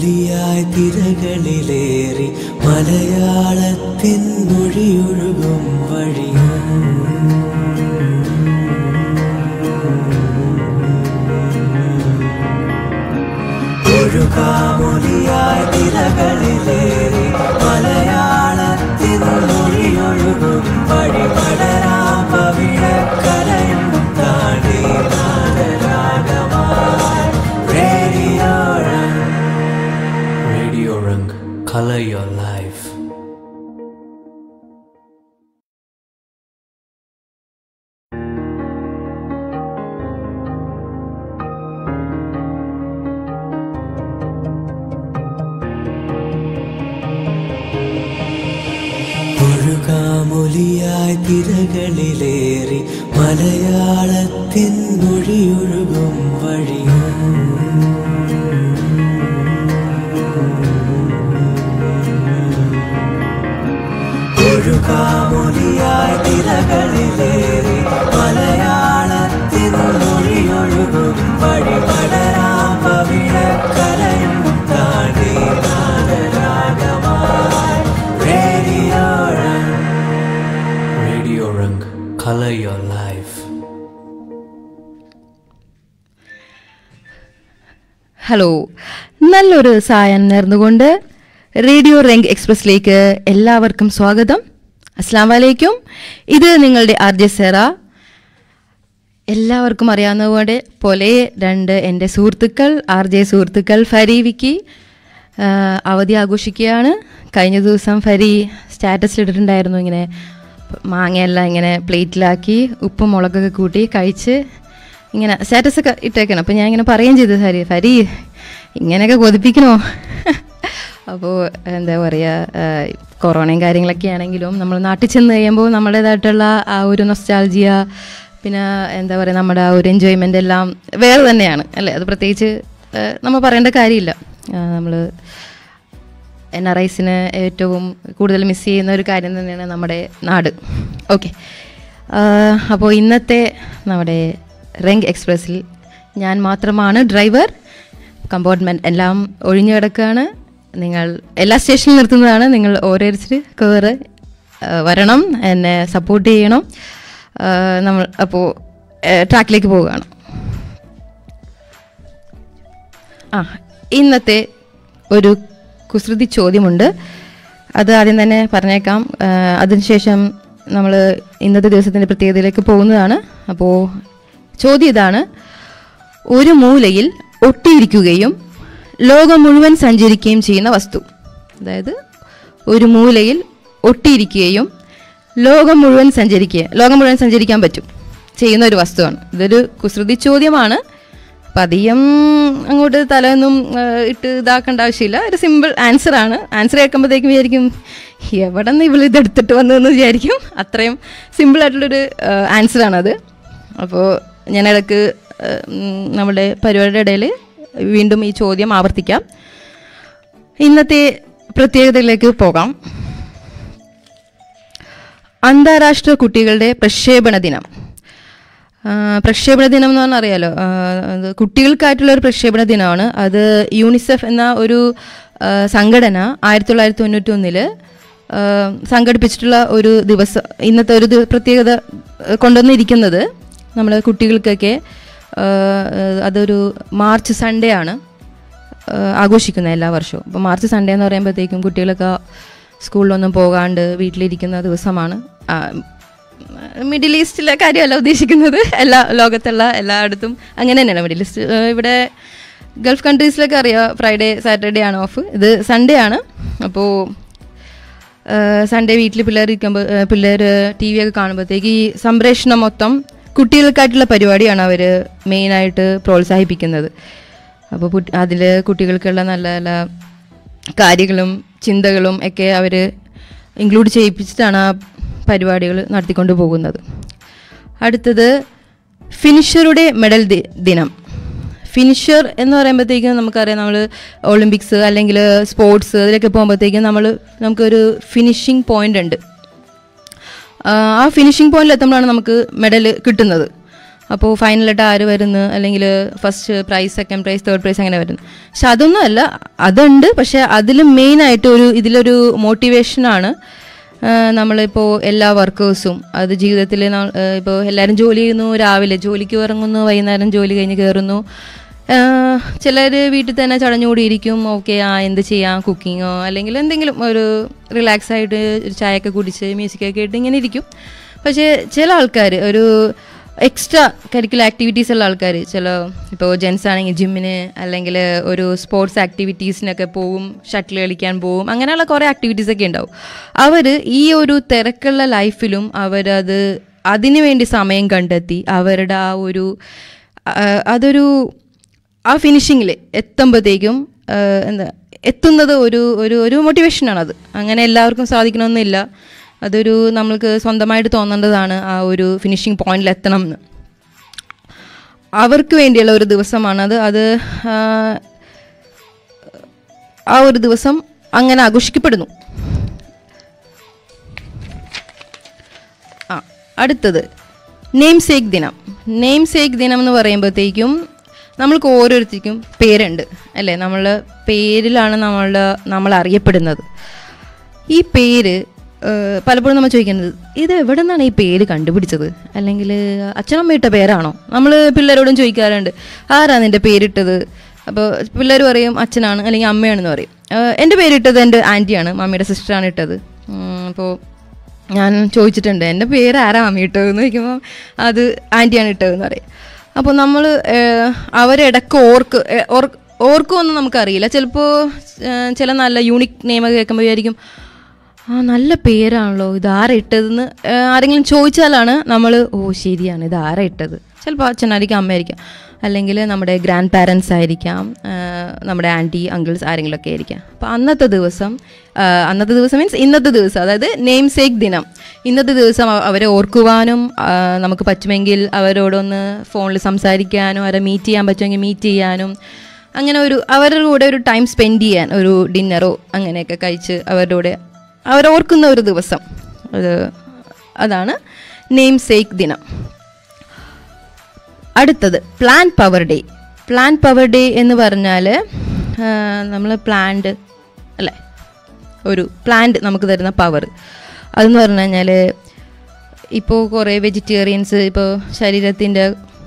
ഒഴുകാമൊലിയായി തിരകളിലേറി മലയാളത്തിൻ മൊഴിയൊഴുകും വഴിയും ഒഴുകാമൊലിയായി തിരകളിലേറി മലയാളത്തിൻ മൊഴിയൊഴുകും വഴി പടരാം പവിഴക്കരയും താണ്ടി നാദരാഗമായി radio Rang radio Rang color your life ഒഴുകാമൊലിയായി തിരകളിലേറി മലയാളത്തിൻ മൊഴിയൊഴുകും വഴിയും ഒഴുകാമൊലിയായി തിരകളിലേറി മലയാളത്തിൻ മൊഴിയൊഴുകും വഴി പടരാം പവിഴക്കരയും താണ്ടി നാദരാഗമായി radio Rang radio Rang color your life ഹലോ നല്ലൊരു സായം നേർന്നുകൊണ്ട് റേഡിയോ റെങ്ക് എക്സ്പ്രസിലേക്ക് എല്ലാവർക്കും സ്വാഗതം അസ്സാം വലൈക്കും ഇത് നിങ്ങളുടെ ആർ ജെ സെറ എല്ലാവർക്കും അറിയാവുന്ന പോലെ പോലെ രണ്ട് എൻ്റെ സുഹൃത്തുക്കൾ ആർ ജെ സുഹൃത്തുക്കൾ ഫരി വിക്കി ആ, അവധി ആഘോഷിക്കുകയാണ് കഴിഞ്ഞ ദിവസം ഫരി സ്റ്റാറ്റസിലിട്ടിട്ടുണ്ടായിരുന്നു ഇങ്ങനെ മാങ്ങയെല്ലാം ഇങ്ങനെ പ്ലേറ്റിലാക്കി ഉപ്പും മുളകൊക്കെ കൂട്ടി കഴിച്ച് ഇങ്ങനെ സ്റ്റാറ്റസ് ഒക്കെ ഇട്ടേക്കണം അപ്പോൾ ഞാൻ ഇങ്ങനെ പറയുകയും ചെയ്തു ഫരി ഫരി ഇങ്ങനെയൊക്കെ കൊതിപ്പിക്കണോ അപ്പോൾ എന്താ പറയുക കൊറോണയും കാര്യങ്ങളൊക്കെ ആണെങ്കിലും നമ്മൾ നാട്ടിൽ ചെന്ന് കഴിയുമ്പോൾ നമ്മുടേതായിട്ടുള്ള ആ ഒരു നൊസ്റ്റാൾജിയ പിന്നെ എന്താ പറയുക നമ്മുടെ ആ ഒരു എൻജോയ്മെൻ്റ് എല്ലാം വേറെ തന്നെയാണ് അല്ലേ അത് പ്രത്യേകിച്ച് ആ, നമ്മൾ പറയേണ്ട കാര്യമില്ല നമ്മൾ എൻ ആർ ഐസിന് ഏറ്റവും കൂടുതൽ മിസ് ചെയ്യുന്ന ഒരു കാര്യം തന്നെയാണ് നമ്മുടെ നാട് ഓക്കെ അപ്പോൾ ഇന്നത്തെ നമ്മുടെ റെങ്ക് എക്സ്പ്രസ്സിൽ ഞാൻ മാത്രമാണ് ഡ്രൈവർ കമ്പോർട്ട്മെൻറ്റ് എല്ലാം ഒഴിഞ്ഞു കിടക്കുകയാണ് നിങ്ങൾ എല്ലാ സ്റ്റേഷനിൽ നിർത്തുന്നതാണ് നിങ്ങൾ ഓരോരുത്തർ കയറ് വരണം എന്നെ സപ്പോർട്ട് ചെയ്യണം ആ, നമ്മൾ അപ്പോൾ ട്രാക്കിലേക്ക് പോവുകയാണ് ആ ഇന്നത്തെ ഒരു കുസൃതി ചോദ്യമുണ്ട് അത് ആദ്യം തന്നെ പറഞ്ഞേക്കാം ആ, അതിനുശേഷം നമ്മൾ ഇന്നത്തെ ദിവസത്തിൻ്റെ പ്രത്യേകതയിലേക്ക് പോകുന്നതാണ് അപ്പോൾ ചോദ്യം ഇതാണ് ഒരു മൂലയിൽ ഒട്ടിയിരിക്കുകയും ലോകം മുഴുവൻ സഞ്ചരിക്കുകയും ചെയ്യുന്ന വസ്തു അതായത് ഒരു മൂലയിൽ ഒട്ടിയിരിക്കുകയും ലോകം മുഴുവൻ സഞ്ചരിക്കുക ലോകം മുഴുവൻ സഞ്ചരിക്കാൻ പറ്റും ചെയ്യുന്ന ഒരു വസ്തുവാണ് ഇതൊരു കുസൃതി ചോദ്യമാണ് അപ്പം അധികം അങ്ങോട്ട് തലയൊന്നും ആ, ഇട്ട് ഇതാക്കേണ്ട ആവശ്യമില്ല ഒരു സിമ്പിൾ ആൻസർ ആണ് ആൻസർ കേൾക്കുമ്പോഴത്തേക്കും വിചാരിക്കും എവിടെ നിന്ന് ഇവൾ ഇതെടുത്തിട്ട് വന്നതെന്ന് വിചാരിക്കും അത്രയും സിമ്പിൾ ആയിട്ടുള്ളൊരു ആൻസർ ആണത് അപ്പോൾ ഞാൻ ഇടയ്ക്ക് ആ, ഉം, നമ്മുടെ പരിപാടിയുടെ ഇടയിൽ വീണ്ടും ഈ ചോദ്യം ആവർത്തിക്കാം ഇന്നത്തെ പ്രത്യേകതയിലേക്ക് പോകാം അന്താരാഷ്ട്ര കുട്ടികളുടെ പ്രക്ഷേപണ ദിനം ആ, പ്രക്ഷേപണ ദിനം എന്ന് പറഞ്ഞാൽ അറിയാലോ ആ, അത് കുട്ടികൾക്കായിട്ടുള്ള ഒരു പ്രക്ഷേപണ ദിനമാണ് അത് യൂണിസെഫ് എന്ന ഒരു ആ, സംഘടന ആയിരത്തി തൊള്ളായിരത്തി തൊണ്ണൂറ്റി ഒന്നില് സംഘടിപ്പിച്ചിട്ടുള്ള ഒരു ദിവസം ഇന്നത്തെ ഒരു ദി- പ്രത്യേകത ആ, കൊണ്ടുവന്നിരിക്കുന്നത് നമ്മുടെ കുട്ടികൾക്കൊക്കെ ആ, അതൊരു മാർച്ച് സൺഡേ ആണ് ആ, ആഘോഷിക്കുന്നത് എല്ലാ വർഷവും അപ്പോൾ മാർച്ച് സൺഡേ എന്ന് പറയുമ്പോഴത്തേക്കും കുട്ടികളൊക്കെ സ്കൂളിലൊന്നും പോകാണ്ട് വീട്ടിലിരിക്കുന്ന ദിവസമാണ് ആ, മിഡിൽ ഈസ്റ്റിലെ കാര്യമല്ല ഉദ്ദേശിക്കുന്നത് എല്ലാ ലോകത്തുള്ള എല്ലായിടത്തും അങ്ങനെ തന്നെയാണ് മിഡിൽ ഈസ്റ്റ് ആ, ഇവിടെ ഗൾഫ് കൺട്രീസിലൊക്കെ അറിയാം ഫ്രൈഡേ സാറ്റർഡേ ആണ് ഓഫ് ഇത് സൺഡേ ആണ് അപ്പോൾ സൺഡേ വീട്ടിൽ പിള്ളേർ ഇരിക്കുമ്പോൾ പിള്ളേർ ടി വി ഒക്കെ കാണുമ്പോഴത്തേക്ക് ഈ സംപ്രേഷണം മൊത്തം കുട്ടികൾക്കായിട്ടുള്ള പരിപാടിയാണ് അവർ മെയിനായിട്ട് പ്രോത്സാഹിപ്പിക്കുന്നത് അപ്പോൾ അതിൽ കുട്ടികൾക്കുള്ള നല്ല നല്ല കാര്യങ്ങളും ചിന്തകളും ഒക്കെ അവർ ഇൻക്ലൂഡ് ചെയ്യിപ്പിച്ചിട്ടാണ് ആ പരിപാടികൾ നടത്തിക്കൊണ്ട് പോകുന്നത് അടുത്തത് ഫിനിഷറുടെ മെഡൽ ദി- ദിനം ഫിനിഷർ എന്ന് പറയുമ്പോഴത്തേക്കും നമുക്കറിയാം നമ്മൾ ഒളിമ്പിക്സ് അല്ലെങ്കിൽ സ്പോർട്സ് അതിലൊക്കെ പോകുമ്പോഴത്തേക്കും നമ്മൾ നമുക്കൊരു ഫിനിഷിംഗ് പോയിന്റ് ഉണ്ട് ആ ഫിനിഷിംഗ് പോയിന്റിൽ എത്തുമ്പോഴാണ് നമുക്ക് മെഡൽ കിട്ടുന്നത് അപ്പോൾ ഫൈനലായിട്ട് ആര് വരുന്നു അല്ലെങ്കിൽ first prize second prize third prize അങ്ങനെ വരുന്നു പക്ഷെ അതൊന്നും അല്ല അതുണ്ട് പക്ഷെ അതിൽ മെയിനായിട്ട് ഒരു ഇതിലൊരു മോട്ടിവേഷനാണ് നമ്മളിപ്പോൾ എല്ലാ വർക്കേഴ്സും അത് ജീവിതത്തിൽ ഇപ്പോൾ എല്ലാവരും ജോലി ചെയ്യുന്നു രാവിലെ ജോലിക്ക് ഇറങ്ങുന്നു വൈകുന്നേരം ജോലി കഴിഞ്ഞ് കയറുന്നു ചിലർ വീട്ടിൽ തന്നെ ചടഞ്ഞുകൂടിയിരിക്കും ഓക്കെ ആ എന്ത് ചെയ്യാം കുക്കിങ്ങോ അല്ലെങ്കിൽ എന്തെങ്കിലും ഒരു റിലാക്സ് ആയിട്ട് ഒരു ചായയൊക്കെ കുടിച്ച് മ്യൂസിക്കൊക്കെ ഇട്ട് ഇങ്ങനെ ഇരിക്കും പക്ഷേ ചില ആൾക്കാർ ഒരു എക്സ്ട്രാ കരിക്കുലർ ആക്ടിവിറ്റീസ് ഉള്ള ആൾക്കാർ ചില ഇപ്പോൾ ജെൻസ് ആണെങ്കിൽ ജിമ്മിന് അല്ലെങ്കിൽ ഒരു സ്പോർട്സ് ആക്ടിവിറ്റീസിനൊക്കെ പോവും ഷട്ടിൽ കളിക്കാൻ പോവും അങ്ങനെയുള്ള കുറേ ആക്ടിവിറ്റീസ് ഒക്കെ ഉണ്ടാവും അവർ ഈ ഒരു തിരക്കുള്ള ലൈഫിലും അവരത് അതിനു വേണ്ടി സമയം കണ്ടെത്തി അവരുടെ ആ ഒരു ആ, അതൊരു ആ ഫിനിഷിങ്ങിൽ എത്തുമ്പോഴത്തേക്കും എന്താ എത്തുന്നത് ഒരു ഒരു ഒരു മോട്ടിവേഷനാണത് അങ്ങനെ എല്ലാവർക്കും സാധിക്കണമെന്നില്ല അതൊരു നമ്മൾക്ക് സ്വന്തമായിട്ട് തോന്നേണ്ടതാണ് ആ ഒരു ഫിനിഷിങ് പോയിന്റിൽ എത്തണം എന്ന് അവർക്ക് വേണ്ടിയുള്ള ഒരു ദിവസമാണത് അത് ആ, ആ ഒരു ദിവസം അങ്ങനെ ആഘോഷിക്കപ്പെടുന്നു ആ അടുത്തത് നെയിം സേക്ക് ദിനം നെയിം സേക്ക് ദിനം എന്ന് പറയുമ്പോഴത്തേക്കും നമ്മൾക്ക് ഓരോരുത്തർക്കും പേരുണ്ട് അല്ലേ നമ്മളുടെ പേരിലാണ് നമ്മളുടെ നമ്മൾ അറിയപ്പെടുന്നത് ഈ പേര് ഏഹ്, പലപ്പോഴും നമ്മൾ ചോദിക്കുന്നത് ഇത് എവിടെ നിന്നാണ് ഈ പേര് കണ്ടുപിടിച്ചത് അല്ലെങ്കിൽ അച്ഛനമ്മ ഇട്ട പേരാണോ നമ്മൾ പിള്ളേരോടും ചോദിക്കാറുണ്ട് ആരാ നിൻ്റെ പേരിട്ടത് അപ്പോൾ പിള്ളേർ പറയും അച്ഛനാണ് അല്ലെങ്കിൽ അമ്മയാണെന്ന് പറയും ഏഹ്, എൻ്റെ പേരിട്ടത് എൻ്റെ ആൻറ്റിയാണ് മമ്മിയുടെ സിസ്റ്ററാണ് ഇട്ടത് അപ്പോൾ ഞാൻ ചോദിച്ചിട്ടുണ്ട് എൻ്റെ പേര് ആരാ മമ്മി ഇട്ടതെന്ന് ചോദിക്കുമ്പോൾ അത് ആൻറ്റിയാണ് ഇട്ടതെന്ന് പറയും അപ്പോൾ നമ്മൾ അവരിടക്ക് ഓർക്ക് ഏഹ്, ഓർക്ക് ഓർക്കുമെന്ന് നമുക്കറിയില്ല ചിലപ്പോൾ ഏഹ്, ചില നല്ല യൂണിക് നെയിമൊക്കെ കേൾക്കുമ്പോൾ വിചാരിക്കും ആ നല്ല പേരാണല്ലോ ഇത് ആരാ ഇട്ടതെന്ന് ഏഹ്, ആരെങ്കിലും ചോദിച്ചാലാണ് നമ്മൾ ഓ ശരിയാണ് ഇത് ആരാ ഇട്ടത് ചിലപ്പോൾ അച്ഛനായിരിക്കാം അമ്മയായിരിക്കാം അല്ലെങ്കിൽ നമ്മുടെ ഗ്രാൻഡ് പാരൻസ് ആയിരിക്കാം ഏഹ്, നമ്മുടെ ആൻറ്റി അങ്കിൾസ് ആരെങ്കിലുമൊക്കെ ആയിരിക്കാം അപ്പോൾ അന്നത്തെ ദിവസം ഏഹ്, അന്നത്തെ ദിവസം മീൻസ് ഇന്നത്തെ ദിവസം അതായത് നെയിം സേക്ക് ദിനം ഇന്നത്തെ ദിവസം അവ- അവരെ ഓർക്കുവാനും ആ, നമുക്ക് പറ്റുമെങ്കിൽ അവരോടൊന്ന് ഫോണിൽ സംസാരിക്കാനും അവരെ മീറ്റ് ചെയ്യാൻ പറ്റുമെങ്കിൽ മീറ്റ് ചെയ്യാനും അങ്ങനെ ഒരു അവരുടെ കൂടെ ഒരു ടൈം സ്പെൻഡ് ചെയ്യാൻ ഒരു ഡിന്നറോ അങ്ങനെയൊക്കെ കഴിച്ച് അവരുടെ കൂടെ അവരോർക്കുന്ന ഒരു ദിവസം അത് അതാണ് നെയിം സേക്ക് ദിനം അടുത്തത് plan power day plan power day എന്ന് പറഞ്ഞാൽ നമ്മൾ പ്ലാന്റ് അല്ലേ ഒരു പ്ലാന്റ് നമുക്ക് തരുന്ന പവർ അതെന്ന് പറഞ്ഞു കഴിഞ്ഞാൽ ഇപ്പോൾ കുറേ വെജിറ്റേറിയൻസ് ഇപ്പോൾ ശരീരത്തിൻ്റെ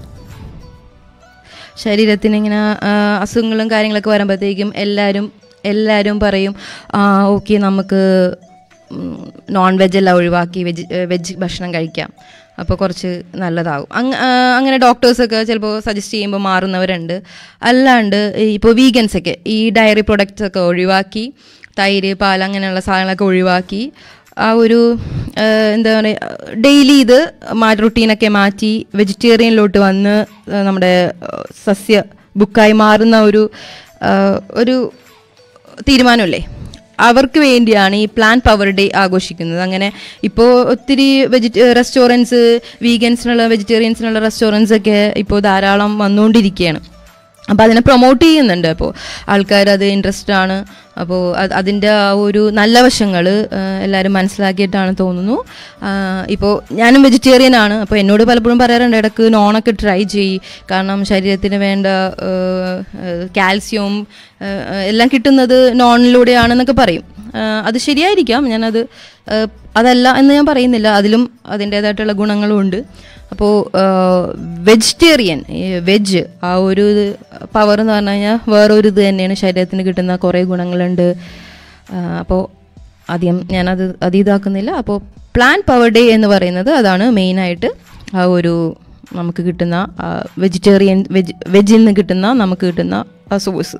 ശരീരത്തിന് ഇങ്ങനെ ആ, അസുഖങ്ങളും കാര്യങ്ങളൊക്കെ വരുമ്പോഴത്തേക്കും എല്ലാവരും എല്ലാവരും പറയും ആ ഓക്കെ നമുക്ക് നോൺ വെജ് എല്ലാം ഒഴിവാക്കി വെജ് വെജ് ഭക്ഷണം കഴിക്കാം അപ്പോൾ കുറച്ച് നല്ലതാകും അങ്ങ ആ, അങ്ങനെ ഡോക്ടേഴ്സൊക്കെ ചിലപ്പോൾ സജസ്റ്റ് ചെയ്യുമ്പോൾ മാറുന്നവരുണ്ട് അല്ലാണ്ട് ഇപ്പോൾ വീഗൻസ് ഒക്കെ ഈ ഡയറി പ്രൊഡക്ട്സ് ഒക്കെ ഒഴിവാക്കി തൈര് പാൽ അങ്ങനെയുള്ള സാധനങ്ങളൊക്കെ ഒഴിവാക്കി ആ ഒരു ആ, എന്താ പറയുക ഡെയിലി ഇത് മാ റുട്ടീനൊക്കെ മാറ്റി വെജിറ്റേറിയനിലോട്ട് വന്ന് ആ, നമ്മുടെ ആ, സസ്യ ബുക്കായി മാറുന്ന ഒരു ആ, ഒരു തീരുമാനമല്ലേ അവർക്ക് വേണ്ടിയാണ് ഈ പ്ലാൻ പവർ ഡേ ആഘോഷിക്കുന്നത് അങ്ങനെ ഇപ്പോൾ ഒത്തിരി വെജിറ്റ റെസ്റ്റോറൻറ്റ്സ് വീഗൻസിനുള്ള വെജിറ്റേറിയൻസിനുള്ള റെസ്റ്റോറൻറ്റ്സ് ഒക്കെ ഇപ്പോൾ ധാരാളം വന്നുകൊണ്ടിരിക്കുകയാണ് അപ്പോൾ അതിനെ പ്രൊമോട്ട് ചെയ്യുന്നുണ്ട് അപ്പോൾ ആൾക്കാർ അത് ഇൻട്രസ്റ്റ് ആണ് അപ്പോൾ അത് അതിൻ്റെ ആ ഒരു നല്ല വശങ്ങൾ എല്ലാവരും മനസ്സിലാക്കിയിട്ടാണ് തോന്നുന്നു ഇപ്പോൾ ഞാനും വെജിറ്റേറിയൻ ആണ് അപ്പോൾ എന്നോട് പലപ്പോഴും പറയാറുണ്ട് ഇടയ്ക്ക് നോണൊക്കെ ട്രൈ ചെയ്യ് കാരണം ശരീരത്തിന് വേണ്ട കാൽസ്യവും എല്ലാം കിട്ടുന്നത് നോണിലൂടെയാണെന്നൊക്കെ പറയും ആ, അത് ശരിയായിരിക്കാം ഞാനത് ആ, അതല്ല എന്ന് ഞാൻ പറയുന്നില്ല അതിലും അതിൻ്റേതായിട്ടുള്ള ഗുണങ്ങളും ഉണ്ട് അപ്പോൾ വെജിറ്റേറിയൻ വെജ് ആ ഒരു പവർ എന്ന് പറഞ്ഞു കഴിഞ്ഞാൽ വേറൊരു ഇത് തന്നെയാണ് ശരീരത്തിന് കിട്ടുന്ന കുറേ ഗുണങ്ങളുണ്ട് അപ്പോൾ ആദ്യം ഞാനത് അത് ഇതാക്കുന്നില്ല അപ്പോൾ പ്ലാൻ പവർ ഡേ എന്ന് പറയുന്നത് അതാണ് മെയിനായിട്ട് ആ ഒരു നമുക്ക് കിട്ടുന്ന വെജിറ്റേറിയൻ വെജ് വെജിൽ നിന്ന് കിട്ടുന്ന നമുക്ക് കിട്ടുന്ന ആ സോഴ്സ്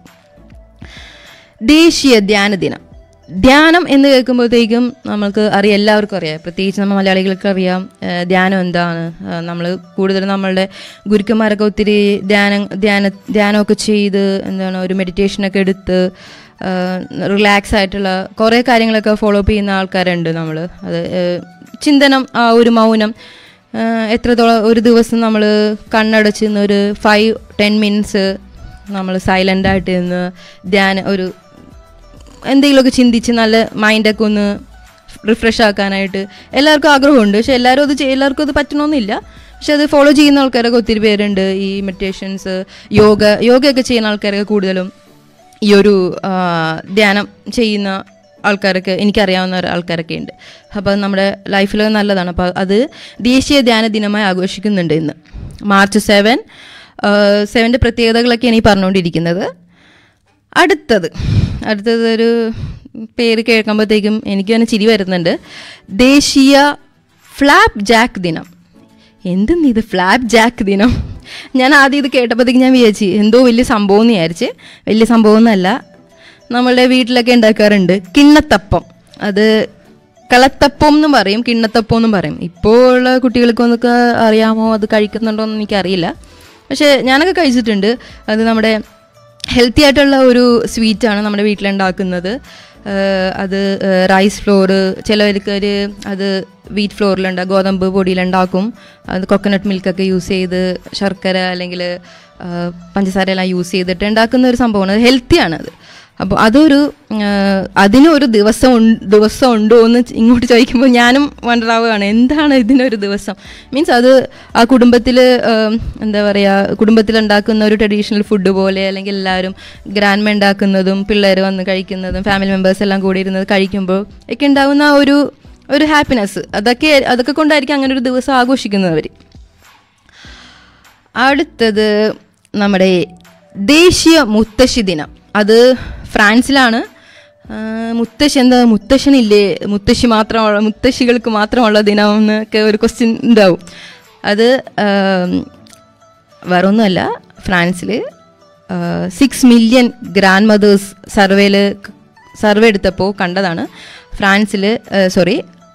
ദേശീയ ധ്യാന ദിനം ധ്യാനം എന്ന് കേൾക്കുമ്പോഴത്തേക്കും നമുക്ക് അറിയാം എല്ലാവർക്കും അറിയാം പ്രത്യേകിച്ച് നമ്മൾ മലയാളികൾക്ക് അറിയാം ഏഹ് ധ്യാനം എന്താണ് നമ്മൾ കൂടുതൽ നമ്മളുടെ ഗുരുക്കന്മാരൊക്കെ ഒത്തിരി ധ്യാനം ധ്യാന ധ്യാനമൊക്കെ ചെയ്ത് എന്താണ് ഒരു മെഡിറ്റേഷനൊക്കെ എടുത്ത് റിലാക്സ് ആയിട്ടുള്ള കുറേ കാര്യങ്ങളൊക്കെ ഫോളോ അപ്പ് ചെയ്യുന്ന ആൾക്കാരുണ്ട് നമ്മൾ അത് ഏഹ് ചിന്തനം ആ ഒരു മൗനം ഏഹ് എത്രത്തോളം ഒരു ദിവസം നമ്മൾ കണ്ണടച്ച് നിന്ന് ഒരു ഫൈവ് ടെൻ മിനിറ്റ്സ് നമ്മൾ സൈലൻ്റ് ആയിട്ട് നിന്ന് ധ്യാനം ഒരു എന്തെങ്കിലുമൊക്കെ ചിന്തിച്ച് നല്ല മൈൻഡൊക്കെ ഒന്ന് റിഫ്രഷ് ആക്കാനായിട്ട് എല്ലാവർക്കും ആഗ്രഹമുണ്ട് പക്ഷെ എല്ലാവരും അത് ചെയ്യ- എല്ലാവർക്കും അത് പറ്റണമെന്നില്ല പക്ഷെ അത് ഫോളോ ചെയ്യുന്ന ആൾക്കാരൊക്കെ ഒത്തിരി പേരുണ്ട് ഈ മെഡിറ്റേഷൻസ് യോഗ യോഗയൊക്കെ ചെയ്യുന്ന ആൾക്കാരൊക്കെ കൂടുതലും ഈ ഒരു ആ, ധ്യാനം ചെയ്യുന്ന ആൾക്കാരൊക്കെ എനിക്കറിയാവുന്ന ഒരു ആൾക്കാരൊക്കെ ഉണ്ട് അപ്പോൾ അത് നമ്മുടെ ലൈഫിൽ നല്ലതാണ് അപ്പോൾ അത് ദേശീയ ധ്യാന ദിനമായി ആഘോഷിക്കുന്നുണ്ട് ഇന്ന് മാർച്ച് സെവൻ സെവൻ്റെ പ്രത്യേകതകളൊക്കെയാണ് ഈ പറഞ്ഞുകൊണ്ടിരിക്കുന്നത് അടുത്തത് അടുത്തത് ഒരു പേര് കേൾക്കുമ്പോഴത്തേക്കും എനിക്ക് തന്നെ ചിരി വരുന്നുണ്ട് ദേശീയ ഫ്ലാപ്പ് ജാക്ക് ദിനം എന്തെന്ന് ഇത് ഫ്ലാപ്പ് ജാക്ക് ദിനം ഞാൻ ആദ്യം ഇത് കേട്ടപ്പോഴത്തേക്ക് ഞാൻ വിചാരിച്ചു എന്തോ വലിയ സംഭവം എന്ന് വിചാരിച്ച് വലിയ സംഭവം എന്നല്ല നമ്മളുടെ വീട്ടിലൊക്കെ ഉണ്ടാക്കാറുണ്ട് കിണ്ണത്തപ്പം അത് കളത്തപ്പം എന്നും പറയും കിണ്ണത്തപ്പം എന്നും പറയും ഇപ്പോൾ ഉള്ള കുട്ടികൾക്കൊന്നൊക്കെ അറിയാമോ അത് കഴിക്കുന്നുണ്ടോ എന്ന് എനിക്കറിയില്ല പക്ഷേ ഞാനൊക്കെ കഴിച്ചിട്ടുണ്ട് അത് നമ്മുടെ ഹെൽത്തി ആയിട്ടുള്ള ഒരു സ്വീറ്റാണ് നമ്മുടെ വീട്ടിലുണ്ടാക്കുന്നത് ഏഹ് അത് റൈസ് ഫ്ലോർ ചിലവർക്ക് ഒരു അത് വീറ്റ് ഫ്ലോറിലുണ്ടാകും ഗോതമ്പ് പൊടിയിലുണ്ടാക്കും അത് കൊക്കനട്ട് മിൽക്കൊക്കെ യൂസ് ചെയ്ത് ശർക്കര അല്ലെങ്കിൽ പഞ്ചസാര എല്ലാം യൂസ് ചെയ്തിട്ട് ഉണ്ടാക്കുന്ന ഒരു സംഭവമാണ് അത് ഹെൽത്തിയാണ് അത് അപ്പോൾ അതൊരു ആഹ് അതിനൊരു ദിവസം ഉൺ- ദിവസം ഉണ്ടോ എന്ന് ഇങ്ങോട്ട് ചോദിക്കുമ്പോൾ ഞാനും വണ്ടറാവുകയാണ് എന്താണ് ഇതിനൊരു ദിവസം മീൻസ് അത് ആ കുടുംബത്തിൽ എന്താ പറയുക കുടുംബത്തിൽ ഉണ്ടാക്കുന്ന ഒരു ട്രഡീഷണൽ ഫുഡ് പോലെ അല്ലെങ്കിൽ എല്ലാവരും ഗ്രാൻഡ് ഉണ്ടാക്കുന്നതും പിള്ളേർ വന്ന് കഴിക്കുന്നതും ഫാമിലി മെമ്പേഴ്സ് എല്ലാം കൂടി ഇരുന്നത് കഴിക്കുമ്പോൾ ഒക്കെ ഉണ്ടാകുന്ന ആ ഒരു ഒരു ഹാപ്പിനെസ് അതൊക്കെ അതൊക്കെ കൊണ്ടായിരിക്കും അങ്ങനെ ഒരു ദിവസം ആഘോഷിക്കുന്നത് അവർ അടുത്തത് നമ്മുടെ ദേശീയ മുത്തശ്ശി ദിനം അത് ഫ്രാൻസിലാണ് ആ, മുത്തശ്ശി എന്താ മുത്തശ്ശനില്ലേ മുത്തശ്ശി മാത്രമുള്ള മുത്തശ്ശികൾക്ക് മാത്രമുള്ള ദിനം എന്നൊക്കെ ഒരു ക്വസ്റ്റ്യൻ ഉണ്ടാവും അത് ആം, വേറൊന്നുമല്ല ഫ്രാൻസിൽ സിക്സ് മില്യൺ ഗ്രാൻഡ് മദേഴ്സ് സർവേയിൽ സർവേ എടുത്തപ്പോൾ കണ്ടതാണ് ഫ്രാൻസിൽ സോറി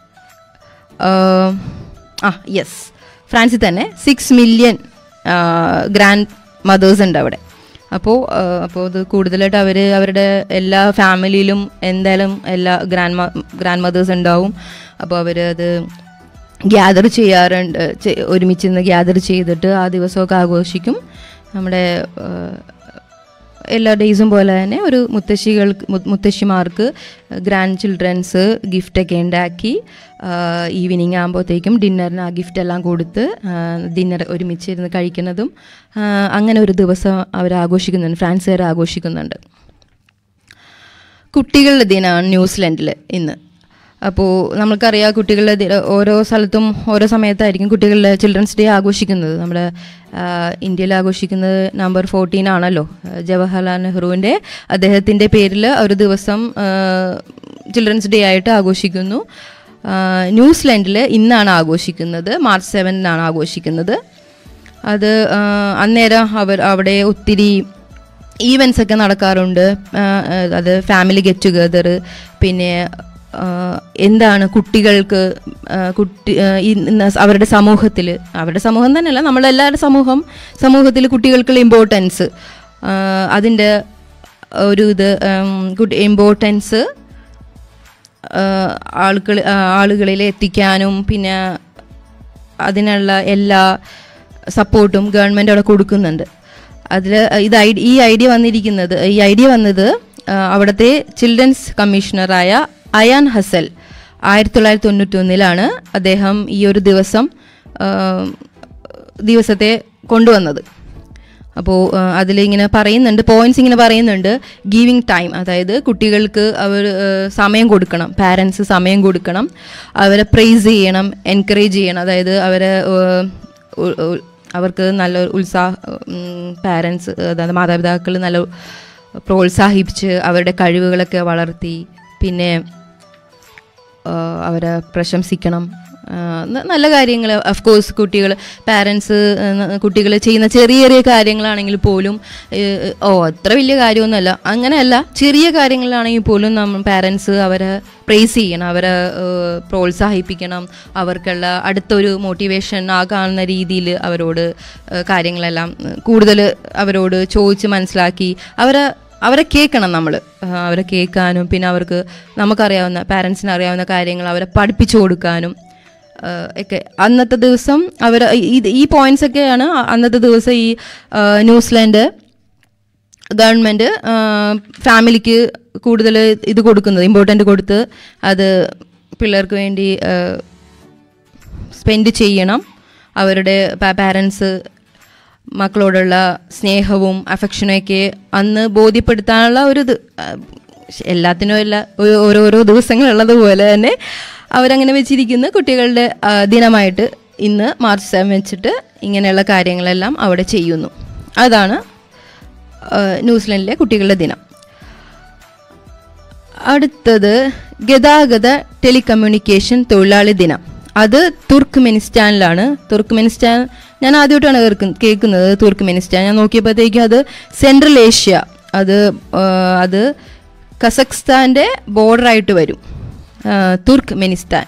ആ യെസ് ഫ്രാൻസിൽ തന്നെ സിക്സ് മില്യൺ ഗ്രാൻഡ് മദേഴ്സ് ഉണ്ട് അവിടെ അപ്പോൾ അപ്പോൾ ഇത് കൂടുതലായിട്ട് അവർ അവരുടെ എല്ലാ ഫാമിലിയിലും എന്തായാലും എല്ലാ ഗ്രാൻഡ് ഗ്രാൻഡ് മദേഴ്സ് ഉണ്ടാവും അപ്പോൾ അവർ അത് ഗ്യാദർ ചെയ്യാറുണ്ട് ചെ- ഒരുമിച്ച് നിന്ന് ഗ്യാദർ ചെയ്തിട്ട് ആ ദിവസമൊക്കെ ആഘോഷിക്കും നമ്മുടെ ആ, എല്ലാ ഡേയ്സും പോലെ തന്നെ ഒരു മുത്തശ്ശികൾക്ക് മു- മുത്തശ്ശിമാർക്ക് ഗ്രാൻഡ് ചിൽഡ്രൻസ് ഗിഫ്റ്റൊക്കെ ഉണ്ടാക്കി ഈവനിങ് ആകുമ്പോഴത്തേക്കും ഡിന്നറിന് ആ ഗിഫ്റ്റ് എല്ലാം കൊടുത്ത് ഡിന്നർ ഒരുമിച്ചിരുന്ന് കഴിക്കുന്നതും ആ, അങ്ങനെ ഒരു ദിവസം അവർ ആഘോഷിക്കുന്നുണ്ട് ഫ്രാൻസുകാർ ആഘോഷിക്കുന്നുണ്ട് കുട്ടികളുടെ ദിനമാണ് ന്യൂസിലൻഡിൽ ഇന്ന് അപ്പോൾ നമുക്കറിയാം കുട്ടികളുടെ ദി- ഓരോ സ്ഥലത്തും ഓരോ സമയത്തായിരിക്കും കുട്ടികളുടെ ചിൽഡ്രൻസ് ഡേ ആഘോഷിക്കുന്നത് നമ്മുടെ ആ, ഇന്ത്യയിൽ ആഘോഷിക്കുന്നത് നവംബർ ഫോർട്ടീൻ ആണല്ലോ ആ, ജവഹർലാൽ നെഹ്റുവിൻ്റെ അദ്ദേഹത്തിൻ്റെ പേരിൽ ഒരു ദിവസം ചിൽഡ്രൻസ് ഡേ ആയിട്ട് ആഘോഷിക്കുന്നു ആ, ന്യൂസിലൻഡിൽ ഇന്നാണ് ആഘോഷിക്കുന്നത് മാർച്ച് സെവനിനാണ് ആഘോഷിക്കുന്നത് അത് ആ, അന്നേരം അവർ അവിടെ ഒത്തിരി ഈവൻസ് ഒക്കെ നടക്കാറുണ്ട് ആ, അത് ഫാമിലി ഗെറ്റ് ടുഗദർ പിന്നെ ആ, എന്താണ് കുട്ടികൾക്ക് ആ, കുട്ടി ആ, ഇന്ന് അവരുടെ സമൂഹത്തിൽ അവരുടെ സമൂഹം തന്നെയല്ല നമ്മളെല്ലാവരുടെ സമൂഹം സമൂഹത്തിൽ കുട്ടികൾക്കുള്ള ഇമ്പോർട്ടൻസ് അതിൻ്റെ ഒരു ഇത് ഉം, കുട്ടി ഇമ്പോർട്ടൻസ് ആളുകൾ ആളുകളിൽ എത്തിക്കാനും പിന്നെ അതിനുള്ള എല്ലാ സപ്പോർട്ടും ഗവൺമെൻറ് അവിടെ കൊടുക്കുന്നുണ്ട് അതിൽ ഇത് ഐ ഈ ഐഡിയ വന്നിരിക്കുന്നത് ഈ ഐഡിയ വന്നത് ആ, അവിടുത്തെ ചിൽഡ്രൻസ് കമ്മീഷണറായ അയാൻ ഹസൽ ആയിരത്തി തൊള്ളായിരത്തി തൊണ്ണൂറ്റി ഒന്നിലാണ് അദ്ദേഹം ഈ ഒരു ദിവസം ആ, ദിവസത്തെ കൊണ്ടുവന്നത് അപ്പോൾ അതിലിങ്ങനെ പറയുന്നുണ്ട് പോയിന്റ്സ് ഇങ്ങനെ പറയുന്നുണ്ട് ഗീവിങ് ടൈം അതായത് കുട്ടികൾക്ക് അവർ ആ, സമയം കൊടുക്കണം പാരൻസ് സമയം കൊടുക്കണം അവരെ പ്രൈസ് ചെയ്യണം എൻകറേജ് ചെയ്യണം അതായത് അവരെ ആ, ഉ- ഉ- അവർക്ക് നല്ല ഉത്സാഹ പാരൻസ് അതായത് മാതാപിതാക്കൾ നല്ല പ്രോത്സാഹിപ്പിച്ച് അവരുടെ കഴിവുകളൊക്കെ വളർത്തി പിന്നെ ആ, അവരെ പ്രശംസിക്കണം ആ, ന- നല്ല കാര്യങ്ങൾ കോഴ്സ് കുട്ടികൾ പാരൻസ് കുട്ടികൾ ചെയ്യുന്ന ചെറിയ ചെറിയ കാര്യങ്ങളാണെങ്കിൽ പോലും ഏ, ഓ അത്ര വലിയ കാര്യമൊന്നുമല്ല അങ്ങനെയല്ല ചെറിയ കാര്യങ്ങളാണെങ്കിൽ പോലും നമ്മൾ പാരൻസ് അവരെ പ്രേസ് ചെയ്യണം അവരെ ഏ, പ്രോത്സാഹിപ്പിക്കണം അവർക്കുള്ള അടുത്തൊരു മോട്ടിവേഷൻ ആ കാണുന്ന രീതിയിൽ അവരോട് ഏ, കാര്യങ്ങളെല്ലാം കൂടുതൽ അവരോട് ചോദിച്ച് മനസ്സിലാക്കി അവരെ അവരെ കേൾക്കണം നമ്മൾ അവരെ കേൾക്കാനും പിന്നെ അവർക്ക് നമുക്കറിയാവുന്ന പാരൻസിന് അറിയാവുന്ന കാര്യങ്ങൾ അവരെ പഠിപ്പിച്ചു കൊടുക്കാനും ആ, ഒക്കെ അന്നത്തെ ദിവസം അവർ ഇത് ഈ പോയിന്റ്സ് ഒക്കെയാണ് അന്നത്തെ ദിവസം ഈ ആ, ന്യൂസിലാൻഡ് ഗവൺമെൻറ് ഫാമിലിക്ക് കൂടുതൽ ഇത് കൊടുക്കുന്നത് ഇമ്പോർട്ടൻ്റ് കൊടുത്ത് അത് പിള്ളേർക്ക് വേണ്ടി സ്പെൻഡ് ചെയ്യണം അവരുടെ പാരൻസ് മക്കളോടുള്ള സ്നേഹവും അഫക്ഷനും ഒക്കെ അന്ന് ബോധ്യപ്പെടുത്താനുള്ള ഒരു ഇത് ആ, എല്ലാത്തിനും എല്ലാ ഓ- ഓരോരോ ദിവസങ്ങളുള്ളതുപോലെ തന്നെ അവരങ്ങനെ വെച്ചിരിക്കുന്ന കുട്ടികളുടെ ആ, ദിനമായിട്ട് ഇന്ന് മാർച്ച് സെവൻ വെച്ചിട്ട് ഇങ്ങനെയുള്ള കാര്യങ്ങളെല്ലാം അവിടെ ചെയ്യുന്നു അതാണ് ആ, ന്യൂസിലൻഡിലെ കുട്ടികളുടെ ദിനം അടുത്തത് ഗതാഗത ടെലികമ്മ്യൂണിക്കേഷൻ തൊഴിലാളി ദിനം അത് തുർക്ക്മെനിസ്ഥാനിലാണ് തുർക്ക്മെനിസ്ഥാൻ ഞാൻ ആദ്യമായിട്ടാണ് കേൾക്കുന്ന- കേൾക്കുന്നത് തുർക്ക്മെനിസ്ഥാൻ ഞാൻ നോക്കിയപ്പോഴത്തേക്കും അത് സെൻട്രൽ ഏഷ്യ അത് ആ, അത് കസഖ്സ്ഥാൻ്റെ ബോർഡറായിട്ട് വരും ആ, തുർക്ക്മെനിസ്ഥാൻ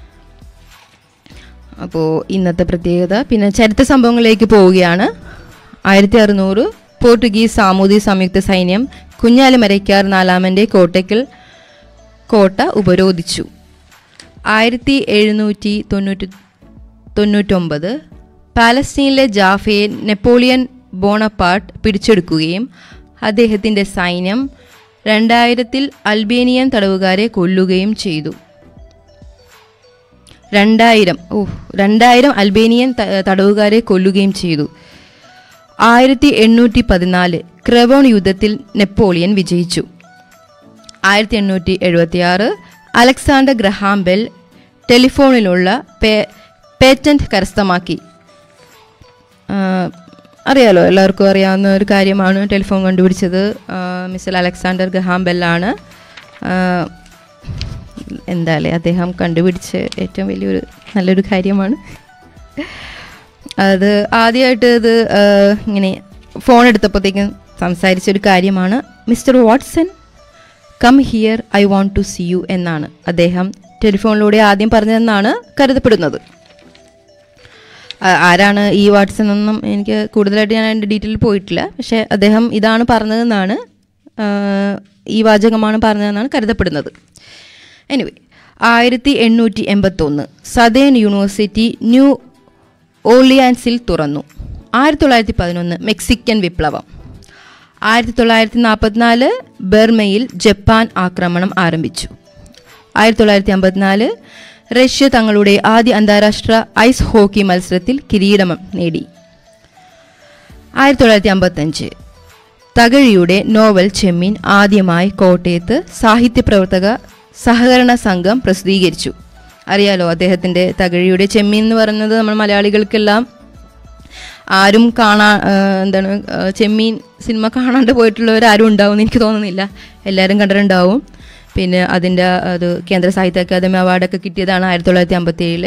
അപ്പോൾ ഇന്നത്തെ പ്രത്യേകത പിന്നെ ചരിത്ര സംഭവങ്ങളിലേക്ക് പോവുകയാണ് ആയിരത്തി അറുന്നൂറ് പോർട്ടുഗീസ് സാമൂതിക സംയുക്ത സൈന്യം കുഞ്ഞാലിമരയ്ക്കാർ നാലാമൻ്റെ കോട്ടയ്ക്കൽ കോട്ട ഉപരോധിച്ചു ആയിരത്തി എഴുന്നൂറ്റി തൊണ്ണൂറ്റി തൊണ്ണൂറ്റൊമ്പത് പാലസ്തീനിലെ ജാഫയെ നെപ്പോളിയൻ ബോണപ്പാർട്ട് പിടിച്ചെടുക്കുകയും അദ്ദേഹത്തിൻ്റെ സൈന്യം രണ്ടായിരത്തിൽ അൽബേനിയൻ തടവുകാരെ കൊല്ലുകയും ചെയ്തു രണ്ടായിരം ഓ രണ്ടായിരം അൽബേനിയൻ ത- തടവുകാരെ കൊല്ലുകയും ചെയ്തു ആയിരത്തി എണ്ണൂറ്റി പതിനാല് ക്രവോൺ യുദ്ധത്തിൽ നെപ്പോളിയൻ വിജയിച്ചു ആയിരത്തി എണ്ണൂറ്റി എഴുപത്തി ആറ് അലക്സാണ്ടർ ഗ്രഹാം ബെൽ ടെലിഫോണിലുള്ള പേ പേറ്റന്റ് കരസ്ഥമാക്കി ആ, അറിയാലോ എല്ലാവർക്കും അറിയാവുന്ന ഒരു കാര്യമാണ് ടെലിഫോൺ കണ്ടുപിടിച്ചത് ആ, മിസ്റ്റർ അലക്സാണ്ടർ ഗ്രഹാം ബെല്ലാണ് ആ, എന്തായാലേ അദ്ദേഹം കണ്ടുപിടിച്ച ഏറ്റവും വലിയൊരു നല്ലൊരു കാര്യമാണ് അത് ആദ്യമായിട്ട് ഇത് ആ, ഇങ്ങനെ ഫോൺ എടുത്തപ്പോഴത്തേക്കും സംസാരിച്ചൊരു കാര്യമാണ് mister Watson come here I want to see you എന്നാണ് അദ്ദേഹം ടെലിഫോണിലൂടെ ആദ്യം പറഞ്ഞതെന്നാണ് കരുതപ്പെടുന്നത് ആ- ആരാണ് ഈ വാട്സൺ എന്നും എനിക്ക് കൂടുതലായിട്ട് ഞാൻ അതിൻ്റെ ഡീറ്റെയിൽ പോയിട്ടില്ല പക്ഷേ അദ്ദേഹം ഇതാണ് പറഞ്ഞതെന്നാണ് ആ, ഈ വാചകമാണ് പറഞ്ഞതെന്നാണ് കരുതപ്പെടുന്നത് എനിവേ ആയിരത്തി എണ്ണൂറ്റി എൺപത്തൊന്ന് സദേൺ യൂണിവേഴ്സിറ്റി ന്യൂ ഓർലിയാൻസിൽ തുറന്നു ആയിരത്തി തൊള്ളായിരത്തി പതിനൊന്ന് മെക്സിക്കൻ വിപ്ലവം ആയിരത്തി തൊള്ളായിരത്തി നാൽപ്പത്തിനാല് ബർമയിൽ ജപ്പാൻ ആക്രമണം ആരംഭിച്ചു ആയിരത്തി തൊള്ളായിരത്തി അമ്പത്തിനാല് റഷ്യ തങ്ങളുടെ ആദ്യ അന്താരാഷ്ട്ര ഐസ് ഹോക്കി മത്സരത്തിൽ കിരീടം നേടി ആയിരത്തി തൊള്ളായിരത്തി അമ്പത്തഞ്ച് തകഴിയുടെ നോവൽ ചെമ്മീൻ ആദ്യമായി കോട്ടയത്ത് സാഹിത്യപ്രവർത്തക സഹകരണ സംഘം പ്രസിദ്ധീകരിച്ചു അറിയാലോ അദ്ദേഹത്തിൻ്റെ തകഴിയുടെ ചെമ്മീൻ എന്ന് പറയുന്നത് നമ്മൾ മലയാളികൾക്കെല്ലാം ആരും കാണാ ആ, എന്താണ് ആ, ചെമ്മീൻ സിനിമ കാണാണ്ട് പോയിട്ടുള്ളവർ ആരും ഉണ്ടാവും എന്ന് എനിക്ക് തോന്നുന്നില്ല എല്ലാവരും കണ്ടിട്ടുണ്ടാവും പിന്നെ അതിൻ്റെ അത് കേന്ദ്ര സാഹിത്യ അക്കാദമി അവാർഡൊക്കെ കിട്ടിയതാണ് ആയിരത്തി തൊള്ളായിരത്തി അമ്പത്തി ഏഴില്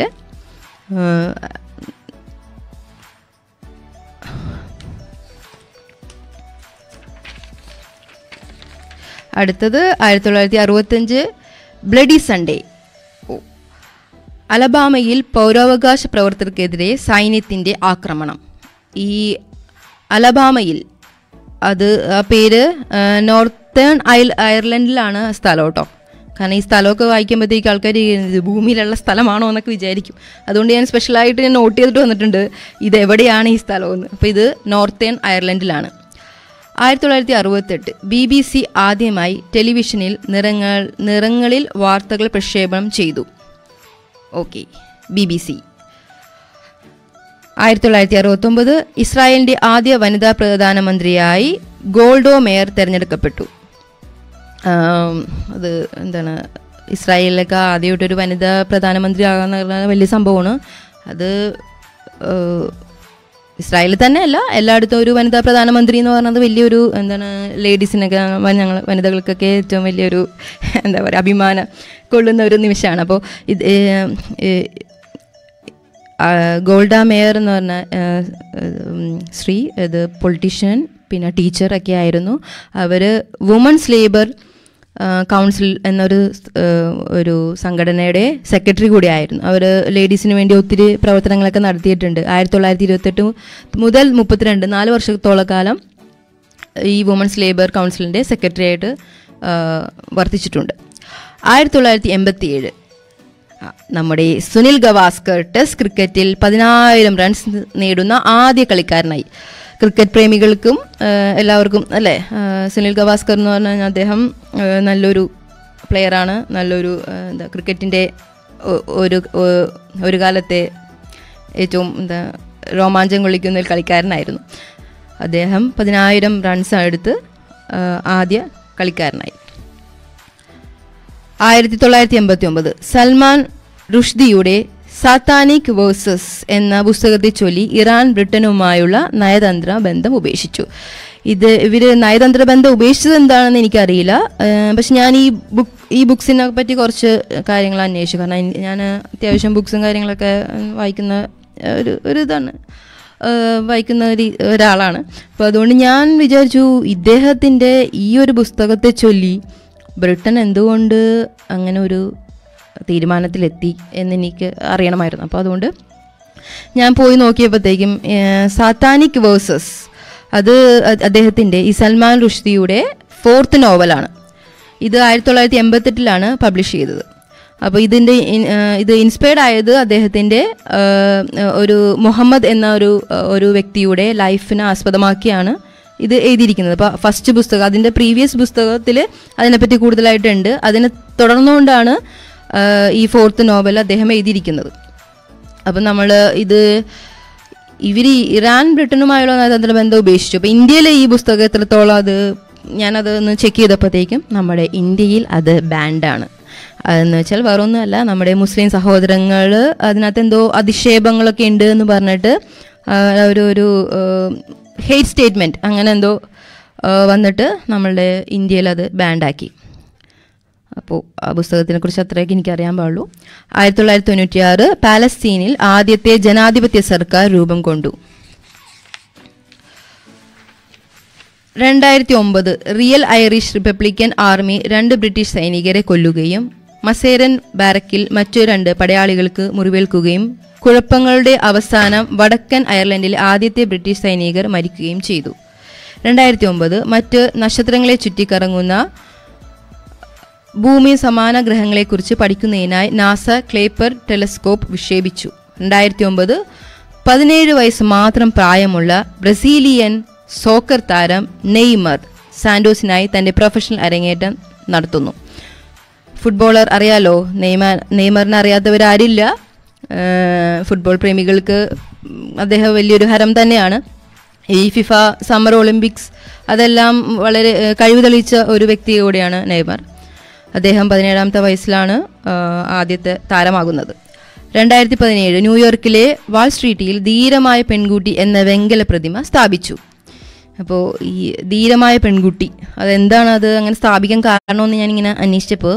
അടുത്തത് ആയിരത്തി തൊള്ളായിരത്തി അറുപത്തഞ്ച് ബ്ലഡി സൺഡേ ഓ അലബാമയിൽ പൗരാവകാശ പ്രവർത്തകർക്കെതിരെ സൈന്യത്തിൻ്റെ ആക്രമണം ഈ അലബാമയിൽ അത് ആ പേര് ആ, നോർത്തേൺ അയൽ അയർലൻഡിലാണ് ആ സ്ഥലം കേട്ടോ കാരണം ഈ സ്ഥലമൊക്കെ വായിക്കുമ്പോഴത്തേക്ക് ആൾക്കാർ ഇത് ഭൂമിയിലുള്ള സ്ഥലമാണോ എന്നൊക്കെ വിചാരിക്കും അതുകൊണ്ട് ഞാൻ സ്പെഷ്യലായിട്ട് ഞാൻ നോട്ട് ചെയ്തിട്ട് വന്നിട്ടുണ്ട് ഇത് എവിടെയാണ് ഈ സ്ഥലമെന്ന് അപ്പോൾ ഇത് നോർത്തേൺ അയർലൻഡിലാണ് ആയിരത്തി തൊള്ളായിരത്തി അറുപത്തെട്ട് ബി ബി സി ആദ്യമായി ടെലിവിഷനിൽ നിറങ്ങൾ നിറങ്ങളിൽ വാർത്തകൾ പ്രക്ഷേപണം ചെയ്തു ഓക്കെ ബി ബി സി ആയിരത്തി തൊള്ളായിരത്തി അറുപത്തൊമ്പത് ഇസ്രായേലിൻ്റെ ആദ്യ വനിതാ പ്രധാനമന്ത്രിയായി ഗോൾഡോ മേയർ തിരഞ്ഞെടുക്കപ്പെട്ടു ആം, അത് എന്താണ് ഇസ്രായേലിലൊക്കെ ആദ്യമായിട്ടൊരു വനിതാ പ്രധാനമന്ത്രി ആകാന്ന് പറഞ്ഞാൽ വലിയ സംഭവമാണ് അത് ഏഹ്, ഇസ്രായേലിൽ തന്നെയല്ല എല്ലായിടത്തും ഒരു വനിതാ പ്രധാനമന്ത്രി എന്ന് പറയുന്നത് വലിയൊരു എന്താണ് ലേഡീസിനൊക്കെ ഞങ്ങൾ വനിതകൾക്കൊക്കെ ഏറ്റവും വലിയൊരു എന്താ പറയുക അഭിമാനം കൊള്ളുന്ന ഒരു നിമിഷമാണ് അപ്പോൾ ഇത് ഏഹ്, ഏഹ്, ആ, ഗോൾഡ മേയർ എന്ന് പറഞ്ഞ ആ, ഉം, സ്ത്രീ ഇത് പൊളിറ്റീഷ്യൻ പിന്നെ ടീച്ചറൊക്കെ ആയിരുന്നു അവർ വുമൺസ് ലേബർ കൗൺസിൽ എന്നൊരു ആ, ഒരു സംഘടനയുടെ സെക്രട്ടറി കൂടിയായിരുന്നു അവർ ലേഡീസിന് വേണ്ടി ഒത്തിരി പ്രവർത്തനങ്ങളൊക്കെ നടത്തിയിട്ടുണ്ട് ആയിരത്തി തൊള്ളായിരത്തി ഇരുപത്തെട്ട് മുതൽ മുപ്പത്തിരണ്ട് നാല് വർഷത്തോളം കാലം ഈ വുമൺസ് ലേബർ കൗൺസിലിൻ്റെ സെക്രട്ടറി ആയിട്ട് ആ, വർത്തിച്ചിട്ടുണ്ട് ആയിരത്തി തൊള്ളായിരത്തി എൺപത്തി ഏഴ് നമ്മുടെ സുനിൽ ഗവാസ്കർ ടെസ്റ്റ് ക്രിക്കറ്റിൽ പതിനായിരം റൺസ് നേടുന്ന ആദ്യ കളിക്കാരനായി ക്രിക്കറ്റ് പ്രേമികൾക്കും ആ, എല്ലാവർക്കും അല്ലേ ആ, സുനിൽ ഗവാസ്കർ എന്ന് പറഞ്ഞാൽ അദ്ദേഹം ആ, നല്ലൊരു പ്ലെയറാണ് നല്ലൊരു ആ, എന്താ ക്രിക്കറ്റിൻ്റെ ഒ- ഒരു ഒ- ഒരു കാലത്തെ ഏറ്റവും എന്താ രോമാഞ്ചം കൊള്ളിക്കുന്ന ഒരു കളിക്കാരനായിരുന്നു അദ്ദേഹം പതിനായിരം റൺസ് എടുത്ത് ആ, ആദ്യ കളിക്കാരനായി ആയിരത്തി തൊള്ളായിരത്തി എൺപത്തി ഒമ്പത് സൽമാൻ റുഷ്ദിയുടെ സാത്താനിക് വേഴ്സസ് എന്ന പുസ്തകത്തെ ചൊല്ലി ഇറാൻ ബ്രിട്ടനുമായുള്ള നയതന്ത്ര ബന്ധം ഉപേക്ഷിച്ചു ഇത് ഇവര് നയതന്ത്ര ബന്ധം ഉപേക്ഷിച്ചത് എന്താണെന്ന് എനിക്കറിയില്ല ഏഹ് പക്ഷെ ഞാൻ ഈ ബുക്ക് ഈ ബുക്സിനെ പറ്റി കുറച്ച് കാര്യങ്ങൾ അന്വേഷിച്ചു കാരണം എനി- ഞാൻ അത്യാവശ്യം ബുക്സും കാര്യങ്ങളൊക്കെ ഉം, വായിക്കുന്ന ഏഹ്, ഒരു ഒരു ഇതാണ് ഏഹ്, വായിക്കുന്ന ഒരു ഒരാളാണ് അപ്പോൾ അതുകൊണ്ട് ഞാൻ വിചാരിച്ചു ഇദ്ദേഹത്തിൻ്റെ ഈ ഒരു പുസ്തകത്തെ ചൊല്ലി ബ്രിട്ടൻ എന്തുകൊണ്ട് അങ്ങനെ ഒരു തീരുമാനത്തിലെത്തി എന്നെനിക്ക് അറിയണമായിരുന്നു അപ്പോൾ അതുകൊണ്ട് ഞാൻ പോയി നോക്കിയപ്പോഴത്തേക്കും സാത്താനിക് വേഴ്സസ് അത് അ- അദ്ദേഹത്തിൻ്റെ ഈ സൽമാൻ റുഷ്ദിയുടെ ഫോർത്ത് നോവലാണ് ഇത് ആയിരത്തി തൊള്ളായിരത്തി എൺപത്തെട്ടിലാണ് പബ്ലിഷ് ചെയ്തത് അപ്പോൾ ഇതിൻ്റെ ഇൻ- ആ, ഇത് ഇൻസ്പയർഡ് ആയത് അദ്ദേഹത്തിൻ്റെ ആ, ഒരു മുഹമ്മദ് എന്ന ഒരു ആ, ഒരു വ്യക്തിയുടെ ലൈഫിനെ ആസ്പദമാക്കിയാണ് ഇത് എഴുതിയിരിക്കുന്നത് അപ്പോൾ ഫസ്റ്റ് പുസ്തകം അതിൻ്റെ പ്രീവിയസ് പുസ്തകത്തിൽ അതിനെപ്പറ്റി കൂടുതലായിട്ടുണ്ട് അതിനെ തുടർന്നുകൊണ്ടാണ് ആ, ഈ ഫോർത്ത് നോവൽ അദ്ദേഹം എഴുതിയിരിക്കുന്നത് അപ്പം നമ്മൾ ഇത് ഇവർ ഇറാൻ ബ്രിട്ടനുമായുള്ള നയതന്ത്ര ബന്ധം ഉപേക്ഷിച്ചു അപ്പോൾ ഇന്ത്യയിലെ ഈ പുസ്തകം എത്രത്തോളം അത് ഞാനത് ഒന്ന് ചെക്ക് ചെയ്തപ്പോഴത്തേക്കും നമ്മുടെ ഇന്ത്യയിൽ അത് ബാൻഡാണ് അതെന്ന് വെച്ചാൽ വേറൊന്നുമല്ല നമ്മുടെ മുസ്ലിം സഹോദരങ്ങൾ അതിനകത്ത് എന്തോ അധിക്ഷേപങ്ങളൊക്കെ ഉണ്ട് എന്ന് പറഞ്ഞിട്ട് ആ, ഒരു ഒരു ഹെയ്റ്റ് സ്റ്റേറ്റ്മെൻറ്റ് അങ്ങനെ എന്തോ ആ, വന്നിട്ട് നമ്മളുടെ ഇന്ത്യയിൽ അത് ബാൻഡാക്കി അപ്പോൾ ആ പുസ്തകത്തിനെ കുറിച്ച് അത്രയൊക്കെ എനിക്കറിയാൻ പാടുള്ളൂ ആയിരത്തി തൊള്ളായിരത്തി തൊണ്ണൂറ്റി ആറ് പാലസ്തീനിൽ ആദ്യത്തെ ജനാധിപത്യ സർക്കാർ രൂപം കൊണ്ടു രണ്ടായിരത്തി ഒമ്പത് റിയൽ ഐറിഷ് റിപ്പബ്ലിക്കൻ ആർമി രണ്ട് ബ്രിട്ടീഷ് സൈനികരെ കൊല്ലുകയും മസേരൻ ബാരക്കിൽ മറ്റു രണ്ട് പടയാളികൾക്ക് മുറിവേൽക്കുകയും കുഴപ്പങ്ങളുടെ അവസാനം വടക്കൻ അയർലൻഡിലെ ആദ്യത്തെ ബ്രിട്ടീഷ് സൈനികർ മരിക്കുകയും ചെയ്തു രണ്ടായിരത്തി ഒമ്പത് മറ്റ് നക്ഷത്രങ്ങളെ ചുറ്റിക്കറങ്ങുന്ന ഭൂമി സമാന ഗ്രഹങ്ങളെക്കുറിച്ച് പഠിക്കുന്നതിനായി നാസ ക്ലേപ്പർ ടെലസ്കോപ്പ് വിക്ഷേപിച്ചു രണ്ടായിരത്തി ഒമ്പത് പതിനേഴ് വയസ്സ് മാത്രം പ്രായമുള്ള ബ്രസീലിയൻ സോക്കർ താരം നെയ്മർ സാന്റോസിനായി തന്റെ പ്രൊഫഷണൽ അരങ്ങേറ്റം നടത്തുന്നു ഫുട്ബോളർ അറിയാലോ നെയ്മർ നെയ്മറിനെ അറിയാത്തവരാരില്ല ഏഹ് ഫുട്ബോൾ പ്രേമികൾക്ക് ഉം, അദ്ദേഹം വലിയൊരു ഹരം തന്നെയാണ് ഈ ഫിഫ സമ്മർ ഒളിമ്പിക്സ് അതെല്ലാം വളരെ ഏഹ്, കഴിവ് തെളിയിച്ച ഒരു വ്യക്തി കൂടിയാണ് നെയ്മർ അദ്ദേഹം പതിനേഴാമത്തെ വയസ്സിലാണ് ആഹ്, ആദ്യത്തെ താരമാകുന്നത് രണ്ടായിരത്തി പതിനേഴ് ന്യൂയോർക്കിലെ വാൾ സ്ട്രീറ്റിൽ ധീരമായ പെൺകുട്ടി എന്ന വെങ്കല പ്രതിമ സ്ഥാപിച്ചു അപ്പോൾ ഈ ധീരമായ പെൺകുട്ടി അതെന്താണ് അത് അങ്ങനെ സ്ഥാപിക്കാൻ കാരണമെന്ന് ഞാനിങ്ങനെ അന്വേഷിച്ചപ്പോൾ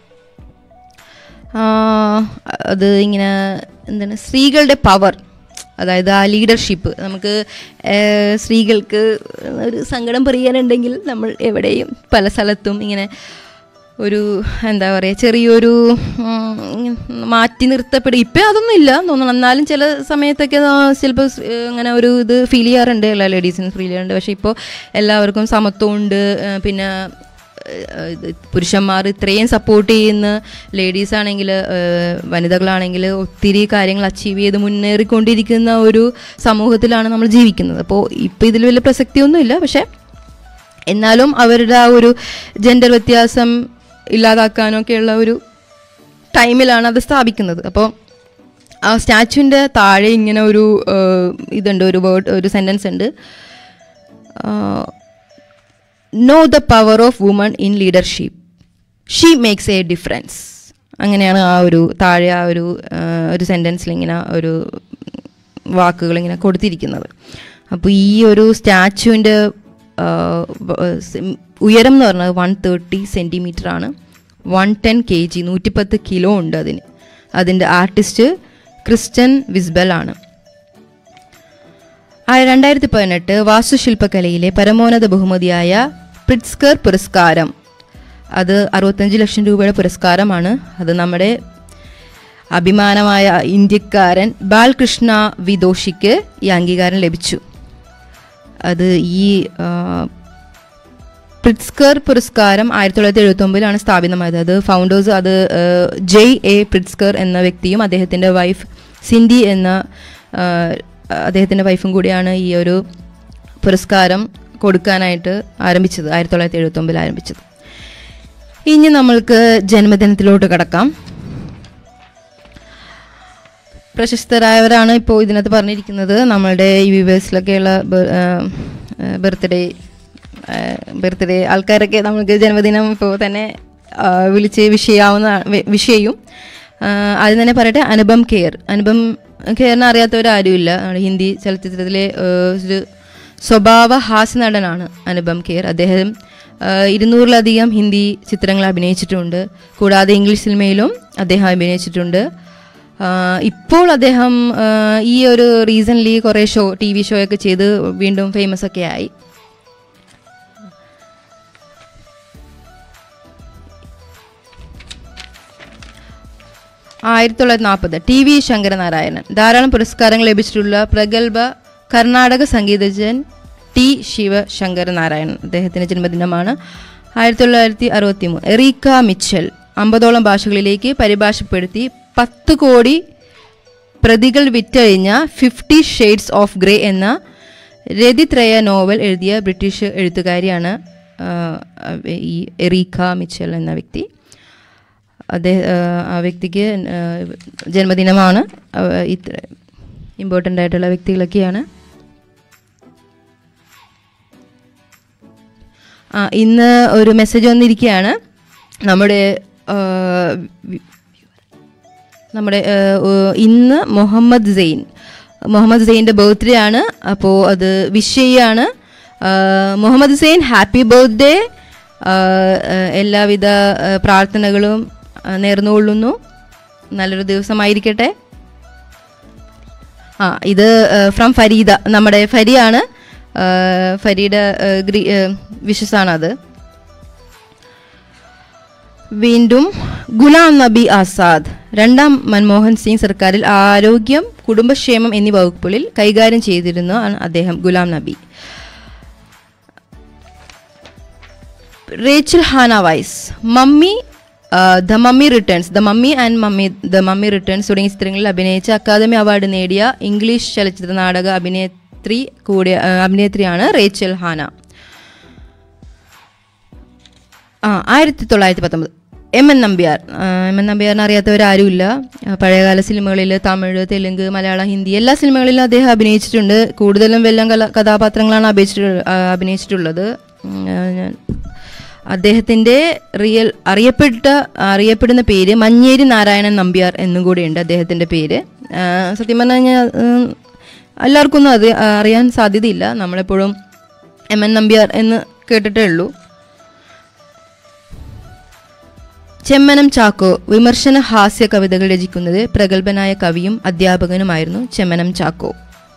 ആ, അത് ഇങ്ങനെ എന്താണ് സ്ത്രീകളുടെ പവർ അതായത് ആ ലീഡർഷിപ്പ് നമുക്ക് ഏഹ്, സ്ത്രീകൾക്ക് ഒരു സങ്കടം പറയാനുണ്ടെങ്കിൽ നമ്മൾ എവിടെയും പല സ്ഥലത്തും ഇങ്ങനെ ഒരു എന്താ പറയുക ചെറിയൊരു ഉം, ഇങ്ങനെ മാറ്റി നിർത്തപ്പെടും ഇപ്പം അതൊന്നും ഇല്ല തോന്നുന്നു എന്നാലും ചില സമയത്തൊക്കെ ചിലപ്പോൾ അങ്ങനെ ഒരു ഇത് ഫീൽ ചെയ്യാറുണ്ട് എല്ലാ ലേഡീസിനും ഫീൽ ചെയ്യാറുണ്ട് പക്ഷേ ഇപ്പോൾ എല്ലാവർക്കും സമത്വമുണ്ട് ഏഹ്, പിന്നെ ഏഹ് ഇത് പുരുഷന്മാർ ഇത്രയും സപ്പോർട്ട് ചെയ്യുന്ന ലേഡീസ് ആണെങ്കിൽ വനിതകളാണെങ്കിൽ ഒത്തിരി കാര്യങ്ങൾ അച്ചീവ് ചെയ്ത് മുന്നേറിക്കൊണ്ടിരിക്കുന്ന ഒരു സമൂഹത്തിലാണ് നമ്മൾ ജീവിക്കുന്നത് അപ്പോൾ ഇപ്പോൾ ഇതിൽ വലിയ പ്രസക്തിയൊന്നുമില്ല പക്ഷേ എന്നാലും അവരുടെ ആ ഒരു ജെൻഡർ വ്യത്യാസം ഇല്ലാതാക്കാനൊക്കെയുള്ള ഒരു ടൈമിലാണ് അത് സ്ഥാപിക്കുന്നത് അപ്പോൾ ആ സ്റ്റാച്ചുവിൻ്റെ താഴെ ഇങ്ങനെ ഒരു ഏഹ്, ഇതുണ്ട് ഒരു വേർഡ് ഒരു സെൻറ്റൻസ് ഉണ്ട് know the power of woman in leadership she makes a difference അങ്ങനെയാണ് ആ ഒരു താഴെ ആ ഒരു ആ, ഒരു സെൻറ്റൻസിൽ ഇങ്ങനെ ഒരു വാക്കുകൾ ഇങ്ങനെ കൊടുത്തിരിക്കുന്നത് അപ്പോൾ ഈ ഒരു സ്റ്റാച്ചുവിൻ്റെ ഉയരം എന്ന് പറഞ്ഞത് വൺ തേർട്ടി സെൻറ്റിമീറ്റർ ആണ് വൺ ടെൻ കെ ജി നൂറ്റിപ്പത്ത് കിലോ ഉണ്ട് അതിന് അതിൻ്റെ ആർട്ടിസ്റ്റ് ക്രിസ്റ്റൻ വിസ്ബൽ ആണ് ആ രണ്ടായിരത്തി പതിനെട്ട് വാസ്തുശില്പകലയിലെ പരമോന്നത ബഹുമതിയായ പ്രിറ്റ്സ്കർ പുരസ്കാരം അത് അറുപത്തഞ്ച് ലക്ഷം രൂപയുടെ പുരസ്കാരമാണ് അത് നമ്മുടെ അഭിമാനമായ ഇന്ത്യക്കാരൻ ബാൽകൃഷ്ണ വിദോഷിക്ക് ഈ അംഗീകാരം ലഭിച്ചു അത് ഈ ആ, പ്രിറ്റ്സ്കർ പുരസ്കാരം ആയിരത്തി തൊള്ളായിരത്തി എഴുപത്തി ഒമ്പതിലാണ് സ്ഥാപിതമായത് അത് ഫൗണ്ടേഴ്സ് അത് ഏഹ്, ജെയ് എ പ്രിറ്റ്സ്കർ എന്ന വ്യക്തിയും അദ്ദേഹത്തിൻ്റെ വൈഫ് സിൻഡി എന്ന ആഹ്, അദ്ദേഹത്തിൻ്റെ വൈഫും കൂടിയാണ് ഈ ഒരു പുരസ്കാരം കൊടുക്കാനായിട്ട് ആരംഭിച്ചത് ആയിരത്തി തൊള്ളായിരത്തി എഴുപത്തി ഒമ്പതിൽ ആരംഭിച്ചത് ഇനി നമ്മൾക്ക് ജന്മദിനത്തിലോട്ട് കടക്കാം പ്രശസ്തരായവരാണ് ഇപ്പോൾ ഇതിനകത്ത് പറഞ്ഞിരിക്കുന്നത് നമ്മളുടെ യു എസിലൊക്കെയുള്ള ബർത്ത്ഡേ ബർത്ത്ഡേ ആൾക്കാരൊക്കെ നമുക്ക് ജന്മദിനം ഇപ്പോൾ തന്നെ ആ, വിളിച്ച് വിഷയാവുന്ന വിഷയും ആദ്യം തന്നെ പറയട്ടെ അനുപം കെയർ അനുപം കെയറിനെ അറിയാത്തവരാരുമില്ല നമ്മുടെ ഹിന്ദി ചലച്ചിത്രത്തിലെ ആ, ഒരു സ്വഭാവ ഹാസ്യ നടനാണ് അനുപം കെയർ അദ്ദേഹം ആ, ഇരുന്നൂറിലധികം ഹിന്ദി ചിത്രങ്ങൾ അഭിനയിച്ചിട്ടുണ്ട് കൂടാതെ ഇംഗ്ലീഷ് സിനിമയിലും അദ്ദേഹം അഭിനയിച്ചിട്ടുണ്ട് ആ, ഇപ്പോൾ അദ്ദേഹം ആ, ഈ ഒരു റീസൺലി കുറേ ഷോ ടി വി ഷോ ഒക്കെ ചെയ്ത് വീണ്ടും ഫേമസ് ഒക്കെ ആയി ആയിരത്തി തൊള്ളായിരത്തി നാൽപ്പത് ടി വി ശങ്കരനാരായണൻ ധാരാളം പുരസ്കാരങ്ങൾ ലഭിച്ചിട്ടുള്ള പ്രഗത്ഭ കർണാടക സംഗീതജ്ഞൻ ടി ശിവശങ്കരനാരായണൻ അദ്ദേഹത്തിൻ്റെ ജന്മദിനമാണ് ആയിരത്തി തൊള്ളായിരത്തി അറുപത്തി മൂന്ന് എറീക്ക മിച്ചൽ അമ്പതോളം ഭാഷകളിലേക്ക് പരിഭാഷപ്പെടുത്തി പത്ത് കോടി പ്രതികൾ വിറ്റഴിഞ്ഞ ഫിഫ്റ്റി ഷെയ്ഡ്സ് ഓഫ് ഗ്രേ എന്ന രതിത്രയ നോവൽ എഴുതിയ ബ്രിട്ടീഷ് എഴുത്തുകാരിയാണ് ആ, ഈ എറീക്ക മിച്ചൽ എന്ന വ്യക്തി അദ്ദേഹം ആ വ്യക്തിക്ക് ആ, ജന്മദിനമാണ് ആ, ഇത്ര ഇമ്പോർട്ടൻ്റ് ആയിട്ടുള്ള വ്യക്തികളൊക്കെയാണ് ആ ഇന്ന് ഒരു മെസ്സേജ് വന്നിരിക്കുകയാണ് നമ്മുടെ ആ, വി- നമ്മുടെ ആ, ഓ, ഇന്ന് മുഹമ്മദ് സെയിൻ മുഹമ്മദ് സെയിൻ്റെ ബർത്ത്ഡേ ആണ് അപ്പോൾ അത് വിഷ് ചെയ്യാണ് ആ, മുഹമ്മദ് സെയിൻ ഹാപ്പി ബർത്ത്ഡേ എല്ലാവിധ ആ, പ്രാർത്ഥനകളും ആ, നേർന്നുകൊള്ളുന്നു നല്ലൊരു ദിവസമായിരിക്കട്ടെ ആ ഇത് ഫ്രം ഫരീദ നമ്മുടെ ഫരിയാണ് ആ, ഫരിയുടെ ആ, ഗ്രീ വിഷസാണത് വീണ്ടും ഗുലാം നബി ആസാദ് രണ്ടാം മൻമോഹൻ സിംഗ് സർക്കാരിൽ ആരോഗ്യം കുടുംബക്ഷേമം എന്നീ വകുപ്പുകളിൽ കൈകാര്യം ചെയ്തിരുന്ന ആണ് അദ്ദേഹം Ghulam Nabi Rachel Hannah Weisz Mummy The Mummy Returns The Mummy and Mummy The Mummy Returns തുടങ്ങിയ ചിത്രങ്ങളിൽ അഭിനയിച്ച അക്കാദമി അവാർഡ് നേടിയ ഇംഗ്ലീഷ് ചലച്ചിത്ര നാടക അഭിനേത്രി കൂടിയ ആ, അഭിനേത്രിയാണ് റേച്ചൽ ഹാന ആ ആയിരത്തി തൊള്ളായിരത്തി പത്തൊമ്പത് എം എൻ നമ്പ്യാർ ആ, എം എൻ നമ്പ്യാറിനെ അറിയാത്തവരാരുമില്ല ആ, പഴയകാല സിനിമകളിൽ തമിഴ് തെലുങ്ക് മലയാളം ഹിന്ദി എല്ലാ സിനിമകളിലും അദ്ദേഹം അഭിനയിച്ചിട്ടുണ്ട് കൂടുതലും വെല്ലം കല കഥാപാത്രങ്ങളാണ് അഭിനയിച്ചിട്ട് ആ, അഭിനയിച്ചിട്ടുള്ളത് ഉം, ആ, ഞാൻ അദ്ദേഹത്തിൻ്റെ റിയൽ അറിയപ്പെട്ട അറിയപ്പെടുന്ന പേര് മഞ്ഞേരി നാരായണൻ നമ്പ്യാർ എന്നും കൂടിയുണ്ട് അദ്ദേഹത്തിൻ്റെ പേര് ആ, സത്യം പറഞ്ഞു കഴിഞ്ഞാൽ ഉം, എല്ലാവർക്കും ഒന്നും അത് അറിയാൻ സാധ്യതയില്ല നമ്മളെപ്പോഴും എം എൻ നമ്പ്യാർ എന്ന് കേട്ടിട്ടേ ഉള്ളൂ ചെമ്മനം ചാക്കോ വിമർശന ഹാസ്യ കവിതകൾ രചിക്കുന്നത് പ്രഗത്ഭനായ കവിയും അധ്യാപകനുമായിരുന്നു ചെമ്മനം ചാക്കോ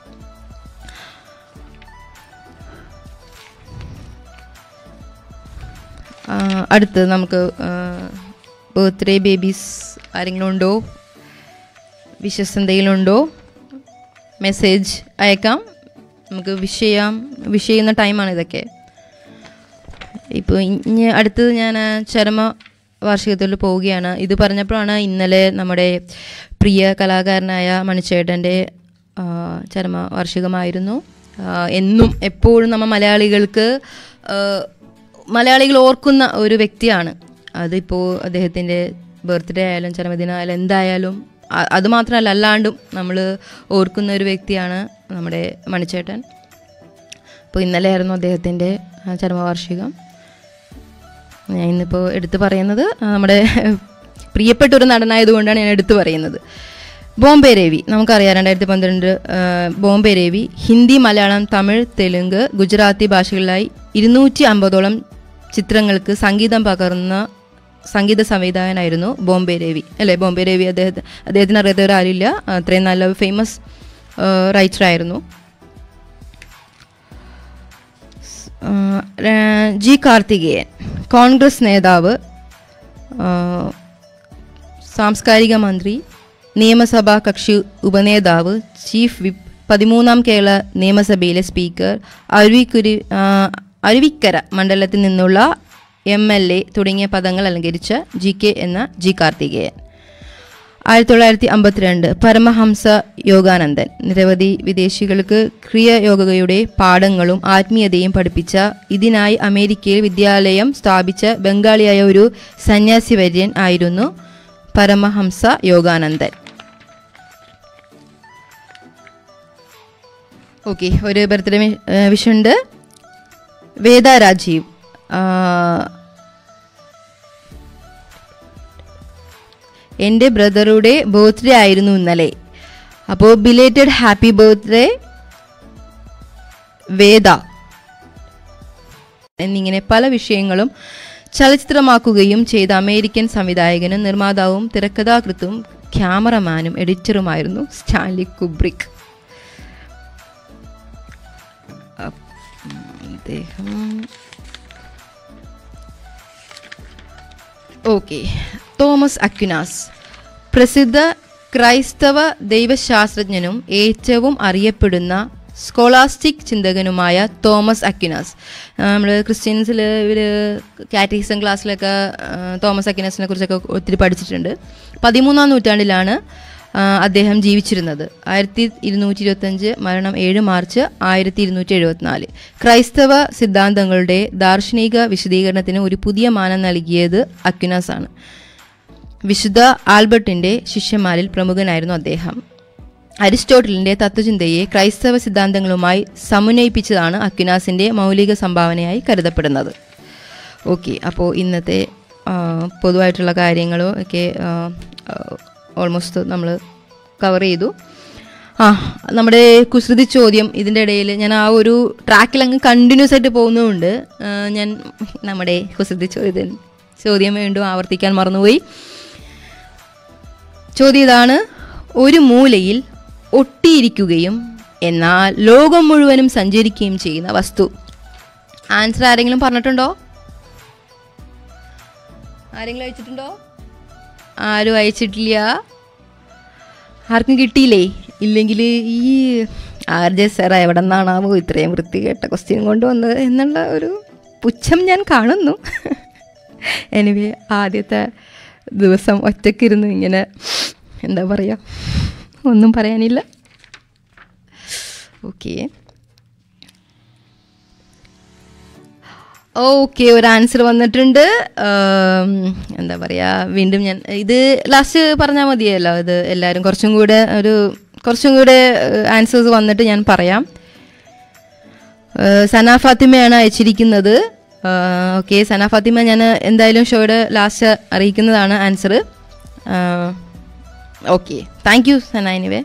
ആ, അടുത്ത് നമുക്ക് ബർത്ത്ഡേ ബേബീസ് ആരെങ്കിലും ഉണ്ടോ വിഷസ് എന്തെങ്കിലും ഉണ്ടോ മെസ്സേജ് അയക്കാം നമുക്ക് വിഷ് ചെയ്യാം വിഷ് ചെയ്യുന്ന ടൈമാണ് ഇതൊക്കെ ഇപ്പോൾ ഇനി അടുത്തത് ഞാൻ ചരമ വാർഷികത്തിൽ പോവുകയാണ് ഇത് പറഞ്ഞപ്പോഴാണ് ഇന്നലെ നമ്മുടെ പ്രിയ കലാകാരനായ മണിച്ചേട്ടൻ്റെ ആ, ചരമ വാർഷികമായിരുന്നു ആ, എന്നും എപ്പോഴും നമ്മൾ മലയാളികൾക്ക് ആ, മലയാളികൾ ഓർക്കുന്ന ഒരു വ്യക്തിയാണ് അതിപ്പോൾ അദ്ദേഹത്തിൻ്റെ ബർത്ത്ഡേ ആയാലും ചരമദിനം ആയാലും എന്തായാലും അ- അത് മാത്രമല്ല അല്ലാണ്ടും നമ്മൾ ഓർക്കുന്ന ഒരു വ്യക്തിയാണ് നമ്മുടെ മണിച്ചേട്ടൻ അപ്പോൾ ഇന്നലെ ആയിരുന്നു അദ്ദേഹത്തിൻ്റെ ആ, ചരമവാർഷികം ഞാൻ ഇന്നിപ്പോൾ എടുത്തു പറയുന്നത് ആ, നമ്മുടെ പ്രിയപ്പെട്ട ഒരു നടനായതുകൊണ്ടാണ് ഞാൻ എടുത്തു പറയുന്നത് ബോംബെ രവി നമുക്കറിയാം രണ്ടായിരത്തി പന്ത്രണ്ട് ബോംബെ രവി ഹിന്ദി മലയാളം തമിഴ് തെലുങ്ക് ഗുജറാത്തി ഭാഷകളിലായി ഇരുന്നൂറ്റി അമ്പതോളം ചിത്രങ്ങൾക്ക് സംഗീതം പകർന്ന സംഗീത സംവിധായകനായിരുന്നു ബോംബെ രവി അല്ലേ ബോംബെ രവി അദ്ദേഹത്തെ അദ്ദേഹത്തിന് അറിയാത്തവരാരില്ല അത്രയും നല്ല ഫേമസ് റൈറ്ററായിരുന്നു ആ, ര- ജി കാർത്തികേയൻ കോൺഗ്രസ് നേതാവ് ആ, സാംസ്കാരിക മന്ത്രി നിയമസഭാ കക്ഷി ഉപനേതാവ് ചീഫ് വിപ്പ് പതിമൂന്നാം കേരള നിയമസഭയിലെ സ്പീക്കർ അരുവിക്കുരി ആ, അരുവിക്കര മണ്ഡലത്തിൽ നിന്നുള്ള എം എൽ എ തുടങ്ങിയ പദങ്ങൾ അലങ്കരിച്ച ജി കെ എന്ന ജി കാർത്തികേയൻ ആയിരത്തി തൊള്ളായിരത്തി അമ്പത്തിരണ്ട് പരമഹംസ യോഗാനന്ദൻ നിരവധി വിദേശികൾക്ക് ക്രിയയോഗയുടെ പാഠങ്ങളും ആത്മീയതയും പഠിപ്പിച്ച ഇതിനായി അമേരിക്കയിൽ വിദ്യാലയം സ്ഥാപിച്ച ബംഗാളിയായ ഒരു സന്യാസിവര്യൻ ആയിരുന്നു പരമഹംസ യോഗാനന്ദൻ ഓക്കെ ഒരു ബർത്ത്ഡേ വിഷ് ഉണ്ട് വേദ രാജീവ് ആ, എൻ്റെ ബ്രദറുടെ ബർത്ത്ഡേ ആയിരുന്നു ഇന്നലെ അപ്പോൾ ബിലേറ്റഡ് ഹാപ്പി ബർത്ത്ഡേ വേദ എന്നിങ്ങനെ പല വിഷയങ്ങളും ചലച്ചിത്രമാക്കുകയും ചെയ്ത അമേരിക്കൻ സംവിധായകനും നിർമ്മാതാവും തിരക്കഥാകൃത്തും ക്യാമറമാനും എഡിറ്ററുമായിരുന്നു സ്റ്റാൻലി കുബ്രിക് അപ്പ് അദ്ദേഹം ഓക്കെ തോമസ് അക്വിനാസ് പ്രസിദ്ധ ക്രൈസ്തവ ദൈവശാസ്ത്രജ്ഞനും ഏറ്റവും അറിയപ്പെടുന്ന സ്കോളാസ്റ്റിക് ചിന്തകനുമായ തോമസ് അക്വിനാസ് നമ്മൾ ക്രിസ്ത്യൻസിൽ ഇവർ കാറ്റഗിസം ക്ലാസ്സിലൊക്കെ ആ, തോമസ് അക്വിനാസിനെ കുറിച്ചൊക്കെ ഒത്തിരി പഠിച്ചിട്ടുണ്ട് പതിമൂന്നാം നൂറ്റാണ്ടിലാണ് ആ, അദ്ദേഹം ജീവിച്ചിരുന്നത് ആയിരത്തി ഇരുന്നൂറ്റി ഇരുപത്തഞ്ച് മരണം ഏഴ് മാർച്ച് ആയിരത്തി ഇരുന്നൂറ്റി എഴുപത്തിനാല് ക്രൈസ്തവ സിദ്ധാന്തങ്ങളുടെ ദാർശനിക വിശദീകരണത്തിന് ഒരു പുതിയ മാനം നൽകിയത് അക്വിനാസ് ആണ് വിശുദ്ധ ആൽബർട്ടിന്റെ ശിഷ്യന്മാരിൽ പ്രമുഖനായിരുന്നു അദ്ദേഹം അരിസ്റ്റോട്ടലിന്റെ തത്വചിന്തയെ ക്രൈസ്തവ സിദ്ധാന്തങ്ങളുമായി സമന്വയിപ്പിച്ചതാണ് അക്വിനാസിന്റെ മൗലിക സംഭാവനയായി കരുതപ്പെടുന്നത് ഓക്കെ അപ്പോൾ ഇന്നത്തെ ആ, പൊതുവായിട്ടുള്ള കാര്യങ്ങളും ഒക്കെ ഓൾമോസ്റ്റ് നമ്മൾ കവർ ചെയ്തു ആ നമ്മുടെ കുസൃതി ചോദ്യം ഇതിൻ്റെ ഇടയിൽ ഞാൻ ആ ഒരു ട്രാക്കിൽ അങ്ങ് കണ്ടിന്യൂസ് ആയിട്ട് പോകുന്നതുകൊണ്ട് ആ, ഞാൻ നമ്മുടെ കുസൃതി ചോദ്യം ചോദ്യം വീണ്ടും ആവർത്തിക്കാൻ മറന്നുപോയി ചോദ്യം ഇതാണ് ഒരു മൂലയിൽ ഒട്ടിയിരിക്കുകയും എന്നാൽ ലോകം മുഴുവനും സഞ്ചരിക്കുകയും ചെയ്യുന്ന വസ്തു ആൻസർ ആരെങ്കിലും പറഞ്ഞിട്ടുണ്ടോ ആരെങ്കിലും അയച്ചിട്ടുണ്ടോ ആരും അയച്ചിട്ടില്ല ആർക്കും കിട്ടിയില്ലേ ഇല്ലെങ്കിൽ ഈ ആർ ജെ സാർ എവിടെ നിന്നാണാവോ ഇത്രയും വൃത്തികെട്ട ക്വസ്റ്റ്യൻ കൊണ്ടുവന്നത് എന്നുള്ള ഒരു പുച്ഛം ഞാൻ കാണുന്നു എനിവേ ആദ്യത്തെ ദിവസം ഒറ്റക്കിരുന്ന് ഇങ്ങനെ എന്താ പറയുക ഒന്നും പറയാനില്ല ഓക്കെ ഓക്കെ ഒരു ആൻസർ വന്നിട്ടുണ്ട് ആം, എന്താ പറയുക വീണ്ടും ഞാൻ ഇത് ലാസ്റ്റ് പറഞ്ഞാൽ മതിയല്ലോ ഇത് എല്ലാവരും കുറച്ചും കൂടെ ഒരു കുറച്ചും കൂടെ ആൻസേഴ്സ് വന്നിട്ട് ഞാൻ പറയാം ഏഹ് സന ഫാത്തിമയാണ് അയച്ചിരിക്കുന്നത് ഓക്കെ സന ഫാത്തിമ ഞാൻ എന്തായാലും ഷോയുടെ ലാസ്റ്റ് അറിയിക്കുന്നതാണ് answer okay thank you Sana anyway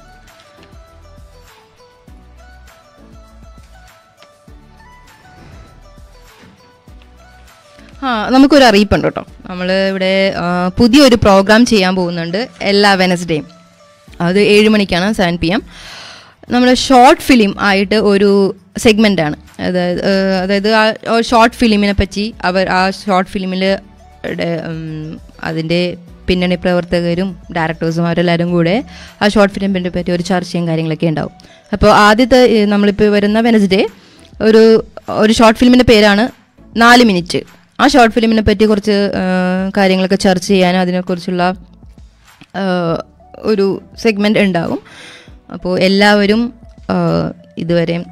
ആ നമുക്കൊരു അറിയിപ്പുണ്ട് കേട്ടോ നമ്മൾ ഇവിടെ ആ, പുതിയൊരു പ്രോഗ്രാം ചെയ്യാൻ പോകുന്നുണ്ട് എല്ലാ വെനസ്ഡേയും അത് ഏഴ് മണിക്കാണ് സെവൻ പി എം നമ്മൾ ഷോർട്ട് ഫിലിം ആയിട്ട് ഒരു സെഗ്മെൻ്റാണ് അതായത് ആ, അതായത് ആ ഷോർട്ട് ഫിലിമിനെ പറ്റി അവർ ആ ഷോർട്ട് ഫിലിമിൽ അതിൻ്റെ പിന്നണി പ്രവർത്തകരും ഡയറക്ടേഴ്സും അവരെല്ലാവരും കൂടെ ആ ഷോർട്ട് ഫിലിമിനെ പറ്റി ഒരു ചർച്ചയും കാര്യങ്ങളൊക്കെ ഉണ്ടാവും അപ്പോൾ ആദ്യത്തെ ഈ നമ്മളിപ്പോൾ വരുന്ന വെനസ്ഡേ ഒരു ഒരു ഷോർട്ട് ഫിലിമിൻ്റെ പേരാണ് നാല് മിനിറ്റ് ആ ഷോർട്ട് ഫിലിമിനെ പറ്റി കുറച്ച് ആ, കാര്യങ്ങളൊക്കെ ചർച്ച ചെയ്യാനും അതിനെക്കുറിച്ചുള്ള ആ, ഒരു സെഗ്മെൻ്റ് ഉണ്ടാകും അപ്പോൾ എല്ലാവരും ആ, ഇതുവരെയും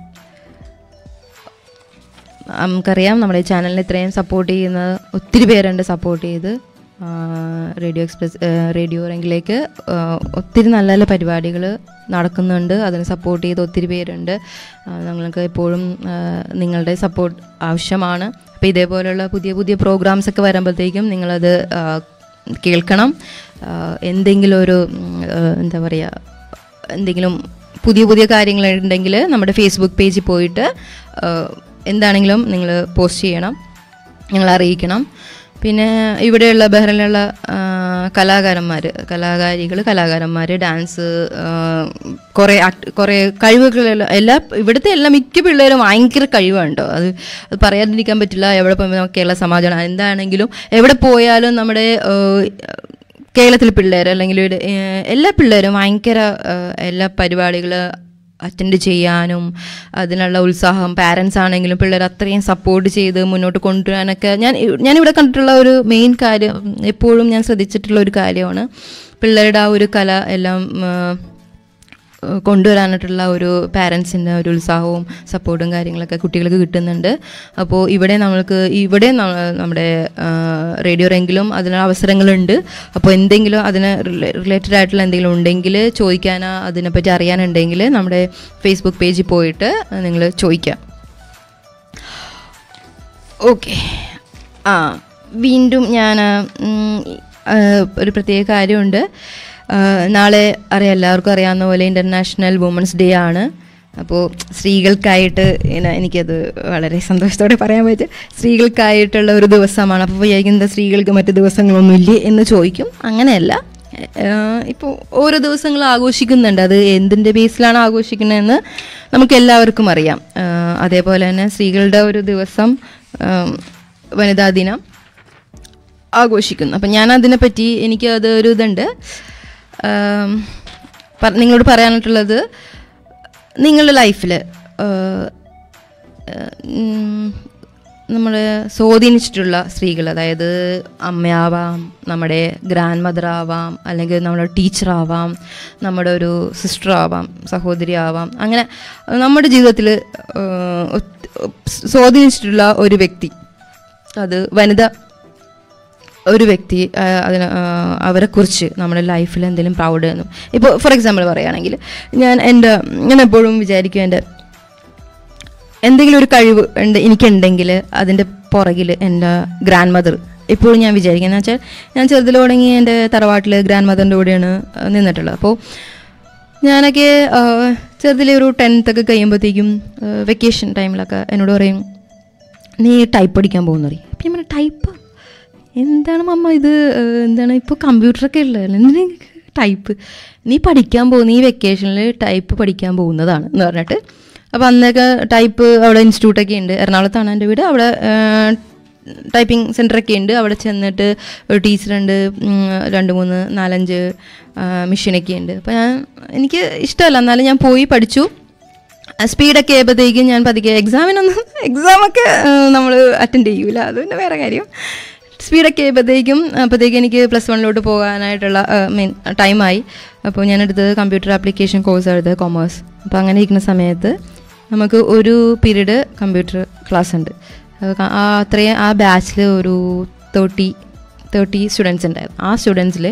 നമുക്കറിയാം നമ്മുടെ ചാനലിനെ ഇത്രയും സപ്പോർട്ട് ചെയ്യുന്ന ഒത്തിരി പേരുണ്ട് സപ്പോർട്ട് ചെയ്ത് ആ, റേഡിയോ എക്സ്പ്രസ് ആ, റേഡിയോ റെങ്കിലേക്ക് ആ, ഒത്തിരി നല്ല നല്ല പരിപാടികൾ നടക്കുന്നുണ്ട് അതിന് സപ്പോർട്ട് ചെയ്ത് ഒത്തിരി പേരുണ്ട് ആ, ഞങ്ങൾക്ക് എപ്പോഴും ആ, നിങ്ങളുടെ സപ്പോർട്ട് ആവശ്യമാണ് അപ്പോൾ ഇതേപോലെയുള്ള പുതിയ പുതിയ പ്രോഗ്രാംസ് ഒക്കെ വരുമ്പോഴത്തേക്കും നിങ്ങളത് ആ, കേൾക്കണം ആ, എന്തെങ്കിലും ഒരു ഉം, ആ, എന്താ പറയുക എന്തെങ്കിലും പുതിയ പുതിയ കാര്യങ്ങളുണ്ടെങ്കിൽ നമ്മുടെ ഫേസ്ബുക്ക് പേജിൽ പോയിട്ട് ആ, എന്താണെങ്കിലും നിങ്ങൾ പോസ്റ്റ് ചെയ്യണം ഞങ്ങൾ അറിയിക്കണം പിന്നെ ഇവിടെയുള്ള ബഹ്റിനിലുള്ള കലാകാരന്മാർ കലാകാരികൾ കലാകാരന്മാർ ഡാൻസ് കുറേ ആക്ട് കുറേ കഴിവുകളുള്ള എല്ലാ ഇവിടുത്തെ എല്ലാ മിക്ക പിള്ളേരും ഭയങ്കര കഴിവുണ്ടോ അത് അത് പറയാതിരിക്കാൻ പറ്റില്ല എവിടെ പോയി കേരള സമാജമാണ് എന്താണെങ്കിലും എവിടെ പോയാലും നമ്മുടെ ഏഹ്, കേരളത്തിലെ പിള്ളേർ അല്ലെങ്കിൽ ഇവിടെ, ഏഹ്, എല്ലാ പിള്ളേരും ഭയങ്കര ഏഹ്, എല്ലാ പരിപാടികൾ അറ്റൻഡ് ചെയ്യാനും അതിനുള്ള ഉത്സാഹം പാരൻസ് ആണെങ്കിലും പിള്ളേർ അത്രയും സപ്പോർട്ട് ചെയ്ത് മുന്നോട്ട് കൊണ്ടുവരാനൊക്കെ ഞാൻ ഞാനിവിടെ കണ്ടിട്ടുള്ള ഒരു മെയിൻ കാര്യം എപ്പോഴും ഞാൻ ശ്രദ്ധിച്ചിട്ടുള്ള ഒരു കാര്യമാണ് പിള്ളേരുടെ ആ ഒരു കല എല്ലാം ഏഹ്, ഏഹ് കൊണ്ടുവരാനായിട്ടുള്ള ഒരു പാരൻസിൻ്റെ ഒരു ഉത്സാഹവും സപ്പോർട്ടും കാര്യങ്ങളൊക്കെ കുട്ടികൾക്ക് കിട്ടുന്നുണ്ട് അപ്പോൾ ഇവിടെ നമ്മൾക്ക് ഇവിടെ ന- നമ്മുടെ റേഡിയോ റെങ്കിലും അതിന് അവസരങ്ങളുണ്ട് അപ്പോൾ എന്തെങ്കിലും അതിന് റിലേറ്റഡ് ആയിട്ടുള്ള എന്തെങ്കിലും ഉണ്ടെങ്കിൽ ചോദിക്കാൻ അതിനെപ്പറ്റി അറിയാനുണ്ടെങ്കിൽ നമ്മുടെ ഫേസ്ബുക്ക് പേജിൽ പോയിട്ട് നിങ്ങൾ ചോദിക്കാം ഓക്കെ ആ വീണ്ടും ഞാൻ ഉം, ആ, ഒരു പ്രത്യേക കാര്യമുണ്ട് ആ, നാളെ അറിയാം എല്ലാവർക്കും അറിയാവുന്ന പോലെ ഇൻ്റർനാഷണൽ വുമൻസ് ഡേ ആണ് അപ്പോൾ സ്ത്രീകൾക്കായിട്ട് ഇങ്ങനെ എനിക്കത് വളരെ സന്തോഷത്തോടെ പറയാൻ പറ്റും സ്ത്രീകൾക്കായിട്ടുള്ള ഒരു ദിവസമാണ് അപ്പോൾ വിചാരിക്കുന്നത് സ്ത്രീകൾക്ക് മറ്റു ദിവസങ്ങളൊന്നുമില്ലേ എന്ന് ചോദിക്കും അങ്ങനെയല്ല ഇപ്പോൾ ഓരോ ദിവസങ്ങൾ ആഘോഷിക്കുന്നുണ്ട് അത് എന്തിൻ്റെ ബേസിലാണ് ആഘോഷിക്കുന്നതെന്ന് നമുക്ക് എല്ലാവർക്കും അറിയാം ആ, അതേപോലെ തന്നെ സ്ത്രീകളുടെ ഒരു ദിവസം ആം, വനിതാ ദിനം ആഘോഷിക്കുന്നു അപ്പം ഞാൻ അതിനെപ്പറ്റി എനിക്ക് അത് ഒരു ഇതുണ്ട് ആം, പ- നിങ്ങളോട് പറയാനായിട്ടുള്ളത് നിങ്ങളുടെ ലൈഫിൽ നമ്മൾ സ്വാധീനിച്ചിട്ടുള്ള സ്ത്രീകൾ അതായത് അമ്മയാവാം നമ്മുടെ ഗ്രാൻഡ് മദർ ആവാം അല്ലെങ്കിൽ നമ്മുടെ ടീച്ചറാവാം നമ്മുടെ ഒരു സിസ്റ്റർ ആവാം സഹോദരി ആവാം അങ്ങനെ നമ്മുടെ ജീവിതത്തിൽ സ്വാധീനിച്ചിട്ടുള്ള ഒരു വ്യക്തി അത് വനിത ഒരു വ്യക്തി ആ, അതിന് ആ, അവരെക്കുറിച്ച് നമ്മുടെ ലൈഫിൽ എന്തെങ്കിലും പ്രൗഡ് എന്നും ഇപ്പോൾ ഫോർ എക്സാമ്പിൾ പറയുകയാണെങ്കിൽ ഞാൻ എൻ്റെ ഞാൻ എപ്പോഴും വിചാരിക്കും എൻ്റെ എന്തെങ്കിലും ഒരു കഴിവ് ഉണ്ട് എനിക്കുണ്ടെങ്കിൽ അതിൻ്റെ പുറകിൽ എൻ്റെ ഗ്രാൻഡ് മദർ ഇപ്പോഴും ഞാൻ വിചാരിക്കുന്നത് എന്ന് വെച്ചാൽ ഞാൻ ചെറുതിൽ തുടങ്ങി എൻ്റെ തറവാട്ടിൽ ഗ്രാൻഡ് മദറിൻ്റെ കൂടെയാണ് ആ, നിന്നിട്ടുള്ളത് അപ്പോൾ ഞാനൊക്കെ ആ, ചെറുതിലെ ഒരു ടെൻത്ത് ഒക്കെ കഴിയുമ്പോഴത്തേക്കും വെക്കേഷൻ ടൈമിലൊക്കെ എന്നോട് പറയും നീ ടൈപ്പ് പഠിക്കാൻ പോകുന്ന പറയും അപ്പം ഞാൻ പറഞ്ഞു ടൈപ്പ് എന്താണ് മമ്മ ഇത് ഏഹ്, എന്താണ് ഇപ്പോൾ കമ്പ്യൂട്ടറൊക്കെ ഉള്ളതല്ലേ എന്തിനാ ടൈപ്പ് നീ പഠിക്കാൻ പോകുന്ന ഈ വെക്കേഷനിൽ ടൈപ്പ് പഠിക്കാൻ പോകുന്നതാണ് എന്ന് പറഞ്ഞിട്ട് അപ്പോൾ അന്നൊക്കെ ടൈപ്പ് അവിടെ ഇൻസ്റ്റിറ്റ്യൂട്ടൊക്കെ ഉണ്ട് എറണാകുളത്താണ് എൻ്റെ വീട് അവിടെ ടൈപ്പിംഗ് സെൻ്ററൊക്കെ ഉണ്ട് അവിടെ ചെന്നിട്ട് ഒരു ടീച്ചറുണ്ട് ഉം, രണ്ട് മൂന്ന് നാലഞ്ച് മെഷീനൊക്കെ ഉണ്ട് അപ്പോൾ ഞാൻ എനിക്ക് ഇഷ്ടമല്ല എന്നാലും ഞാൻ പോയി പഠിച്ചു സ്പീഡൊക്കെ ആയപ്പോഴത്തേക്കും ഞാൻ പതുക്കെ എക്സാമിനൊന്നും എക്സാമൊക്കെ നമ്മൾ അറ്റൻഡ് ചെയ്യൂല അത് പിന്നെ വേറെ കാര്യം സ്പീഡൊക്കെ ആയപ്പോഴത്തേക്കും അപ്പോഴത്തേക്കും എനിക്ക് പ്ലസ് വണ്ണിലോട്ട് പോകാനായിട്ടുള്ള മീൻ ടൈമായി അപ്പോൾ ഞാൻ എടുത്തത് കമ്പ്യൂട്ടർ ആപ്ലിക്കേഷൻ കോഴ്സ് എടുത്തത് കൊമേഴ്സ് അപ്പോൾ അങ്ങനെ ഇരിക്കുന്ന സമയത്ത് നമുക്ക് ഒരു പീരീഡ് കമ്പ്യൂട്ടർ ക്ലാസ് ഉണ്ട് അത് ക- ആ അത്രയും ആ ബാച്ചിൽ ഒരു തേർട്ടി തേർട്ടി സ്റ്റുഡൻസ് ഉണ്ടായിരുന്നു ആ സ്റ്റുഡൻസിൽ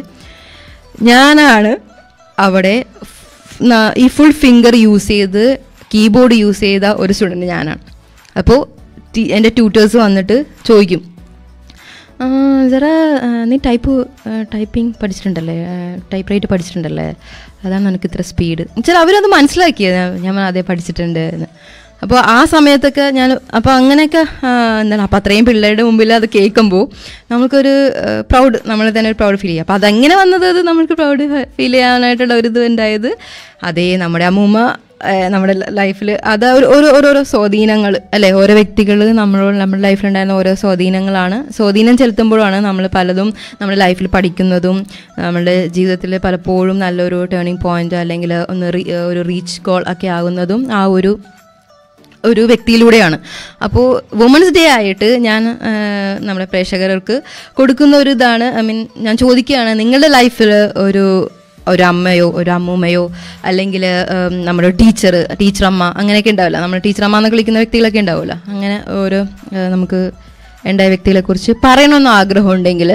ഞാനാണ് അവിടെ ഫ്- ന- ഈ ഫുൾ ഫിംഗർ യൂസ് ചെയ്ത് കീബോർഡ് യൂസ് ചെയ്ത ഒരു സ്റ്റുഡൻറ്റ് ഞാനാണ് അപ്പോൾ എൻ്റെ ട്യൂട്ടേഴ്സ് വന്നിട്ട് ചോദിക്കും "ആ, ജറാ ആ, നീ ടൈപ്പ് ടൈപ്പിംഗ് പഠിച്ചിട്ടുണ്ടല്ലേ ടൈപ്പ് റൈറ്റ് പഠിച്ചിട്ടുണ്ടല്ലേ അതാണ് എനിക്ക് ഇത്ര സ്പീഡ് ചില അവരത് മനസ്സിലാക്കിയത് ഞാൻ പറഞ്ഞു, അതെ പഠിച്ചിട്ടുണ്ട് എന്ന് അപ്പോൾ ആ സമയത്തൊക്കെ ഞാൻ അപ്പോൾ അങ്ങനെയൊക്കെ ആ, എന്താണ് അപ്പോൾ അത്രയും പിള്ളേരുടെ മുമ്പിൽ അത് കേൾക്കുമ്പോൾ നമുക്കൊരു പ്രൗഡ് നമ്മൾ തന്നെ ഒരു പ്രൗഡ് ഫീൽ ചെയ്യും അപ്പോൾ അതെങ്ങനെ വന്നത് അത് നമുക്ക് പ്രൗഡ് ഫീൽ ചെയ്യാനായിട്ടുള്ള ഒരു ഇത് ഉണ്ടായത് അതേ നമ്മുടെ അമ്മൂമ്മ ഏഹ് നമ്മുടെ ലൈഫിൽ അത് ഒരു ഓരോ ഓരോരോ സ്വാധീനങ്ങൾ അല്ലേ ഓരോ വ്യക്തികൾ നമ്മളോട് നമ്മുടെ ലൈഫിലുണ്ടായിരുന്ന ഓരോ സ്വാധീനങ്ങളാണ് സ്വാധീനം ചെലുത്തുമ്പോഴാണ് നമ്മൾ പലതും നമ്മുടെ ലൈഫിൽ പഠിക്കുന്നതും നമ്മുടെ ജീവിതത്തിൽ പലപ്പോഴും നല്ലൊരു ടേണിംഗ് പോയിന്റ് അല്ലെങ്കിൽ ഒന്ന് റീ- ഒരു റീച്ച് ഗോൾ ഒക്കെ ആകുന്നതും ആ ഒരു ഒരു വ്യക്തിയിലൂടെയാണ് അപ്പോൾ വുമൻസ് ഡേ ആയിട്ട് ഞാൻ ആ, നമ്മുടെ പ്രേക്ഷകർക്ക് കൊടുക്കുന്ന ഒരു ഇതാണ് ഐ മീൻ ഞാൻ ചോദിക്കുകയാണ് നിങ്ങളുടെ ലൈഫിൽ ഒരു ഒരു അമ്മയോ ഒരു അമ്മൂമ്മയോ അല്ലെങ്കിൽ നമ്മുടെ ടീച്ചർ ടീച്ചർ അമ്മ അങ്ങനെയൊക്കെ ഉണ്ടാവില്ല നമ്മൾ ടീച്ചർ അമ്മ എന്നൊക്കെ വിളിക്കുന്ന വ്യക്തികളൊക്കെ ഉണ്ടാവുമല്ലോ അങ്ങനെ ഓരോ ആ, നമുക്ക് ഉണ്ടായ വ്യക്തികളെ കുറിച്ച് പറയണമെന്ന് ആഗ്രഹം ഉണ്ടെങ്കിൽ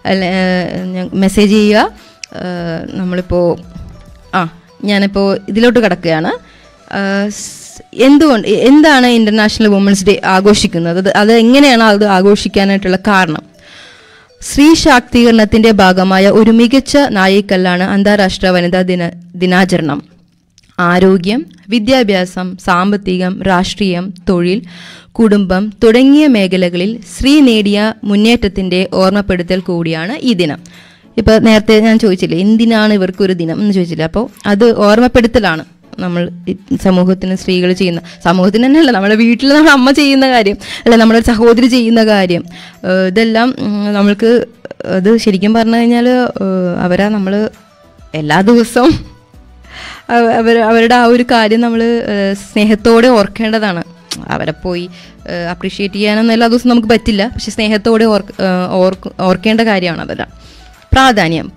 മെസ്സേജ് ചെയ്യുക ആ, നമ്മളിപ്പോൾ ആ ഞാനിപ്പോൾ ഇതിലോട്ട് കിടക്കുകയാണ് ആ, സ്- എന്തുകൊണ്ട് എ- എന്താണ് ഇന്റർനാഷണൽ വുമൻസ് ഡേ ആഘോഷിക്കുന്നത് അത് അത് എങ്ങനെയാണ് അത് ആഘോഷിക്കാനായിട്ടുള്ള കാരണം സ്ത്രീ ശാക്തീകരണത്തിന്റെ ഭാഗമായ ഒരു മികച്ച നായിക്കല്ലാണ് അന്താരാഷ്ട്ര വനിതാ ദിന ദിനാചരണം ആരോഗ്യം വിദ്യാഭ്യാസം സാമ്പത്തികം രാഷ്ട്രീയം തൊഴിൽ കുടുംബം തുടങ്ങിയ മേഖലകളിൽ സ്ത്രീ നേടിയ മുന്നേറ്റത്തിന്റെ ഓർമ്മപ്പെടുത്തൽ കൂടിയാണ് ഈ ദിനം ഇപ്പൊ നേരത്തെ ഞാൻ ചോദിച്ചില്ലേ എന്തിനാണ് ഇവർക്കൊരു ദിനം എന്ന് ചോദിച്ചില്ലേ അപ്പോൾ അത് ഓർമ്മപ്പെടുത്തലാണ് നമ്മൾ ഈ സമൂഹത്തിന് സ്ത്രീകൾ ചെയ്യുന്ന സമൂഹത്തിന് തന്നെയല്ല നമ്മുടെ വീട്ടിൽ നമ്മുടെ അമ്മ ചെയ്യുന്ന കാര്യം അല്ല നമ്മുടെ സഹോദരി ചെയ്യുന്ന കാര്യം ഏഹ് ഇതെല്ലാം ഉം, നമ്മൾക്ക് അത് ശരിക്കും പറഞ്ഞു കഴിഞ്ഞാൽ അവരെ നമ്മൾ എല്ലാ ദിവസവും അവ- അവർ അവരുടെ ആ ഒരു കാര്യം നമ്മൾ സ്നേഹത്തോടെ ഓർക്കേണ്ടതാണ് അവരെ പോയി അപ്രീഷിയേറ്റ് ചെയ്യാനൊന്നും എല്ലാ ദിവസവും നമുക്ക് പറ്റില്ല പക്ഷെ സ്നേഹത്തോടെ ഓർക്ക് ഏഹ് ഓർക്ക് ഓർക്കേണ്ട കാര്യമാണ് അതെല്ലാം പ്രാധാന്യം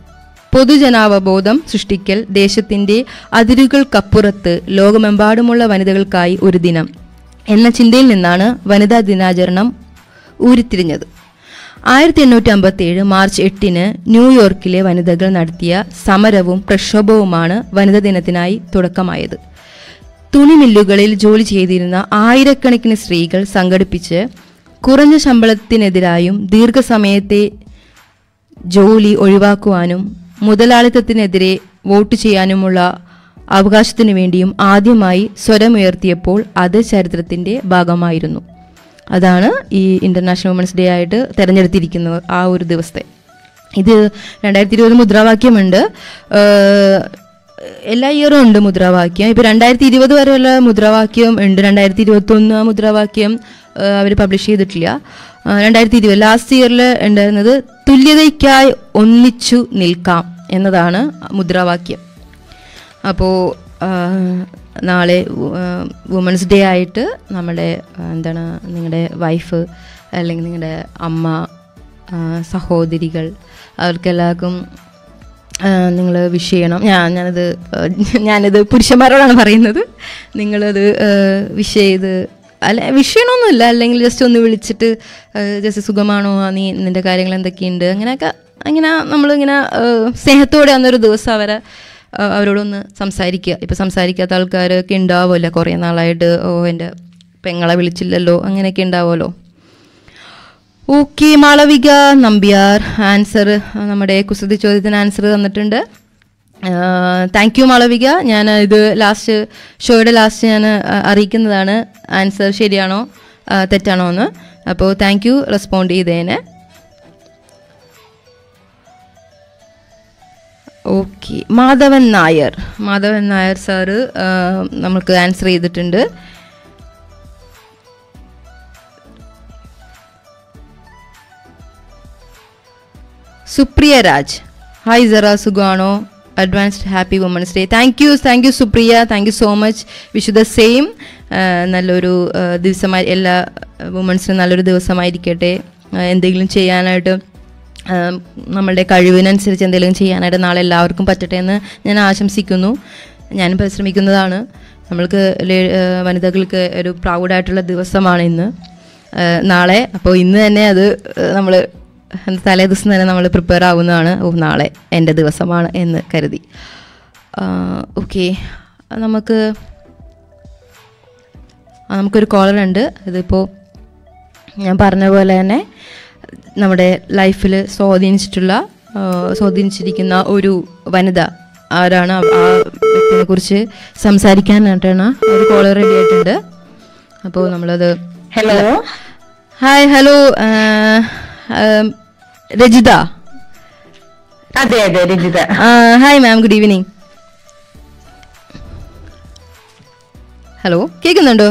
പൊതുജനാവബോധം സൃഷ്ടിക്കൽ ദേശത്തിന്റെ അതിരുകൾക്കപ്പുറത്ത് ലോകമെമ്പാടുമുള്ള വനിതകൾക്കായി ഒരു ദിനം എന്ന ചിന്തയിൽ നിന്നാണ് വനിതാ ദിനാചരണം ഉരുത്തിരിഞ്ഞത് ആയിരത്തി എണ്ണൂറ്റി അമ്പത്തി ഏഴ് മാർച്ച് എട്ടിന് ന്യൂയോർക്കിലെ വനിതകൾ നടത്തിയ സമരവും പ്രക്ഷോഭവുമാണ് വനിതാ ദിനത്തിനായി തുടക്കമായത് തുണിമില്ലുകളിൽ ജോലി ചെയ്തിരുന്ന ആയിരക്കണക്കിന് സ്ത്രീകൾ സംഘടിപ്പിച്ച് കുറഞ്ഞ ശമ്പളത്തിനെതിരായും ദീർഘസമയത്തെ ജോലി ഒഴിവാക്കുവാനും മുതലാളിത്തത്തിനെതിരെ വോട്ട് ചെയ്യാനുമുള്ള അവകാശത്തിനു വേണ്ടിയും ആദ്യമായി സ്വരമുയർത്തിയപ്പോൾ അത് ചരിത്രത്തിന്റെ ഭാഗമായിരുന്നു അതാണ് ഈ ഇന്റർനാഷണൽ വുമൻസ് ഡേ ആയിട്ട് തിരഞ്ഞെടുത്തിരിക്കുന്നത് ആ ഒരു ദിവസത്തെ ഇത് രണ്ടായിരത്തി ഇരുപത് മുദ്രാവാക്യമുണ്ട് ഏഹ് എല്ലാ ഇയറും ഉണ്ട് മുദ്രാവാക്യം ഇപ്പൊ രണ്ടായിരത്തി ഇരുപത് വരെയുള്ള മുദ്രാവാക്യം ഉണ്ട് രണ്ടായിരത്തി ഇരുപത്തി ഒന്ന് മുദ്രാവാക്യം അവർ പബ്ലിഷ് ചെയ്തിട്ടില്ല രണ്ടായിരത്തി ഇരുപത് ലാസ്റ്റ് ഇയറിൽ ഉണ്ടായിരുന്നത് തുല്യതയ്ക്കായി ഒന്നിച്ചു നിൽക്കാം എന്നതാണ് മുദ്രാവാക്യം അപ്പോൾ നാളെ വുമൻസ് ഡേ ആയിട്ട് നമ്മുടെ ആ, എന്താണ് നിങ്ങളുടെ വൈഫ് അല്ലെങ്കിൽ നിങ്ങളുടെ അമ്മ ആ, സഹോദരികൾ അവർക്കെല്ലാവർക്കും നിങ്ങൾ വിഷ് ചെയ്യണം ഞാൻ ഞാനത് ആ, ഞാനിത് പുരുഷന്മാരോടാണ് പറയുന്നത് നിങ്ങളത് വിഷ് ചെയ്ത് അല്ല വിഷ് ചെയ്യണമൊന്നുമില്ല അല്ലെങ്കിൽ ജസ്റ്റ് ഒന്ന് വിളിച്ചിട്ട് ജസ്റ്റ് സുഖമാണോ ആ, നീ നിൻ്റെ കാര്യങ്ങൾ എന്തൊക്കെയുണ്ട് അങ്ങനെയൊക്കെ അങ്ങനെ നമ്മളിങ്ങനെ ആ, സ്നേഹത്തോടെ അന്നൊരു ദിവസം അവരെ ആ, അവരോടൊന്ന് സംസാരിക്കുക ഇപ്പം സംസാരിക്കാത്ത ആൾക്കാരൊക്കെ ഉണ്ടാവുമല്ലോ കുറേ നാളായിട്ട് ഓ എൻ്റെ പെങ്ങളെ വിളിച്ചില്ലല്ലോ അങ്ങനെയൊക്കെ ഉണ്ടാവുമല്ലോ ഓക്കെ മാളവിക നമ്പ്യാർ ആൻസർ നമ്മുടെ കുസൃതി ചോദ്യത്തിന് ആൻസർ തന്നിട്ടുണ്ട് താങ്ക് യു മാളവിക ഞാൻ ഇത് ലാസ്റ്റ് ഷോയുടെ ലാസ്റ്റ് ഞാൻ അറിയിക്കുന്നതാണ് ആൻസർ ശരിയാണോ ആ, തെറ്റാണോ എന്ന് അപ്പോൾ താങ്ക് യു റെസ്പോണ്ട് ചെയ്തതിന് ഓക്കെ മാധവൻ നായർ മാധവൻ നായർ സാറ് ആ, നമുക്ക് ആൻസർ ചെയ്തിട്ടുണ്ട് സുപ്രിയ രാജ് ഹായ് സെറ സുഖാണോ advanced happy women's day thank you thank you Supriya thank you so much wish you the same നല്ലൊരു ആ, ദിവസമായി എല്ലാ വുമൻസിനും നല്ലൊരു ദിവസമായിരിക്കട്ടെ ആ, എന്തെങ്കിലും ചെയ്യാനായിട്ട് ആ, നമ്മളുടെ കഴിവിനനുസരിച്ച് എന്തെങ്കിലും ചെയ്യാനായിട്ട് നാളെ എല്ലാവർക്കും പറ്റട്ടെ എന്ന് ഞാൻ ആശംസിക്കുന്നു ഞാനും പരിശ്രമിക്കുന്നതാണ് നമ്മൾക്ക് ലേ- ആ, വനിതകൾക്ക് ഒരു പ്രൗഡായിട്ടുള്ള ദിവസമാണ് ഇന്ന് ആ, നാളെ അപ്പോൾ ഇന്ന് തന്നെ അത് നമ്മൾ തലേ ദിവസം തന്നെ നമ്മൾ പ്രിപ്പയർ ആവുന്നതാണ് ഓ നാളെ എൻ്റെ ദിവസമാണ് എന്ന് കരുതി ഓക്കെ നമുക്ക് ആ, നമുക്കൊരു കോളർ ഉണ്ട് ഇതിപ്പോൾ ഞാൻ പറഞ്ഞ പോലെ തന്നെ നമ്മുടെ ലൈഫിൽ സ്വാധീനിച്ചിട്ടുള്ള ആ, സ്വാധീനിച്ചിരിക്കുന്ന ഒരു വനിത ആരാണ് ആ ആ വ്യക്തിനെ കുറിച്ച് സംസാരിക്കാനായിട്ടാണ് ഒരു കോളർ റെഡി ആയിട്ടുണ്ട് അപ്പോൾ നമ്മളത് ഹലോ ഹായ് ഹലോ രജിത അതെ അതെ Rajitha hi ma'am good evening hello കേൾക്കുന്നുണ്ടോ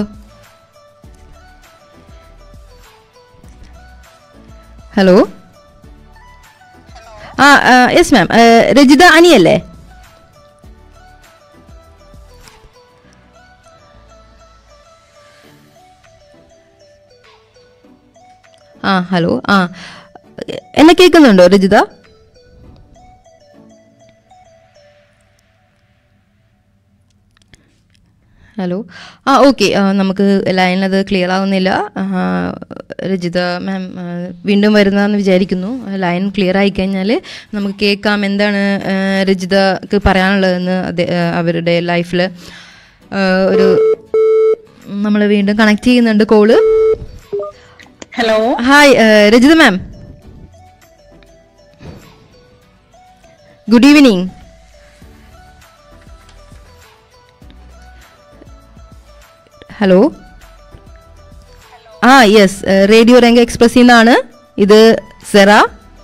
ഹലോ ആ യെസ് മാം രജിത അനിയല്ലേ ആ ഹലോ ആ എന്നെ കേൾക്കുന്നുണ്ടോ രജിത ഹലോ ആ ഓക്കെ നമുക്ക് ലൈനിലത് ക്ലിയർ ആവുന്നില്ല ആ, രജിത മാം ആ, വീണ്ടും വരുന്നതെന്ന് വിചാരിക്കുന്നു ലൈൻ ക്ലിയർ ആയി കഴിഞ്ഞാൽ നമുക്ക് കേൾക്കാം എന്താണ് ആ, രജിതക്ക് പറയാനുള്ളതെന്ന് അതെ ആ, അവരുടെ ലൈഫിൽ ഒരു നമ്മൾ വീണ്ടും കണക്ട് ചെയ്യുന്നുണ്ട് call hello hi Rajitha ma'am good evening hello ആ യെസ് റേഡിയോ രംഗ എക്സ്പ്രസിൽ നിന്നാണ് ഇത് സെറ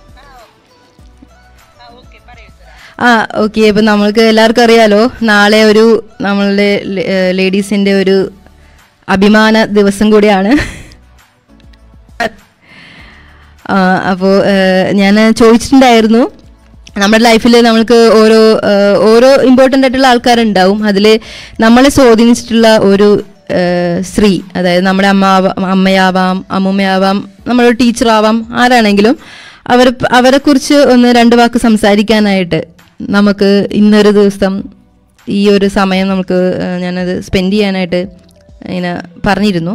ആ ഓക്കെ അപ്പം നമ്മൾക്ക് എല്ലാവർക്കും അറിയാലോ നാളെ ഒരു നമ്മളുടെ ലേഡീസിൻ്റെ ഒരു അഭിമാന ദിവസം കൂടിയാണ് അപ്പോൾ ഞാൻ ചോദിച്ചിട്ടുണ്ടായിരുന്നു നമ്മുടെ ലൈഫിൽ നമ്മൾക്ക് ഓരോ ആ, ഓരോ ഇമ്പോർട്ടൻ്റ് ആയിട്ടുള്ള ആൾക്കാരുണ്ടാവും അതിൽ നമ്മളെ സ്വാധീനിച്ചിട്ടുള്ള ഒരു ആ, സ്ത്രീ അതായത് നമ്മുടെ അമ്മ അമ്മയാവാം അമ്മൂമ്മയാവാം നമ്മുടെ ടീച്ചറാവാം ആരാണെങ്കിലും അവർ അവരെക്കുറിച്ച് ഒന്ന് രണ്ട് വാക്ക് സംസാരിക്കാനായിട്ട് നമുക്ക് ഇന്നൊരു ദിവസം ഈ ഒരു സമയം നമുക്ക് ആ, ഞാനത് സ്പെൻഡ് ചെയ്യാനായിട്ട് ഇങ്ങനെ പറഞ്ഞിരുന്നു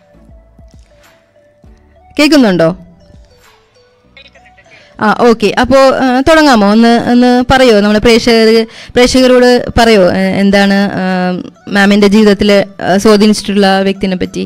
കേൾക്കുന്നുണ്ടോ ആ ഓക്കെ അപ്പോൾ തുടങ്ങാമോ ഒന്ന് ഒന്ന് പറയോ നമ്മുടെ പ്രേക്ഷകർ പ്രേക്ഷകരോട് പറയോ ആ, എന്താണ് മാമിൻ്റെ ജീവിതത്തിൽ സ്വാധീനിച്ചിട്ടുള്ള വ്യക്തിനെ പറ്റി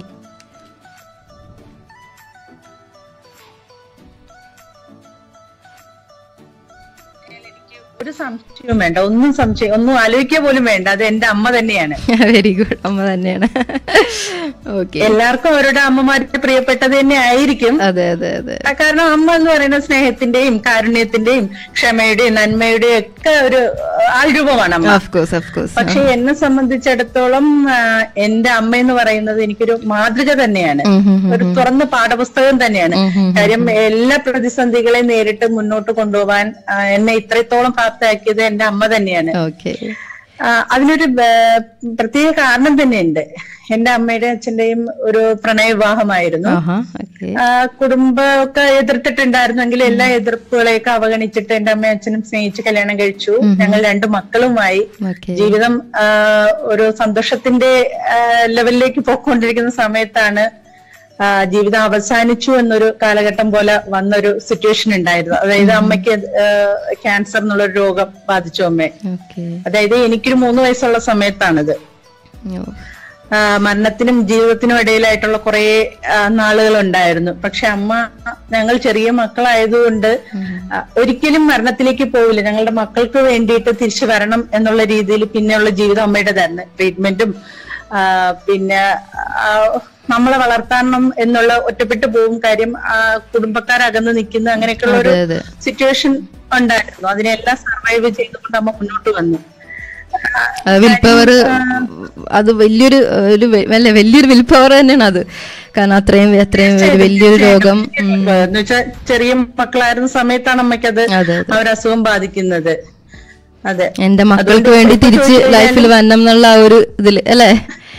ഒരു സംശയവും വേണ്ട ഒന്നും സംശയം ഒന്നും ആലോചിക്കുക പോലും വേണ്ട അത് എന്റെ അമ്മ തന്നെയാണ് വെരി ഗുഡ് അമ്മ തന്നെയാണ് ഓക്കെ എല്ലാവർക്കും അവരുടെ അമ്മമാർക്ക് പ്രിയപ്പെട്ടത് തന്നെ ആയിരിക്കും അതെ അതെ അതെ ആ, കാരണം അമ്മ എന്ന് പറയുന്ന സ്നേഹത്തിന്റെയും കാരുണ്യത്തിന്റെയും ക്ഷമയുടെയും നന്മയുടെയും ഒക്കെ ഒരു ആൾരൂപമാണ് അമ്മ ഓഫ് കോഴ്സ് ഓഫ് കോഴ്സ് പക്ഷെ എന്നെ സംബന്ധിച്ചിടത്തോളം ആ, എന്റെ അമ്മ എന്ന് പറയുന്നത് എനിക്കൊരു മാതൃക തന്നെയാണ് ഒരു തുറന്ന പാഠപുസ്തകം തന്നെയാണ് കാര്യം എല്ലാ പ്രതിസന്ധികളെയും നേരിട്ട് മുന്നോട്ട് കൊണ്ടുപോകാൻ ആ, എന്നെ ഇത്രത്തോളം പ്രാപ്തമാക്കിയത് എന്റെ അമ്മ തന്നെയാണ് ഓക്കെ ആ, അതിനൊരു ബ- പ്രത്യേക കാരണം തന്നെയുണ്ട് എന്റെ അമ്മയുടെ അച്ഛന്റെയും ഒരു പ്രണയവിവാഹമായിരുന്നു ആഹാ ഓക്കെ ആ, കുടുംബമൊക്കെ എതിർത്തിട്ടുണ്ടായിരുന്നെങ്കിൽ എല്ലാ എതിർപ്പുകളെയൊക്കെ അവഗണിച്ചിട്ട് എന്റെ അമ്മയും അച്ഛനും സ്നേഹിച്ച് കല്യാണം കഴിച്ചു ഞങ്ങൾ രണ്ടു മക്കളുമായി ഓക്കെ ജീവിതം ആ, ഒരു സന്തോഷത്തിന്റെ ആ, ലെവലിലേക്ക് പോയിക്കൊണ്ടിരിക്കുന്ന സമയത്താണ് ആ, ജീവിതം അവസാനിച്ചു എന്നൊരു കാലഘട്ടം പോലെ വന്നൊരു സിറ്റുവേഷൻ ഉണ്ടായിരുന്നു അതായത് അമ്മയ്ക്ക് ക്യാൻസർ എന്നുള്ള രോഗം ബാധിച്ചു അമ്മയെ ഓക്കെ അതായത് എനിക്കൊരു മൂന്ന് വയസ്സുള്ള സമയത്താണിത് ഓ ആ, മരണത്തിനും ജീവിതത്തിനും ഇടയിലായിട്ടുള്ള കുറെ നാളുകൾ ഉണ്ടായിരുന്നു പക്ഷെ അമ്മ ഞങ്ങൾ ചെറിയ മക്കളായതുകൊണ്ട് ആ, ഒരിക്കലും മരണത്തിലേക്ക് പോവില്ല ഞങ്ങളുടെ മക്കൾക്ക് വേണ്ടിയിട്ട് തിരിച്ചു വരണം എന്നുള്ള രീതിയിൽ പിന്നെയുള്ള ജീവിതം അമ്മയുടേതായിരുന്നു ട്രീറ്റ്മെന്റും ആ, പിന്നെ ആ, നമ്മളെ വളർത്തണം എന്നുള്ള ഒറ്റപ്പെട്ടു പോകും കാര്യം ആ, കുടുംബക്കാരകന്ന് നിൽക്കുന്ന അങ്ങനെയൊക്കെയുള്ള ഒരു അതെ അതെ സിറ്റുവേഷൻ ഉണ്ടായിരുന്നു അതിനെല്ലാം സർവൈവ് ചെയ്തുകൊണ്ട് അമ്മ മുന്നോട്ട് വന്നു വിൽ പവർ അത് വലിയൊരു ഒരു വെ- അല്ല വലിയൊരു വിൽ പവർ തന്നെയാണ് അത് കാരണം അത്രയും അത്രയും ഒരു വലിയൊരു രോഗം ഉം. എന്ന് വെച്ചാൽ ചെറിയ മക്കളായിരുന്ന സമയത്താണ് അമ്മയ്ക്കത് അതെ ആ ഒരു അസുഖം ബാധിക്കുന്നത് അതെ എന്റെ മക്കൾക്ക് വേണ്ടി തിരിച്ച് ലൈഫിൽ വരണം എന്നുള്ള ആ ഒരു ഇതില് അല്ലേ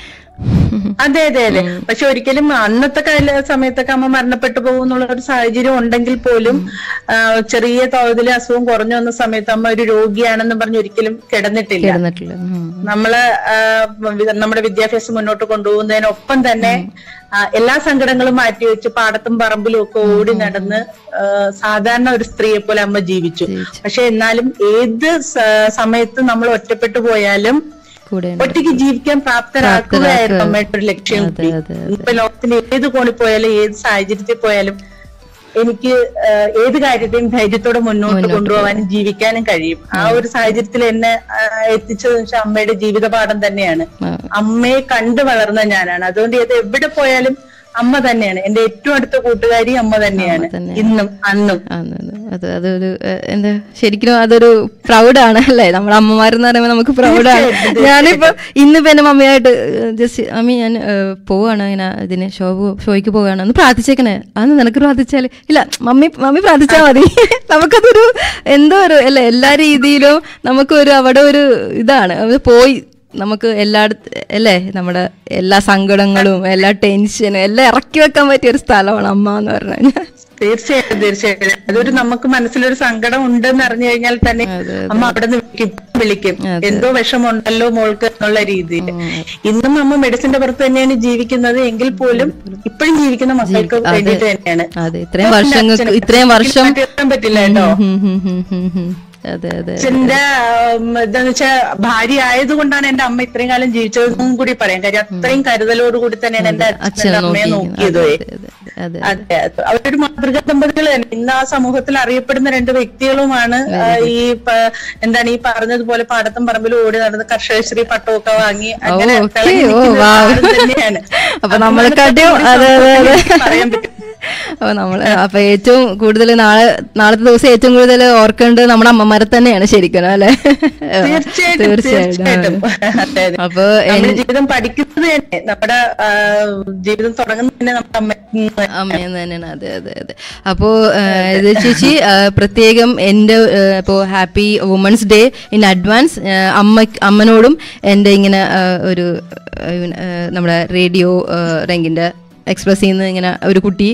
അതെ അതെ അതെ പക്ഷെ ഒരിക്കലും അന്നത്തെ കാല സമയത്തൊക്കെ അമ്മ മരണപ്പെട്ടു പോകും എന്നുള്ള ഒരു സാഹചര്യം ഉണ്ടെങ്കിൽ പോലും ആ, ചെറിയ തോതിൽ അസുഖം കുറഞ്ഞു വന്ന സമയത്ത് അമ്മ ഒരു രോഗിയാണെന്ന് പറഞ്ഞ് ഒരിക്കലും കിടന്നിട്ടില്ല കിടന്നിട്ടില്ല ഉം. നമ്മള് ആ, വി- നമ്മുടെ വിദ്യാഭ്യാസം മുന്നോട്ട് കൊണ്ടുപോകുന്നതിനൊപ്പം തന്നെ ആ, എല്ലാ സങ്കടങ്ങളും മാറ്റിവെച്ച് പാടത്തും പറമ്പിലും ഒക്കെ ഓടി നടന്ന് ആ, സാധാരണ ഒരു സ്ത്രീയെ പോലെ അമ്മ ജീവിച്ചു പക്ഷെ എന്നാലും ഏത് സ- സമയത്ത് നമ്മൾ ഒറ്റപ്പെട്ടു പോയാലും കൂടെ ഒറ്റയ്ക്ക് ജീവിക്കാൻ പ്രാപ്തരാക്കുകയായിരുന്നു അമ്മയുടെ ഒരു ലക്ഷ്യം കൂടി. അതെ, ഇപ്പൊ ലോകത്തിന്റെ ഏത് കോണിൽ പോയാലും ഏത് സാഹചര്യത്തിൽ പോയാലും എനിക്ക് ആ, ഏത് കാര്യത്തെയും ധൈര്യത്തോടെ മുന്നോട്ട് കൊണ്ടുപോകാനും ജീവിക്കാനും കഴിയും ആ ഒരു സാഹചര്യത്തിൽ എന്നെ ആ, എത്തിച്ചതെന്ന് വെച്ചാൽ അമ്മയുടെ ജീവിതപാഠം തന്നെയാണ് ആ. അമ്മയെ കണ്ടു വളർന്ന ഞാനാണ് അതുകൊണ്ട് ഇത് എവിടെ പോയാലും അമ്മ തന്നെയാണ് എന്റെ ഏറ്റവും അടുത്ത കൂട്ടുകാരി അമ്മ തന്നെയാണ് തന്നെയാണ്. ഇന്നും അന്നും ആണ്, ആണ്. അത് അതൊരു ഏഹ്, എന്താ ശരിക്കും അതൊരു പ്രൗഡാണ് അല്ലേ നമ്മുടെ അമ്മമാരെന്ന് പറയുമ്പോൾ നമുക്ക് പ്രൗഡാണ് ഞാനിപ്പോ ഇന്നിപ്പോ എന്റെ മമ്മിയായിട്ട് ജസ്റ്റ് അമ്മി ഞാൻ ഏഹ്, പോവാണ് ഇങ്ങനെ ഇതിന് ഷോ ഷോയ്ക്ക് പോവാണ് ഒന്ന് പ്രാർത്ഥിച്ചേക്കണേ അന്ന് നിനക്ക് പ്രാർത്ഥിച്ചാല് ഇല്ല മമ്മി മമ്മി പ്രാർത്ഥിച്ചാൽ മതി നമുക്കതൊരു എന്തോ ഒരു അല്ലെ എല്ലാ രീതിയിലും നമുക്കൊരു അവിടെ ഒരു ഇതാണ് അത് പോയി നമുക്ക് എല്ലായിടത്ത് അല്ലേ നമ്മുടെ എല്ലാ സങ്കടങ്ങളും എല്ലാ ടെൻഷനും എല്ലാം ഇറക്കി വെക്കാൻ പറ്റിയ ഒരു സ്ഥലമാണ് അമ്മ എന്ന് പറഞ്ഞു കഴിഞ്ഞാൽ തീർച്ചയായിട്ടും തീർച്ചയായിട്ടും അതൊരു നമുക്ക് മനസ്സിലൊരു സങ്കടം ഉണ്ടെന്ന് അറിഞ്ഞു കഴിഞ്ഞാൽ തന്നെ അമ്മ അവിടെ നിന്ന് വിളിക്കും വിളിക്കും എന്തോ വിഷമുണ്ടല്ലോ മോൾക്ക് എന്നുള്ള രീതിയിൽ ഇന്നും അമ്മ മെഡിസിന്റെ പുറത്ത് തന്നെയാണ് ജീവിക്കുന്നത് എങ്കിൽ പോലും ഇപ്പോഴും ജീവിക്കുന്ന മക്കൾക്ക് വേണ്ടിയിട്ട് തന്നെയാണ് അതെ ഇത്രയും വർഷങ്ങൾക്ക് ഇത്രയും വർഷം മാറ്റിവെക്കാൻ പറ്റില്ല കേട്ടോ ഹും, ഹും, ഹും, ഹും, ഹും. അതെ അതെ അച്ഛന്റെ എന്താന്ന് വെച്ചാൽ ഭാര്യ ആയതുകൊണ്ടാണ് എന്റെ അമ്മ ഇത്രയും കാലം ജീവിച്ചതെന്നും കൂടി പറയാം കാര്യം അത്രയും കരുതലോട് കൂടി തന്നെയാണ് എന്റെ അച്ഛൻ അച്ഛനെ എന്റെ അമ്മയെ നോക്കിയിരിക്കുന്നു. നോക്കിയത് അതെ, അതെ, അതെ, അതെ അതെ. അവരൊരു മാതൃകാ ദമ്പതികൾ തന്നെ ഇന്ന് ആ സമൂഹത്തിൽ അറിയപ്പെടുന്ന രണ്ട് വ്യക്തികളുമാണ് ആ, ഈ പ- എന്താണ് ഈ പറഞ്ഞതുപോലെ പാടത്തും പറമ്പിലും ഓടി നടന്ന് കർഷകശ്രീ പട്ടമൊക്കെ വാങ്ങി അങ്ങനെ ഓക്കേ, തിളങ്ങി ഓ, നിൽക്കുന്ന വാവ്. ആളും തന്നെയാണ് അപ്പൊ നമ്മളെക്കാട്ടിയും അഭിമാനത്തോടെ അതെ അതെ അതെ എനിക്ക് പറയാൻ പറ്റും അപ്പൊ നമ്മള് അപ്പൊ ഏറ്റവും കൂടുതൽ നാളെ നാളത്തെ ദിവസം ഏറ്റവും കൂടുതൽ ഓർക്കേണ്ടത് നമ്മുടെ അമ്മമാരെ തന്നെയാണ് ശരിക്കും അല്ലെ തീർച്ചയായിട്ടും തീർച്ചയായിട്ടും അതെ അതെ അപ്പൊ നമ്മുടെ ജീവിതം പഠിക്കുന്നത് തന്നെ നമ്മുടെ ആ, ജീവിതം തുടങ്ങുന്നത് തന്നെ നമ്മുടെ അമ്മ അമ്മയെന്ന് തന്നെയാണ് അതെ അതെ അതെ അപ്പോ ഇത് ചേച്ചി ആ, പ്രത്യേകം എൻ്റെ ഇപ്പോൾ happy women's day in advance അമ്മ അമ്മനോടും എൻ്റെ ഇങ്ങനെ ആ, ഒരു ആ, ഇവൻ, ആ, നമ്മുടെ റേഡിയോ രംഗിൻ്റെ എക്സ്പ്രസ് ചെയ്യുന്ന ഇങ്ങനെ ഒരു കുട്ടി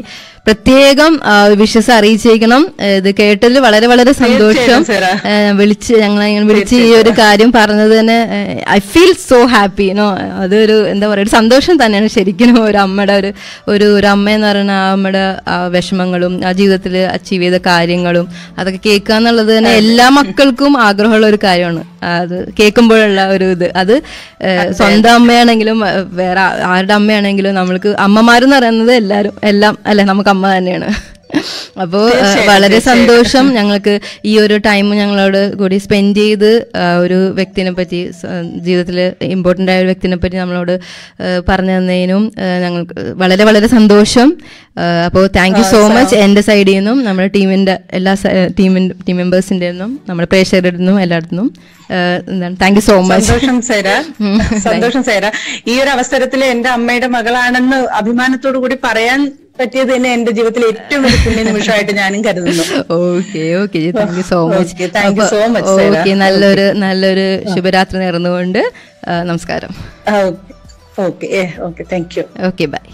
പ്രത്യേകം വിശ്വസ് അറിയിച്ചേക്കണം ആ, ഇത് കേട്ടതിൽ വളരെ വളരെ സന്തോഷം തീർച്ചയായും, സാറാ. ആ, വിളിച്ച് ഞങ്ങൾ ഇങ്ങനെ വിളിച്ച് ഈ ഒരു കാര്യം പറഞ്ഞത് തന്നെ I feel so happy no അതൊരു എന്താ പറയുക ഒരു സന്തോഷം തന്നെയാണ് ശരിക്കും ഒരു അമ്മയുടെ ഒരു ഒരു ഒരു അമ്മ എന്ന് പറയുന്ന ആ അമ്മയുടെ ആ വിഷമങ്ങളും ആ ജീവിതത്തിൽ അച്ചീവ് ചെയ്ത കാര്യങ്ങളും അതൊക്കെ കേൾക്കുക എന്നുള്ളത് തന്നെ എല്ലാ മക്കൾക്കും ആഗ്രഹമുള്ള ഒരു കാര്യമാണ് അത് കേൾക്കുമ്പോഴുള്ള ഒരു ഇത് അത് ഏഹ്, സ്വന്തം അമ്മയാണെങ്കിലും ഏഹ്, വേറെ ആ- ആരുടെ അമ്മയാണെങ്കിലും നമ്മൾക്ക് അമ്മമാരെന്ന് പറയുന്നത് എല്ലാവരും എല്ലാം അല്ലെ നമുക്ക് അമ്മ തന്നെയാണ് അപ്പോൾ വളരെ സന്തോഷം ഞങ്ങൾക്ക് ഈ ഒരു ടൈം ഞങ്ങളോട് കൂടി സ്പെൻഡ് ചെയ്ത് ആ, ഒരു വ്യക്തിനെ പറ്റി ജീവിതത്തിൽ ഇമ്പോർട്ടൻ്റ് ആയ ഒരു വ്യക്തിനെ പറ്റി നമ്മളോട് ആ, പറഞ്ഞു തന്നതിനും ആ, ഞങ്ങൾക്ക് വളരെ വളരെ സന്തോഷം അപ്പോൾ താങ്ക് യു സോ മച്ച് എൻ്റെ സൈഡിൽ നിന്നും നമ്മുടെ ടീമിൻ്റെ എല്ലാ ടീമിൻ്റെ ടീം മെമ്പേഴ്സിൻ്റെ നിന്നും നമ്മുടെ പ്രേക്ഷകരുടെ നിന്നും എല്ലായിടത്തും എന്താണ് താങ്ക് യു സോ മച്ച് സന്തോഷം സേര സന്തോഷം സേര ഈ ഒരു അവസരത്തിൽ എന്റെ അമ്മയുടെ മകളാണെന്ന് അഭിമാനത്തോടു കൂടി പറയാൻ പറ്റിയത് തന്നെ എന്റെ ജീവിതത്തിലെ ഏറ്റവും വലിയ പുണ്യ നിമിഷമായിട്ട് ഞാനും കരുതുന്നു okay okay thank you so much Okay, thank you so much, Sarah. Okay നല്ലൊരു നല്ലൊരു ശുഭരാത്രി നേർന്നുകൊണ്ട് ആ, നമസ്കാരം okay okay thank you okay bye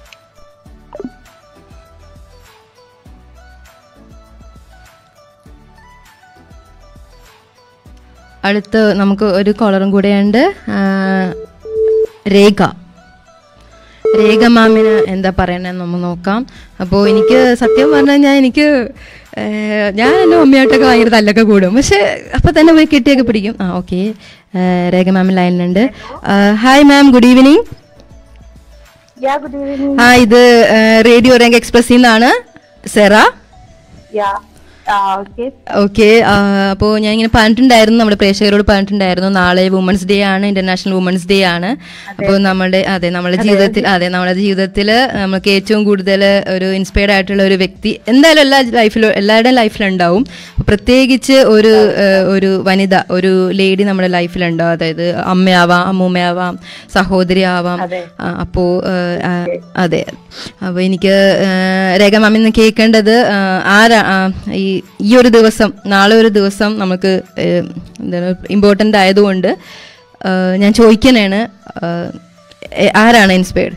അടുത്ത് നമുക്ക് ഒരു കോളറും കൂടെയുണ്ട് ആ, രേഖ രേഖ മാമിന് എന്താ പറയണെന്ന് നമ്മൾ നോക്കാം അപ്പോൾ എനിക്ക് സത്യം പറഞ്ഞു കഴിഞ്ഞാൽ എനിക്ക് ഏഹ്, ഞാൻ എൻ്റെ മമ്മിയായിട്ടൊക്കെ ഭയങ്കര തല്ലൊക്കെ കൂടും പക്ഷെ അപ്പം തന്നെ പോയി കെട്ടിയൊക്കെ പിടിക്കും ആ ഓക്കെ രേഖ മാമിൻ ലൈനിലുണ്ട് hi ma'am good evening Yeah, good evening. ആ ഇത് റേഡിയോ റേങ്ക് എക്സ്പ്രസിൽ നിന്നാണ് Sarah Yeah. Uh, okay. Okay അപ്പോൾ ഞാൻ ഇങ്ങനെ പറഞ്ഞിട്ടുണ്ടായിരുന്നു നമ്മുടെ പ്രേക്ഷകരോട് പറഞ്ഞിട്ടുണ്ടായിരുന്നു നാളെ വുമൻസ് ഡേ ആണ് ഇന്റർനാഷണൽ വുമൻസ് ഡേ ആണ് അപ്പോൾ നമ്മുടെ അതെ നമ്മുടെ ജീവിതത്തിൽ അതെ നമ്മുടെ ജീവിതത്തിൽ നമുക്ക് ഏറ്റവും കൂടുതൽ ഒരു ഇൻസ്പയർഡ് ആയിട്ടുള്ള ഒരു വ്യക്തി എന്തായാലും എല്ലാ ലൈഫിലും എല്ലാവരുടെയും ലൈഫിലുണ്ടാവും അപ്പോൾ പ്രത്യേകിച്ച് ഒരു ഏഹ്, ഒരു വനിത ഒരു ലേഡി നമ്മുടെ ലൈഫിലുണ്ടാവും അതായത് അമ്മയാവാം അമ്മൂമ്മയാവാം സഹോദരി ആവാം ആ, അപ്പോ ഏഹ്, ആ, അതെ അപ്പോൾ എനിക്ക് ഏഹ്, രേഖ മാമിന്ന് കേൾക്കേണ്ടത് ഏഹ്, ആരാ ആ, ഈ ഈ ഒരു ദിവസം നാളെ ഒരു ദിവസം നമുക്ക് ഏഹ്, എന്താണ് ഇമ്പോർട്ടൻ്റ് ആയതുകൊണ്ട് ഏഹ്, ഞാൻ ചോദിക്കാനാണ് ഏഹ്, എ- ആരാണ് ഇൻസ്പയർഡ്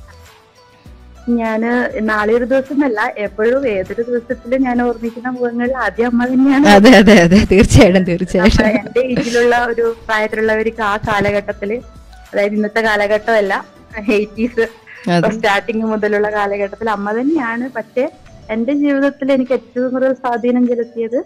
ഞാന് നാളെ ഒരു ദിവസം എന്നല്ല എപ്പോഴും ഏതൊരു ദിവസത്തിലും ഞാൻ ഓർമ്മിക്കുന്ന മുഖങ്ങളിൽ ആദ്യം അമ്മ തന്നെയാണ് അതെ അതെ അതെ തീർച്ചയായിട്ടും തീർച്ചയായിട്ടും എന്റെ ഏജിലുള്ള ഒരു പ്രായത്തിലുള്ളവർക്ക് ആ കാലഘട്ടത്തില് അതായത് ഇന്നത്തെ കാലഘട്ടമല്ല എയ്റ്റീസ് അതെ. സ്റ്റാർട്ടിങ് മുതലുള്ള കാലഘട്ടത്തിൽ അമ്മ തന്നെയാണ് പക്ഷെ എന്റെ ജീവിതത്തിൽ എനിക്ക് ഏറ്റവും കൂടുതൽ സ്വാധീനം ചെലുത്തിയത്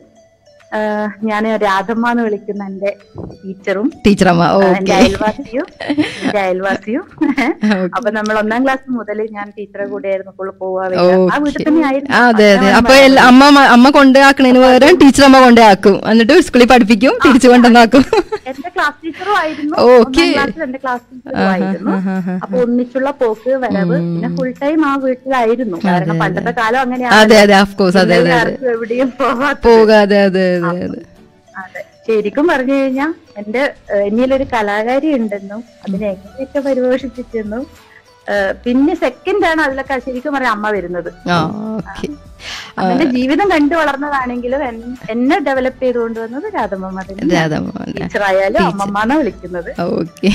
ഞാൻ രാധമ്മ എന്ന് വിളിക്കുന്ന എന്റെ ടീച്ചറും ടീച്ചറമ്മ എന്റെ ഓക്കെ അയൽവാസിയും എന്റെ അയൽവാസിയും അപ്പൊ നമ്മൾ ഒന്നാം ക്ലാസ് മുതൽ ഞാൻ ടീച്ചറെ കൂടെയായിരുന്നു സ്കൂളിൽ പോവാ വരിക. ആ വീട്ടിൽ തന്നെ ആയിരുന്നു അതെ അതെ അപ്പൊ എല്ലാ- അമ്മ മ- അമ്മ കൊണ്ടാക്കണതിന് പകരം ടീച്ചർ അമ്മ കൊണ്ടാക്കും എന്നിട്ട് സ്കൂളിൽ പഠിപ്പിക്കും തിരിച്ചു കൊണ്ടുവന്നാക്കും എന്റെ ക്ലാസ് ടീച്ചറും ആയിരുന്നു ഓക്കേ. ഒന്നാം ക്ലാസ്സിൽ എന്റെ ക്ലാസ് ടീച്ചറും ആയിരുന്നു അപ്പൊ ഒന്നിച്ചുള്ള പോക്ക് വരവ് പിന്നെ ഫുൾ ടൈം ആ വീട്ടിലായിരുന്നു കാരണം പണ്ടത്തെ കാലം അങ്ങനെയാണ് അതെ അതെ ഓഫ് കോഴ്സ് അതെ അതെ അതെ ആർക്കും എവിടെയും പോവാത്ത പോകാതെ അതെ അതെ അതെ അതെ ശരിക്കും പറഞ്ഞു കഴിഞ്ഞാൽ എന്റെ ഏഹ്, എന്നിലൊരു കലാകാരി ഉണ്ടെന്നും അതിനെ എങ്ങനെയൊക്കെ പരിപോഷിപ്പിച്ചെന്നും ഏഹ്, പിന്നെ സെക്കൻഡ് ആണ് അതിലൊക്കെ ശരിക്കും പറയാം അമ്മ വരുന്നത് ആ ഓക്കെ അമ്മന്റെ ജീവിതം കണ്ടു വളർന്നതാണെങ്കിലും എൻ- എന്നെ ഡെവലപ്പ് ചെയ്ത് കൊണ്ടുവന്നത് രാധമ്മ തന്നെ രാധമോഹൻ ടീച്ചറായാലും അമ്മമ്മ എന്നാ വിളിക്കുന്നത് ഓക്കെ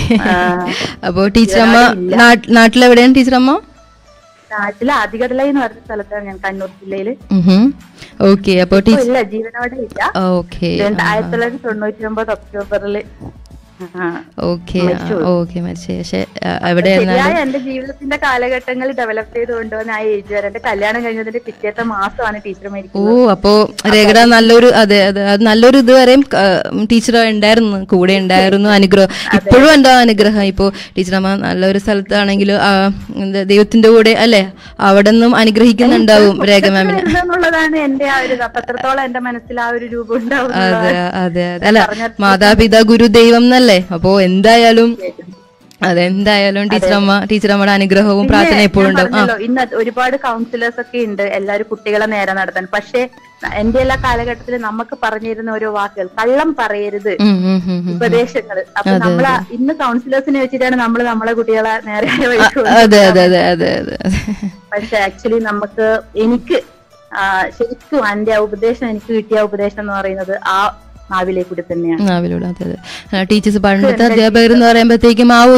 അപ്പോ ടീച്ചറമ്മ നാട്ട്- നാട്ടിലെവിടെയാണ് ടീച്ചറമ്മ നാട്ടിലെ ആദികടലൈ എന്ന് പറഞ്ഞ സ്ഥലത്താണ് ഞാൻ കണ്ണൂർ ജില്ലയില് ഓക്കെ അപ്പോ ഇപ്പൊ ടീച്ചർ ഇല്ല ജീവനോടെ ഇല്ല ഓക്കെ രണ്ട് ആയിരത്തി തൊള്ളായിരത്തി തൊണ്ണൂറ്റി ഒമ്പത് ഒക്ടോബറില് ആ. ഓക്കെ ഓക്കെ മരിച്ചു പക്ഷെ എവിടെ ശരിയായ എന്റെ ജീവിതത്തിന്റെ കാലഘട്ടങ്ങളിൽ ഡെവലപ്പ് ചെയ്ത് കൊണ്ടുവന്ന ആ ഏജ് വരെ എന്റെ കല്യാണം കഴിഞ്ഞതിന്റെ പിറ്റേത്തെ മാസമാണ് ടീച്ചർ ഓ മരിക്കുന്നത് അപ്പോ രേഖട നല്ലൊരു അതെ അതെ അത് നല്ലൊരു ഇതുവരെയും ടീച്ചർ ഉണ്ടായിരുന്നു കൂടെ ഉണ്ടായിരുന്നു അനുഗ്രഹം ഇപ്പോഴും എന്താ അനുഗ്രഹം ഇപ്പോ ടീച്ചറമ്മ നല്ലൊരു സ്ഥലത്താണെങ്കിലും ആ, എന്താ ദൈവത്തിന്റെ കൂടെ അല്ലെ അവിടെ നിന്നും അനുഗ്രഹിക്കുന്നുണ്ടാവും രേഖ മാമിനെ എന്നുള്ളതാണ് എന്റെ ആ ഒരു ഇത്. അപ്പൊ എത്രത്തോളം എന്റെ മനസ്സിൽ ആ ഒരു രൂപം ഉണ്ടാവും അതെ അതെ അതെ അല്ല മാതാപിതാ ഗുരു ദൈവം എന്നല്ലേ അപ്പോ എന്തായാലും അതെ എന്തായാലും ടീച്ചറമ്മ ടീച്ചറമ്മയുടെ അനുഗ്രഹവും പ്രാർത്ഥന എപ്പോഴും ഉണ്ടാവും ആ പറഞ്ഞല്ലോ, ഇന്ന് ഒരുപാട് കൗൺസിലേഴ്സ് ഒക്കെ ഉണ്ട് എല്ലാവരും കുട്ടികളെ നേരെ നടത്താൻ പക്ഷെ എന്റെ എല്ലാ കാലഘട്ടത്തിൽ നമുക്ക് പറഞ്ഞിരുന്ന ഓരോ വാക്കുകൾ കള്ളം പറയരുത് ഉം, ഉം, ഉം, ഉം. ഉപദേശങ്ങൾ അപ്പൊ നമ്മള് ഇന്ന് കൗൺസിലേഴ്സിനെ വെച്ചിട്ടാണ് നമ്മൾ നമ്മളെ കുട്ടികളെ നേരെ വഴിക്ക് അതെ അതെ അതെ അതെ അതെ അതെ പക്ഷെ ആക്ച്വലി നമുക്ക് എനിക്ക് ആ, ശരിക്കും എന്റെ ആ ഉപദേശം എനിക്ക് കിട്ടിയ ഉപദേശം എന്ന് പറയുന്നത് ആ നാവിലെ കൂടി തന്നെയാണ് നാവിലൂടെ അതെ അതെ ടീച്ചേഴ്സ് പണ്ടത്തെ അധ്യാപകർ എന്ന് പറയുമ്പോഴത്തേക്കും ആ ഒരു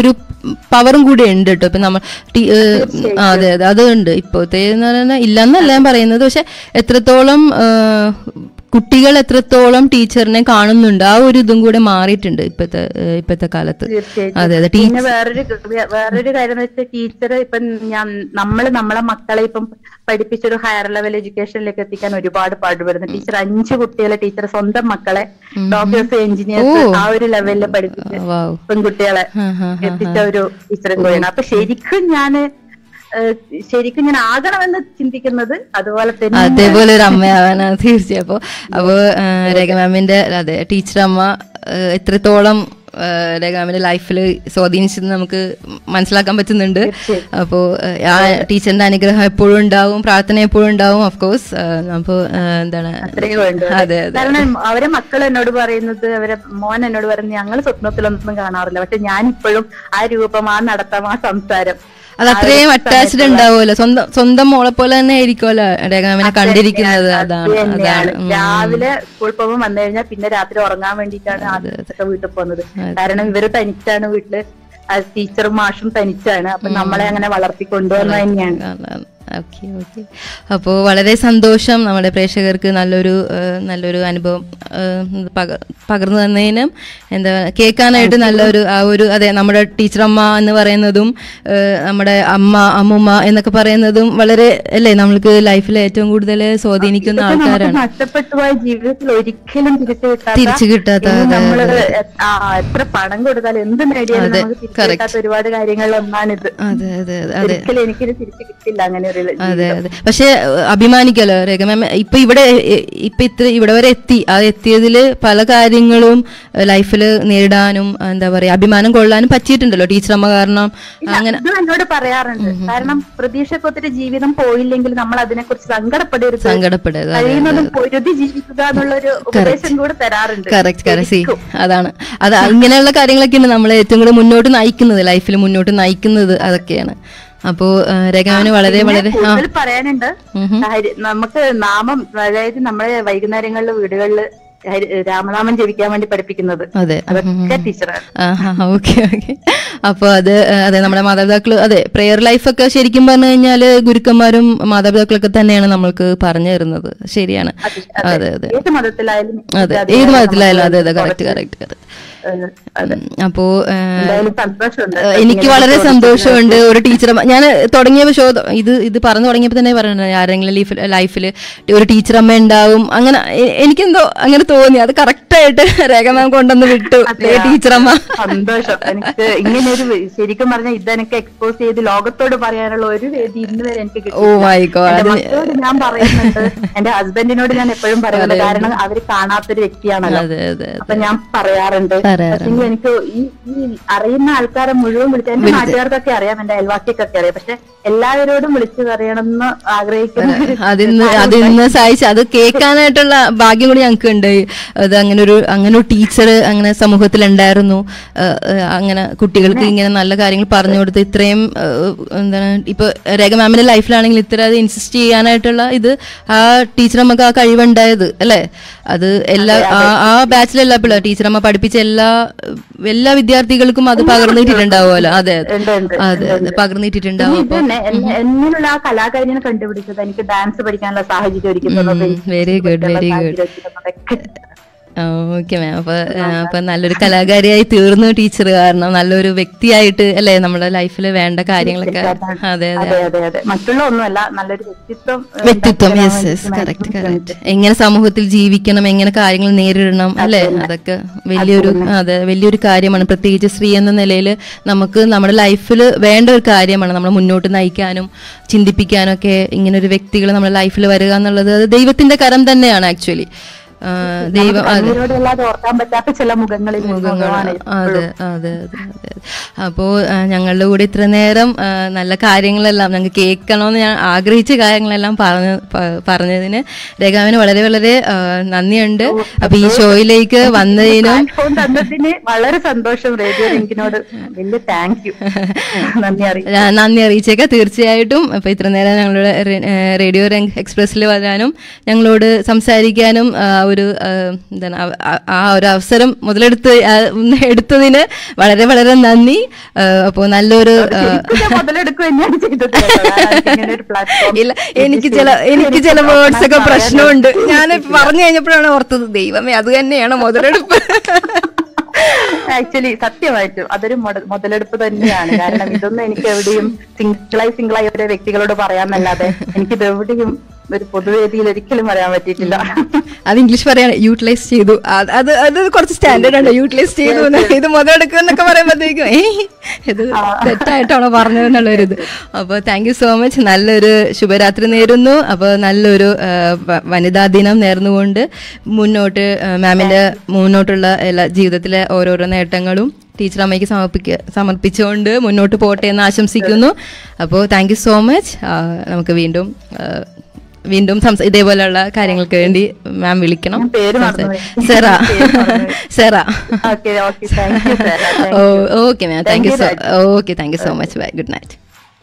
പവറും കൂടി ഉണ്ട് കേട്ടോ ഇപ്പൊ നമ്മൾ ടീ- ഏഹ്, ആ, അതെ അതെ അത് ഉണ്ട് ഇപ്പോഴത്തെ എന്ന് പറഞ്ഞാൽ ഇല്ലെന്നല്ല ഞാൻ പറയുന്നത് പക്ഷെ എത്രത്തോളം ഏഹ്, കുട്ടികൾ എത്രത്തോളം ടീച്ചറിനെ കാണുന്നുണ്ട് ആ ഒരു ഇതും കൂടെ മാറിയിട്ടുണ്ട് ഇപ്പോഴത്തെ ഏഹ്, ഇപ്പോഴത്തെ കാലത്ത് തീർച്ചയായിട്ടും അതെ അതെ ടീ പിന്നെ വേറൊരു വേ- വേറൊരു കാര്യം എന്ന് വെച്ചാൽ ടീച്ചർ ഇപ്പം ഞാൻ നമ്മൾ നമ്മളെ മക്കളെ ഇപ്പം പഠിപ്പിച്ചൊരു ഹയർ ലെവൽ എഡ്യൂക്കേഷനിലേക്ക് എത്തിക്കാൻ ഒരുപാട് പാടുപെടുന്നു ടീച്ചർ അഞ്ച് കുട്ടികളെ ടീച്ചർ സ്വന്തം മക്കളെ ഡോക്ടേഴ്സ് എഞ്ചിനീയേഴ്സ് ആ ഒരു ലെവലിൽ പഠിപ്പിച്ച് വാവ് പെൺകുട്ടികളെ ആ, ആ, എത്തിച്ച ഒരു ടീച്ചറും കൂടിയാണ് അപ്പൊ ശരിക്കും ഞാന് ഏഹ്, ശരിക്കും ഞാൻ ആകണമെന്ന് ചിന്തിക്കുന്നത് അതുപോലെ തന്നെ അതേപോലെ ഒരു അമ്മയാവാനാണ് തീർച്ചയായും അപ്പോൾ അപ്പോൾ രേഖ മാമിന്റെ അതെ ടീച്ചർ അമ്മ ആ, എത്രത്തോളം ആ, രേഖ മാമിന്റെ ലൈഫിൽ സ്വാധീനിച്ചെന്ന് നമുക്ക് മനസ്സിലാക്കാൻ പറ്റുന്നുണ്ട് അപ്പോൾ ആ ടീച്ചറിന്റെ അനുഗ്രഹം എപ്പോഴും ഉണ്ടാവും പ്രാർത്ഥന എപ്പോഴും ഉണ്ടാവും ഓഫ് കോഴ്സ് അപ്പോൾ എന്താണ് അത്രയും വേണ്ടു അതെ അതെ കാരണം അവരെ മക്കൾ എന്നോട് പറയുന്നത് അവരെ മോൻ എന്നോട് പറയുന്നത് ഞങ്ങൾ സ്വപ്നത്തിലൊന്നും കാണാറില്ല പക്ഷെ ഞാൻ ഇപ്പോഴും ആ രൂപം ആ നടത്തം ആ സംസാരം അത് അത്രയും അറ്റാച്ച്ഡ് ഉണ്ടാവുമല്ലോ സ്വന്തം സ്വന്തം മോളെ പോലെ തന്നെ ആയിരിക്കുമല്ലോ രേഖ മാമിനെ കണ്ടിരിക്കുന്നത് അതാണ് അത് തന്നെയാണ് അതാണ് ഉം. രാവിലെ സ്കൂൾ പോകുമ്പോൾ വന്നു കഴിഞ്ഞാൽ പിന്നെ രാത്രി ഉറങ്ങാൻ വേണ്ടിയിട്ടാണ് ആദ്യമൊക്കെ വീട്ടിൽ പോകുന്നത് കാരണം ഇവര് തനിച്ചാണ് വീട്ടില് ടീച്ചറും മാഷും തനിച്ചാണ് അപ്പൊ നമ്മളെ അങ്ങനെ വളർത്തി കൊണ്ടുവന്നത് തന്നെയാണ് ഓക്കെ ഓക്കെ അപ്പോൾ വളരെ സന്തോഷം നമ്മുടെ പ്രേക്ഷകർക്ക് നല്ലൊരു ആ, നല്ലൊരു അനുഭവം ആ, പക- പകർന്നു തന്നതിനും എന്താ കേൾക്കാനായിട്ട് നല്ലൊരു ആ ഒരു അതെ നമ്മുടെ ടീച്ചറമ്മ എന്ന് പറയുന്നതും ആ, നമ്മുടെ അമ്മ അമ്മുമ്മ എന്നൊക്കെ പറയുന്നതും വളരെ അല്ലേ നമ്മൾക്ക് ലൈഫിൽ ഏറ്റവും കൂടുതൽ സ്വാധീനിക്കുന്ന ഇതൊക്കെ നമുക്ക് ആൾക്കാരാണ് നഷ്ടപ്പെട്ടു പോയ ജീവിതത്തിൽ ഒരിക്കലും തിരിച്ചു കിട്ടാത്ത തിരിച്ചു കിട്ടാത്ത ഇനി അതെ, നമ്മള് ആ, എത്ര പണം കൊടുത്താലും എന്ത് നേടിയാലും നമുക്ക് തിരിച്ചു കിട്ടാത്ത ഒരുപാട് കാര്യങ്ങളിൽ ഒന്നാണിത് അതെ അതെ അതെ അതെ ഒരിക്കലും എനിക്കിത് തിരിച്ചു കിട്ടില്ല അങ്ങനെ ഒരു അതെ അതെ പക്ഷെ അഭിമാനിക്കല്ലോ രേഖ മാം ഇപ്പൊ ഇവിടെ എ- ഇപ്പൊ ഇത്ര ഇവിടെ വരെ എത്തി ആ എത്തിയതില് പല കാര്യങ്ങളും ലൈഫിൽ നേരിടാനും എന്താ പറയാ അഭിമാനം കൊള്ളാനും പറ്റിയിട്ടുണ്ടല്ലോ ടീച്ചറമ്മ കാരണം അങ്ങനെ ഇത് എന്നോട് പറയാറുണ്ട് കാരണം പ്രതീക്ഷക്കൊത്തിരി ജീവിതം പോയില്ലെങ്കിൽ നമ്മൾ അതിനെക്കുറിച്ച് സങ്കടപ്പെടരുത് സങ്കടപ്പെടരുത് അതെ, കഴിയുന്നതും പൊരുതി ജീവിക്കുക എന്നുള്ളൊരു ഉപദേശം കൂടെ തരാറുണ്ട് കറക്റ്റ് കറക്റ്റ് സി അതാണ് അത് ഇങ്ങനെയുള്ള കാര്യങ്ങളൊക്കെയാണ് നമ്മളെ ഏറ്റവും കൂടുതൽ മുന്നോട്ട് നയിക്കുന്നത് ലൈഫിൽ മുന്നോട്ട് നയിക്കുന്നത് അതൊക്കെയാണ് അപ്പോ രേഖാവിന് വളരെ വളരെ ആ കൂടുതൽ പറയാനുണ്ട് ഹരി- നമുക്ക് നാമം അതായത് നമ്മുടെ വൈകുന്നേരങ്ങളിൽ വീടുകളിൽ ഹരി- രാമനാമം ജപിക്കാൻ വേണ്ടി പഠിപ്പിക്കുന്നത് അതെ അതൊക്കെ ടീച്ചറാണ് ഓക്കെ ഓക്കെ അപ്പോൾ അത് ആ, അതെ നമ്മുടെ മാതാപിതാക്കൾ അതെ പ്രെയർ ലൈഫൊക്കെ ശരിക്കും പറഞ്ഞു കഴിഞ്ഞാൽ ഗുരുക്കന്മാരും മാതാപിതാക്കളൊക്കെ തന്നെയാണ് നമ്മൾക്ക് പറഞ്ഞു തരുന്നത് ശരിയാണ് അതെ അതെ ഏത് മതത്തിലായാലും അതെ ഏത് മതത്തിലായാലും അതെ അതെ കറക്റ്റ് കറക്റ്റ് കറക്റ്റ് ഏഹ്, അതെ അപ്പോ ആ, എന്തായാലും സന്തോഷമുണ്ട് ഏഹ് എനിക്ക് വളരെ സന്തോഷമുണ്ട് ഒരു ടീച്ചർ ഞാൻ തുടങ്ങിയ ഷോ ഇത് ഇത് പറഞ്ഞു തുടങ്ങിയപ്പോൾ തന്നെ പറയുന്നത് ആരെങ്കിലും ലൈഫിൽ ലൈഫിൽ ഒരു ടീച്ചർ അമ്മ ഉണ്ടാവും അങ്ങനെ എ- എനിക്കെന്തോ അങ്ങനെ തോന്നി അത് കറക്റ്റായിട്ട് രേഖ മാം കൊണ്ടുവന്ന് വിട്ടു ടീച്ചർ അമ്മ സന്തോഷം എനിക്ക് ഇങ്ങനെ ഒരു ശരിക്കും പറഞ്ഞാൽ ഇതെനിക്ക് എക്സ്പോസ് ചെയ്ത് ലോകത്തോട് പറയാനുള്ള ഒരു വേദി ഇന്ന് വരെ എനിക്ക് ഓ കിട്ടിയില്ല. മൈ ഗോഡ് എന്റെ മക്കളോട് ഞാൻ പറയുന്നുണ്ട് എന്റെ ഹസ്ബൻഡിനോട് ഞാൻ എപ്പോഴും പറയുന്നത് കാരണം അവര് കാണാത്തൊരു വ്യക്തിയാണല്ലോ അതെ അതെ അപ്പൊ ഞാൻ പറയാറുണ്ട് പറയാറുണ്ട്. പക്ഷേ എനിക്ക് ഈ ഈ അറിയുന്ന ആൾക്കാരെ മുഴുവൻ വിളിച്ച് എന്റെ നാട്ടുകാർക്കൊക്കെ അറിയാം എന്റെ അയൽവാസിക്കൊക്കെ അറിയാം പക്ഷെ എല്ലാവരോടും വിളിച്ചു പറയണമെന്ന് ആഗ്രഹിക്കുന്ന ഒരു അതിന്ന് അതിന്ന് സഹായിച്ചു അത് കേൾക്കാനായിട്ടുള്ള ഭാഗ്യം കൂടി ഞങ്ങൾക്ക് ഉണ്ട് അത് അങ്ങനെ ഒരു അങ്ങനെ ഒരു ടീച്ചർ അങ്ങനെ സമൂഹത്തിൽ ഉണ്ടായിരുന്നു ഏഹ്, ഏഹ്, അങ്ങനെ കുട്ടികൾക്ക് ഇങ്ങനെ നല്ല കാര്യങ്ങൾ പറഞ്ഞു കൊടുത്ത് ഇത്രയും ഏഹ്, എന്താണ് ഇപ്പൊ രേഖ മാമിന്റെ ലൈഫിലാണെങ്കിൽ ഇത്ര അത് ഇൻസിസ്റ്റ് ചെയ്യാനായിട്ടുള്ള ഇത് ആ ടീച്ചർ നമുക്ക് ആ കഴിവുണ്ടായത് അല്ലേ അത് എല്ലാ ആ- ആ ബാച്ചിലെല്ലാ പിള്ളേർ ടീച്ചർ അമ്മ പഠിപ്പിച്ച എല്ലാ എല്ലാ വിദ്യാർത്ഥികൾക്കും അത് പകർന്നിട്ടുണ്ടാവുമല്ലോ അതെ അതെ ഉണ്ട്, ഉണ്ട്, അതെ അതെ പകർന്നിട്ടുണ്ടാവും ഇത് തന്നെ എന്നെ- എന്നിലുള്ള ആ കലാകാരിനെ കണ്ടുപിടിച്ചത് എനിക്ക് ഡാൻസ് പഠിക്കാനുള്ള സാഹചര്യം ഒരുക്കുന്നത് വെരി ഗുഡ് വെരി ഗുഡ് ഒരുക്കുന്നതൊക്കെ ഓക്കെ മാം അപ്പൊ ആ, അപ്പൊ നല്ലൊരു കലാകാരിയായി തീർന്നു ടീച്ചർ കാരണം നല്ലൊരു വ്യക്തിയായിട്ട് അല്ലേ നമ്മുടെ ലൈഫിൽ വേണ്ട കാര്യങ്ങളൊക്കെ അതെ അതെ അതെ അതെ അതെ മറ്റുള്ള ഒന്നുമല്ല നല്ലൊരു വ്യക്തിത്വം ഏഹ്, വ്യക്തിത്വം ഉണ്ടാക്കാൻ യെസ് വേണ്ടി യെസ് maximum കറക്റ്റ് ശ്രമിക്കും. കറക്റ്റ് എങ്ങനെ സമൂഹത്തിൽ ജീവിക്കണം എങ്ങനെ കാര്യങ്ങൾ നേരിടണം അല്ലെ അതൊക്കെ വലിയൊരു അതെ വലിയൊരു കാര്യമാണ് പ്രത്യേകിച്ച് സ്ത്രീ എന്ന നിലയിൽ നമുക്ക് നമ്മുടെ ലൈഫിൽ വേണ്ട ഒരു കാര്യമാണ് നമ്മൾ മുന്നോട്ട് നയിക്കാനും ചിന്തിപ്പിക്കാനും ഒക്കെ ഇങ്ങനെ ഒരു വ്യക്തികൾ നമ്മുടെ ലൈഫിൽ വരിക എന്നുള്ളത് അത് ദൈവത്തിന്റെ കരം തന്നെയാണ് ആക്ച്വലി ദൈവം അതെ കണ്ണീരോടെയല്ലാതെ ഓർക്കാൻ പറ്റാത്ത ചില മുഖങ്ങളിൽ മുഖമാണ് അതെ അതെ അതെ അതെ അപ്പോൾ ഞങ്ങളുടെ കൂടെ ഇത്ര നേരം ആ, നല്ല കാര്യങ്ങളെല്ലാം ഞങ്ങൾക്ക് കേൾക്കണമെന്ന് ഞാൻ ആഗ്രഹിച്ച കാര്യങ്ങളെല്ലാം പറഞ്ഞ പ- പറഞ്ഞതിന് രേഖാവിന് വളരെ വളരെ ആ, നന്ദിയുണ്ട് അപ്പൊ ഈ ഷോയിലേക്ക് വന്നതിനും പ്ലാറ്റ്ഫോം തന്നതിന് വളരെ സന്തോഷം റേഡിയോ ലിങ്കിനോട് വലിയ താങ്ക് യു നന്ദി അറിയിക്കും ഞാൻ നന്ദി അറിയിച്ചേക്കാം തീർച്ചയായിട്ടും അപ്പൊ ഇത്ര നേരം ഞങ്ങളുടെ റേ- ഏ, റേഡിയോ രംഗ് എക്സ്പ്രസ്സിൽ വരാനും ഞങ്ങളോട് സംസാരിക്കാനും ആ, ഒരു ആ, എന്താണ് ആ- ആ- ആ ഒരു അവസരം മുതലെടുത്ത് ആ, എടുത്തതിന് വളരെ വളരെ നന്ദി അപ്പോൾ നല്ലൊരു ആ, ശരിക്കും ഞാൻ മുതലെടുക്കുക തന്നെയാണ് ചെയ്തത് കേട്ടോ. കാരണം എനിക്ക് ഇങ്ങനെ ഒരു platform ഇല്ല എനിക്ക് ചില എനിക്ക് ചില വേർഡ്സ് ഒക്കെ പ്രശ്നമുണ്ട് ഞാൻ പറഞ്ഞു കഴിഞ്ഞപ്പോഴാണ് ഓർത്തത് ദൈവമേ അത് തന്നെയാണ് മുതലെടുപ്പ് ആക്ച്വലി സത്യമായിട്ടും അതൊരു മുത- മുതലെടുപ്പ് തന്നെയാണ് കാരണം ഇതൊന്നും എനിക്ക് എവിടെയും സിംഗിളായി സിംഗിളായി ഓരോ വ്യക്തികളോട് പറയാമെന്നല്ലാതെ എനിക്കിത് എവിടെയും ഒരു പൊതുവേദിയിൽ ഒരിക്കലും പറയാൻ പറ്റിയിട്ടില്ല അത് ഇംഗ്ലീഷ് പറയാണ് യൂട്ടിലൈസ് ചെയ്തു അത് അത് അത് കുറച്ച് സ്റ്റാൻഡേർഡ് ഉണ്ട് യൂട്ടിലൈസ് ചെയ്തു എന്ന്. ഇത് മുതലെടുക്കുക എന്നൊക്കെ പറയുമ്പോഴത്തേക്കും ഏയ് ഇത് തെറ്റായിട്ടാണോ പറഞ്ഞതെന്നുള്ളൊരിത് അപ്പോൾ താങ്ക് യു സോ മച്ച് നല്ലൊരു ശുഭരാത്രി നേരുന്നു അപ്പോൾ നല്ലൊരു ആ, വ- വനിതാ ദിനം നേർന്നുകൊണ്ട് മുന്നോട്ട് ആ, മാമിൻ്റെ മുന്നോട്ടുള്ള എല്ലാ ജീവിതത്തിലെ ഓരോരോ നേട്ടങ്ങളും ടീച്ചർ അമ്മയ്ക്ക് സമർപ്പിക്ക സമർപ്പിച്ചുകൊണ്ട് മുന്നോട്ട് പോട്ടെ എന്ന് ആശംസിക്കുന്നു അപ്പോൾ താങ്ക് യു സോ മച്ച് നമുക്ക് വീണ്ടും ആ, വീണ്ടും സംസ ഇതേപോലെയുള്ള കാര്യങ്ങൾക്ക് വേണ്ടി മാം വിളിക്കണം ഞാൻ പേര് മറന്നുപോയി. സെറ പേര് മറന്നുപോയി. Sarah okay okay thank you sir okay ma'am thank you so Thank okay thank you so much bye good night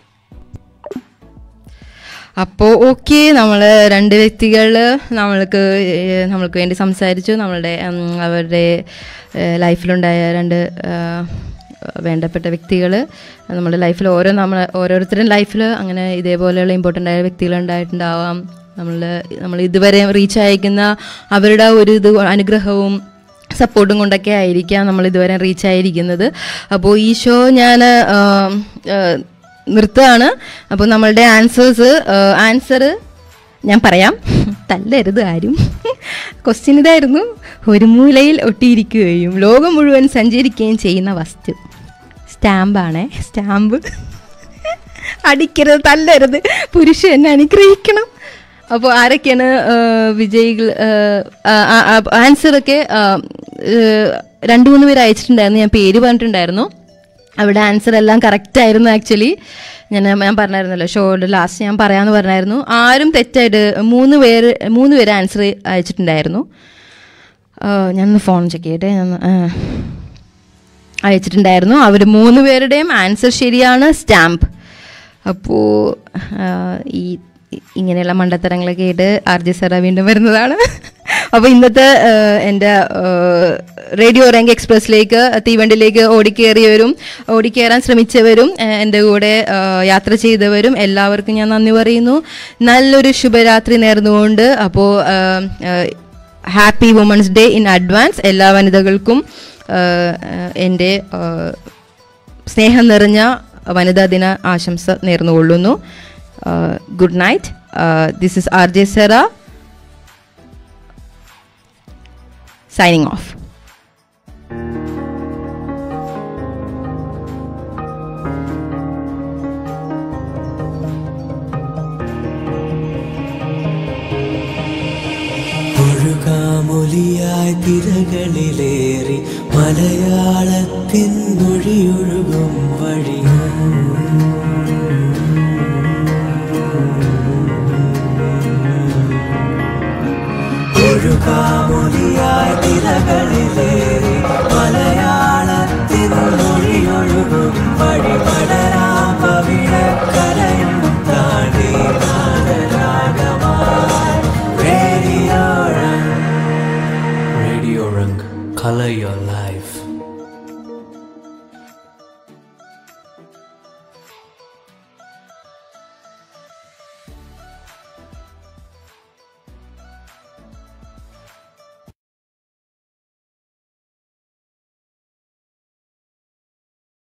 അപ്പോൾ ഓക്കെ നമ്മൾ രണ്ട് വ്യക്തികൾ നമ്മൾക്ക് ഏഹ്, നമ്മൾക്ക് വേണ്ടി സംസാരിച്ചു നമ്മളുടെ ഉം, അവരുടെ ഏഹ്, ലൈഫിലുണ്ടായ രണ്ട് ആഹ്, വേണ്ടപ്പെട്ട വ്യക്തികൾ നമ്മുടെ ലൈഫിൽ ഓരോ നമ്മൾ ഓരോരുത്തരും ലൈഫിൽ അങ്ങനെ ഇതേപോലെയുള്ള ഇമ്പോർട്ടൻ്റ് ആയ വ്യക്തികൾ ഉണ്ടായിട്ടുണ്ടാവാം നമ്മൾ നമ്മൾ ഇതുവരെ റീച്ച് അയക്കുന്ന അവരുടെ ഒരു ഇത് അനുഗ്രഹവും സപ്പോർട്ടും കൊണ്ടൊക്കെ ആയിരിക്കാം നമ്മൾ ഇതുവരെ റീച്ച് ആയിരിക്കുന്നത് അപ്പോൾ ഈ ഷോ ഞാൻ നിർത്തുകയാണ് അപ്പോൾ നമ്മളുടെ ആൻസേഴ്സ് ആൻസർ ഞാൻ പറയാം തല്ലരുത് ആരും ക്വസ്റ്റ്യൻ ഇതായിരുന്നു ഒരു മൂലയിൽ ഒട്ടിയിരിക്കുകയും ലോകം മുഴുവൻ സഞ്ചരിക്കുകയും ചെയ്യുന്ന വസ്തു സ്റ്റാമ്പാണേ സ്റ്റാമ്പ് അടിക്കരുത് തല്ലരുത് പുരുഷൻ എന്നെ അനുഗ്രഹിക്കണം അപ്പോൾ ആരൊക്കെയാണ് ആ, വിജയികൾ ആൻസറൊക്കെ രണ്ട് മൂന്ന് പേര് അയച്ചിട്ടുണ്ടായിരുന്നു ഞാൻ പേര് പറഞ്ഞിട്ടുണ്ടായിരുന്നു അവിടെ ആൻസർ എല്ലാം കറക്റ്റ് ആയിരുന്നു ആക്ച്വലി ഞാൻ ഞാൻ പറഞ്ഞായിരുന്നല്ലോ ഷോയുടെ ലാസ്റ്റ് ഞാൻ പറയാമെന്ന് പറഞ്ഞായിരുന്നു ആരും തെറ്റായിട്ട് മൂന്ന് പേര് മൂന്ന് പേര് ആൻസർ അയച്ചിട്ടുണ്ടായിരുന്നു ആ, ഞാനൊന്ന് ഫോൺ ചെക്ക് ചെയ്യട്ടെ ഞാൻ അയച്ചിട്ടുണ്ടായിരുന്നു അവർ മൂന്ന് പേരുടെയും ആൻസർ ശരിയാണ് സ്റ്റാമ്പ് അപ്പോൾ ഈ ഇങ്ങനെയുള്ള മണ്ടത്തരങ്ങളൊക്കെ ആയിട്ട് ആർ ജെ സാറ വീണ്ടും വരുന്നതാണ് അപ്പോൾ ഇന്നത്തെ ആ, എൻ്റെ ആ, റേഡിയോ റാങ്ക് എക്സ്പ്രസ്സിലേക്ക് തീവണ്ടിയിലേക്ക് ഓടിക്കേറിയവരും ഓടിക്കേറാൻ ശ്രമിച്ചവരും ആ, എൻ്റെ കൂടെ ആ, യാത്ര ചെയ്തവരും എല്ലാവർക്കും ഞാൻ നന്ദി പറയുന്നു നല്ലൊരു ശുഭരാത്രി നേർന്നുകൊണ്ട് അപ്പോൾ happy women's day in advance എല്ലാ വനിതകൾക്കും ആഹ്, ആഹ്, എൻ്റെ ആഹ്, സ്നേഹം നിറഞ്ഞ വനിതാ ദിന ആശംസ നേർന്നുകൊള്ളുന്നു good night this is R J Sarah signing off ഒഴുകാമൊലിയായി തിരകളിലേറി മലയാളത്തിൻ മൊഴിയൊഴുകും വഴി ഒഴുകാമൊലിയായി തിരകളിലേറി മലയാളത്തിൻ മൊഴിയൊഴുകും വഴി പടരാം പവിഴക്കരയും താണ്ടി നാദരാഗമായി radio Rang radio Rang color your life